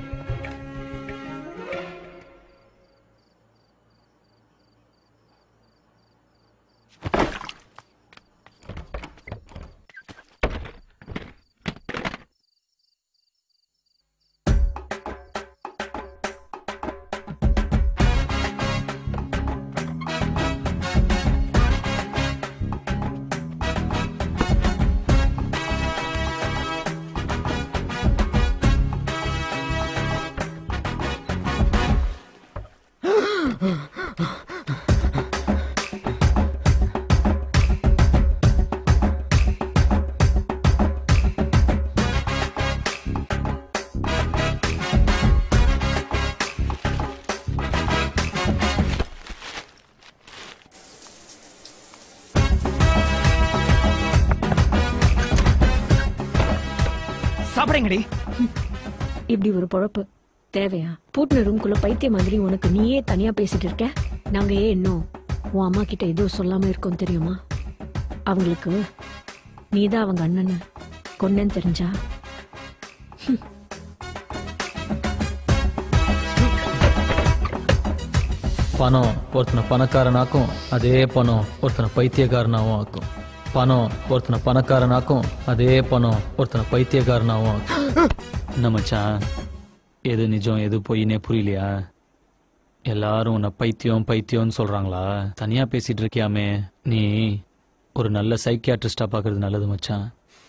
சாப்பிடுங்கடி இப்படி ஒரு பொழப்பு தேவையா பூட்டின ரூம்குள்ள பைத்திய மாதிரி உனக்கு நீயே தனியா பேசிட்டு இருக்க நாங்க ஏன் இன்னும் உன் அம்மா கிட்ட எதுவும் சொல்லாம இருக்கோம் தெரியுமா அவங்களுக்கு நீதான் அவங்க அண்ணனை கொன்னேன்னு தெரிஞ்சா பணம் ஒருத்தனை பணக்காரனாக்கும் அதே பணம் ஒருத்தனை பைத்தியக்காரனாவும் ஆக்கும் பணம் ஒருத்தனை பணக்காரனாக்கும் அதே பணம் ஒருத்தனை பைத்தியக்காரனாவும் ஆக்கும் என்ன மச்சான் எது நிஜம் எது பொய்னே புரியலையா எல்லாரும் உன்னை பைத்தியம் பைத்தியம்னு சொல்றாங்களா தனியா பேசிட்டு இருக்கியாமே நீ ஒரு நல்ல சைக்கியாட்ரிஸ்டா பாக்குறது நல்லது மச்சான்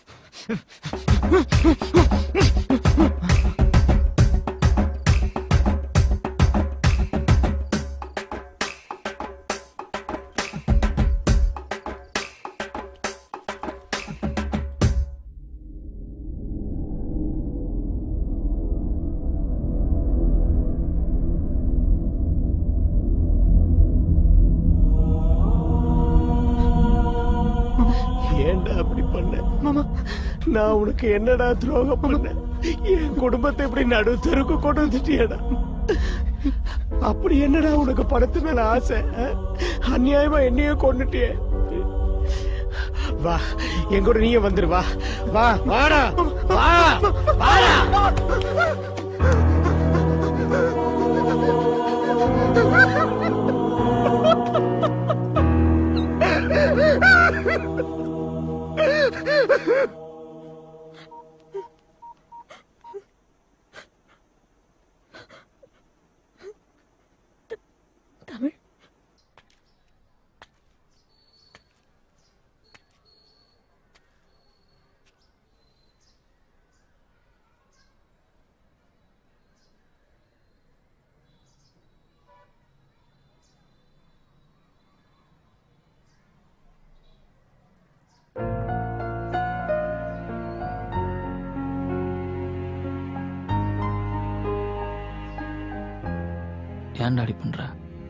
ஏன்டா அப்படி பண்ண மாமா நான் உனக்கு என்னடா துரோகம் பண்ணேன் என் குடும்பத்தை இப்படி நடு தெருக்கு கொண்டு வந்துட்டியடா அப்படி என்னடா உனக்கு படத்து மேல ஆசை ஆ? அநியாயமா என்னையே கொண்டுட்டியே வா என் கூட நீயே வந்துரு வா வா வாடா வா வாடா தமிழ் ஏன்டா அடி பண்ற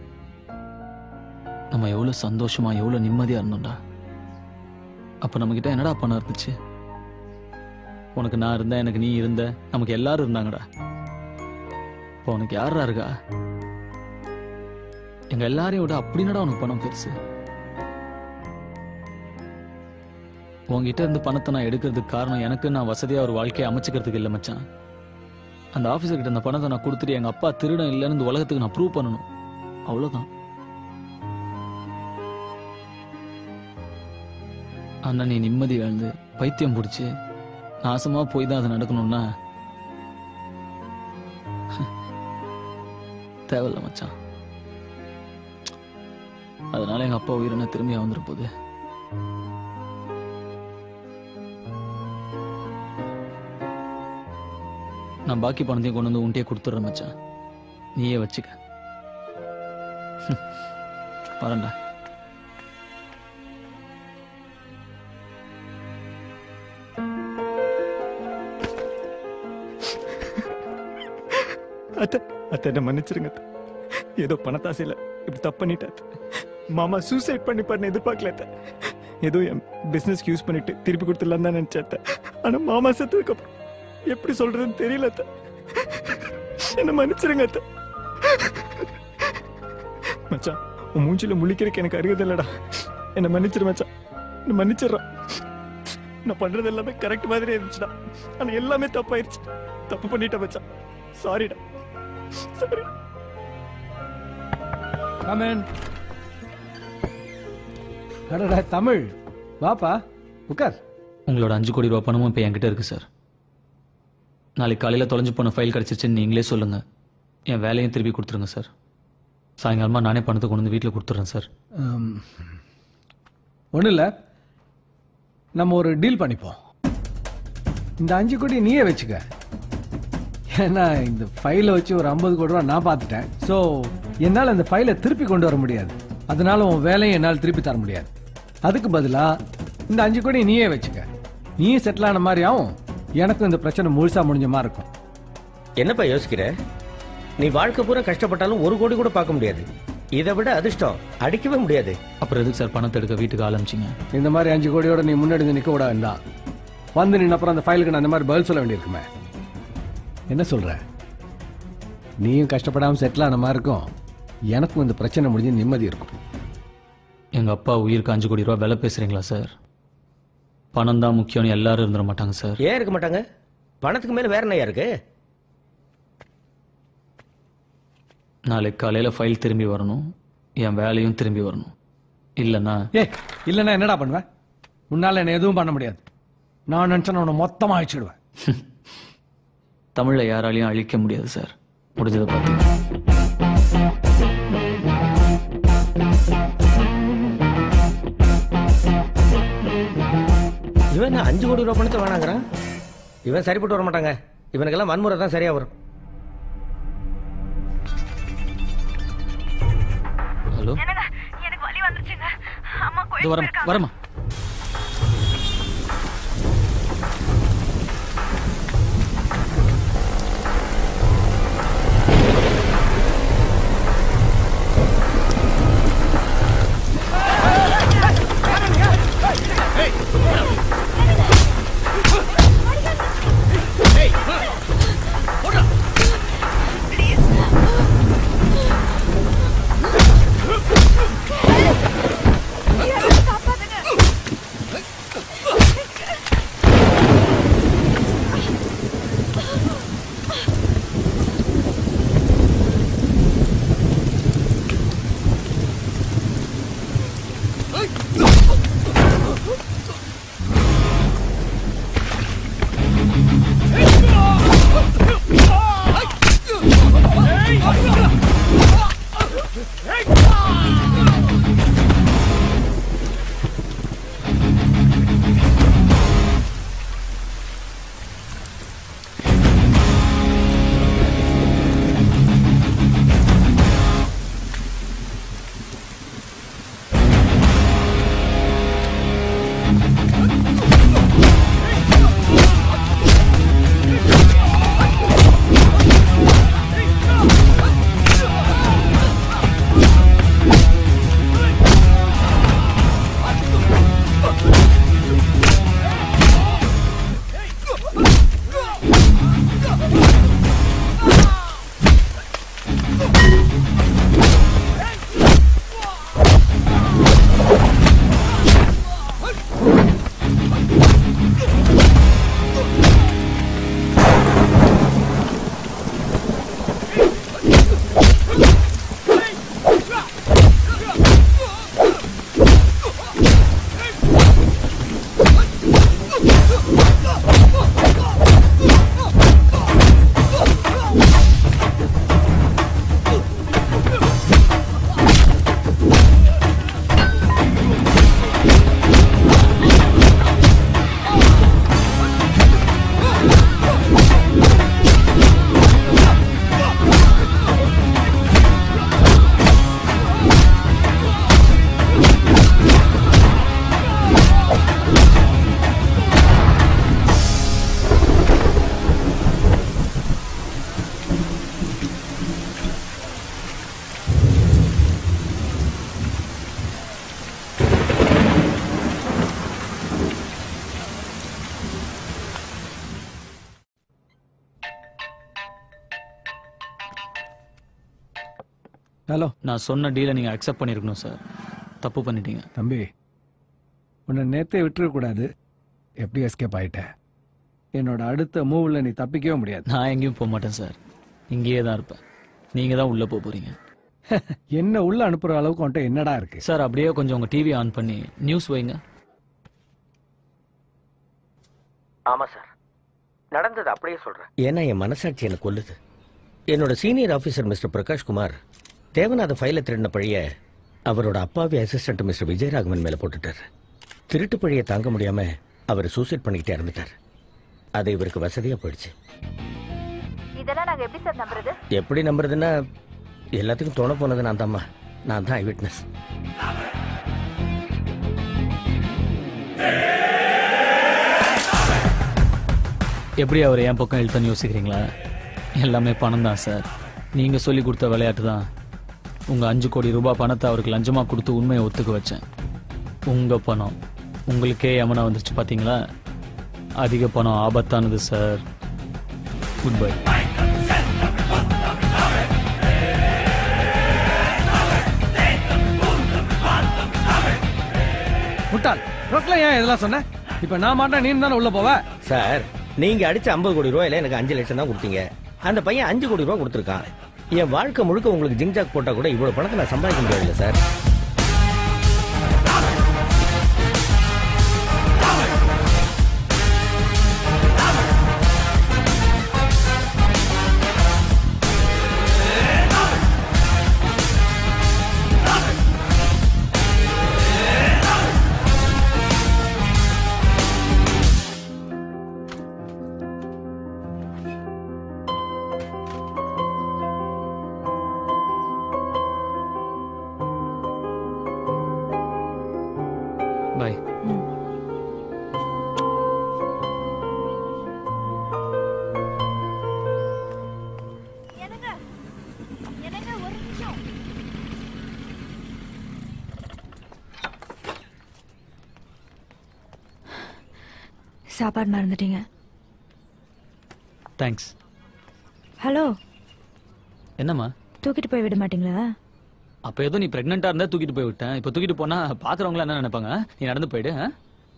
நம்ம எவ்வளவு சந்தோஷமா எவ்வளவு நிம்மதியா இருந்தோம்டா அப்ப நம்ம கிட்ட என்னடா பணம் இருந்துச்சு உனக்கு நான் இருந்தேன் எனக்கு நீ இருந்த நமக்கு எல்லாரும் இருந்தாங்கடா இப்போ உனக்கு யாரா இருக்கா எங்க எல்லாரையும் விட அப்படின்னடா உனக்கு பணம் பெருசு உன்கிட்ட இருந்து பணத்தை நான் எடுக்கிறதுக்கு காரணம் எனக்கு நான் வசதியா ஒரு வாழ்க்கையை அமைச்சுக்கிறதுக்கு இல்லை மச்சான் அந்த ஆபீசர் கிட்ட அந்த பணத்தை நான் கொடுத்துட்டு எங்க அப்பா திருடன் இல்லைன்னு இந்த உலகத்துக்கு நான் ப்ரூவ் பண்ணணும் அவ்வளவுதான் அண்ணா நீ நிம்மதி இழந்து பைத்தியம் பிடிச்சி நாசமா போய் தான் அது நடக்கணும்னா தேவையில்ல மச்சான் அதனால எங்க அப்பா உயிரின திரும்பி வந்துட போகுது நான் பாக்கி பணத்தையும் கொண்டு வந்து உன்கிட்டயே கொடுத்துட்றேன் மச்சான் நீயே வச்சுக்க வரேன்டா அத்தை அத்தை என்ன மன்னிச்சிருங்க அத்தை. ஏதோ பணத்தாசையில் இப்படி தப்பு பண்ணிட்டேன் அத்தை. மாமா சூசைட் பண்ணி பண்ண எதிர்பார்க்கல அத்தை. ஏதோ என் பிசினஸ்க்கு யூஸ் பண்ணிட்டு திருப்பி கொடுத்துடலாம் தான் நினைச்சேன் அத்தை. ஆனா மாமா செத்ததுக்கு அப்புறம் எப்படி சொல்றதுன்னு தெரியல அத்தை. என்ன மன்னிச்சிருங்க அத்தை. மச்சான் உன் மூஞ்சில முழிக்கிறதுக்கு எனக்கு அருகது இல்லடா என்ன மன்னிச்சிரு மச்சான் என்ன மன்னிச்சிடுறான் நான் பண்றது எல்லாமே கரெக்ட் மாதிரி இருந்துச்சுடா ஆனா எல்லாமே தப்பாயிருச்சு தப்பு பண்ணிட்டேன் மச்சான் சாரிடா சாரி கமன் அடடா தமிழ் வாப்பா உட்கார் உங்களோட அஞ்சு கோடி ரூபாய் பணமும் இப்போ என்கிட்ட இருக்கு சார் நாளைக்கு காலையில் தொலைஞ்சு போன ஃபைல் கிடச்சிருச்சுன்னு நீங்களே சொல்லுங்க என் வேலையும் திருப்பி கொடுத்துருங்க சார் சாயங்காலமா நானே பணத்தை கொண்டு வந்து வீட்டில் கொடுத்துட்றேன் சார் ஒன்றும் இல்லை நம்ம ஒரு டீல் பண்ணிப்போம் இந்த அஞ்சு கோடி நீயே வச்சுக்க ஏன்னா இந்த ஃபைலை வச்சு ஒரு ஐம்பது கோடி ரூபா நான் பார்த்துட்டேன் ஸோ என்னால் அந்த ஃபைலை திருப்பி கொண்டு வர முடியாது அதனால உன் வேலையை என்னால் திருப்பி தர முடியாது அதுக்கு பதிலாக இந்த அஞ்சு கோடி நீயே வச்சுக்க நீயும் செட்டில் ஆன மாதிரி ஆகும் எனக்கும் இந்த பிரச்சனை முழுசா முடிஞ்ச மாதிரி இருக்கும் என்னப்பா யோசிக்கிற நீ வாழ்க்கை பூரா கஷ்டப்பட்டாலும் ஒரு கோடி கூட பார்க்க முடியாது இதை விட அதிர்ஷ்டம் அடிக்கவே முடியாது அப்புறம் எதுக்கு சார் பணத்தை எடுக்க வீட்டுக்கு ஆரம்பிச்சிங்க இந்த மாதிரி அஞ்சு கோடியோட நீ முன்னாடி வந்து நிற்க விட வேண்டாம் வந்து நின்ன அப்புறம் அந்த ஃபைலுக்கு நான் அந்த மாதிரி பதில் சொல்ல வேண்டியிருக்குமே என்ன சொல்ற நீயும் கஷ்டப்படாமல் செட்டில் ஆன மாதிரி இருக்கும் எனக்கும் இந்த பிரச்சனை முடிஞ்சு நிம்மதி இருக்கும் எங்க அப்பா உயிருக்கு அஞ்சு கோடி ரூபா விலை பேசுறீங்களா சார் பணம் தான் முக்கியம்னு எல்லாரும் இருந்துட மாட்டாங்க சார் ஏன் இருக்க மாட்டாங்க பணத்துக்கு மேல வேற என்னையா இருக்கு நாளைக்கு காலையில் ஃபைல் திரும்பி வரணும் என் வேலையும் திரும்பி வரணும் இல்லைன்னா ஏய் இல்லைன்னா என்னடா பண்ணுவேன் உன்னால என்ன எதுவும் பண்ண முடியாது நான் நினைச்சேன் உன்னை மொத்தமா அழிச்சிடுவேன் தமிழை யாராலையும் அழிக்க முடியாது சார் முடிஞ்சதை பார்த்தீங்க இவன் என்ன அஞ்சு கோடி ரூபா பணத்தை வேணாங்கிறான் இவன் சரிப்பட்டு வர மாட்டாங்க இவனுக்கெல்லாம் வன்முறை தான் சரியா வரும் ஹலோ எனக்கு வலி வந்துருச்சுங்க அம்மா இது வரமா வரமா ஹலோ நான் சொன்ன டீலை நீங்கள் அக்செப்ட் பண்ணியிருக்கணும் சார் தப்பு பண்ணிட்டீங்க தம்பி உன்னை நேத்தே விட்டுறக்கூடாது எப்படி எஸ்கேப் ஆயிட்ட என்னோட அடுத்த மூவ்ல நீ தப்பிக்கவே முடியாது நான் எங்கேயும் போக மாட்டேன் சார் இங்கேயே தான் இருப்பேன் நீங்கள் தான் உள்ளே போக போகிறீங்க என்ன உள்ள அனுப்புற அளவுக்கு உன்ட்ட என்னடா இருக்கு சார் அப்படியே கொஞ்சம் உங்கள் டிவி ஆன் பண்ணி நியூஸ் வைங்க ஆமா சார் நடந்தது அப்படியே சொல்றேன் ஏன்னா என் மனசாட்சி எனக்கு கொல்லுது என்னோட senior officer mister Prakash Kumar Devanatha ஃபைலை திருடின பழிய அவரோட அப்பாவி அசிஸ்டன்ட் மிஸ்டர் விஜயராகவன் மேல போட்டுட்டார் திருட்டு பழியை தாங்க முடியாம அவர் சூசைட் பண்ணிக்கிட்டே இறந்துட்டார் அது இவருக்கு வசதியா போயிடுச்சு இதெல்லாம் நாங்க எப்படி சார் நம்புறது எப்படி நம்புறதுன்னா எல்லாத்துக்கும் தோண போனது நான் தாம்மா நான் தான் ஐ விட்னஸ் எப்படி அவர் என் பக்கம் இழுத்தன்னு யோசிக்கிறீங்களா எல்லாமே பணம் தான் சார் நீங்கள் சொல்லி கொடுத்த விளையாட்டு தான் உங்கள் அஞ்சு கோடி ரூபாய் பணத்தை அவருக்கு லஞ்சமாக கொடுத்து உண்மையை ஒத்துக்க வச்சேன் உங்கள் பணம் உங்களுக்கே யமனா வந்துருச்சு பார்த்தீங்களா அதிக பணம் ஆபத்தானது சார் குட் பை முட்டாள் ட்ரெஸ்ல ஏன் இதெல்லாம் சொன்ன இப்ப நான் மாட்டேன் நீ தானே உள்ள போவ சார் நீங்க அடிச்ச ஐம்பது கோடி ரூபாயில எனக்கு அஞ்சு லட்சம் தான் கொடுத்தீங்க அந்த பையன் அஞ்சு கோடி ரூபாய் கொடுத்துருக்கான் என் வாழ்க்கை முழுக்க உங்களுக்கு ஜிங்ஜாக் போட்டா கூட இவ்வளவு பணத்தை நான் சம்பாதிக்க முடியாது சார் பாய் சாப்பாடு மறந்துட்டீங்க தேங்க்ஸ் ஹலோ என்னம்மா தூக்கிட்டு போய் விட மாட்டீங்களா அப்ப ஏதோ நீ பிரெக்னெண்டா இருந்தா தூக்கிட்டு போய் விட்டேன் இப்ப தூக்கிட்டு போனா பாக்குறவங்க என்ன நினைப்பாங்க நீ நடந்து போயிடு ஆ?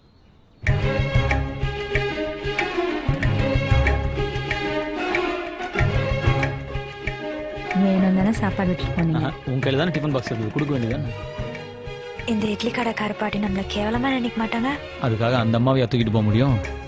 வேணும் தானே சாப்பாடு விட்டுட்டு போனீங்க ஆஹா, உன் கையில தானே டிஃபன் பாக்ஸ் இருக்குது கொடுக்க வேண்டியதானே இந்த இட்லி கடை பாட்டி நம்மள கேவலமா நினைக்க மாட்டாங்க அதுக்காக அந்த அம்மாவையா தூக்கிட்டு போக முடியும்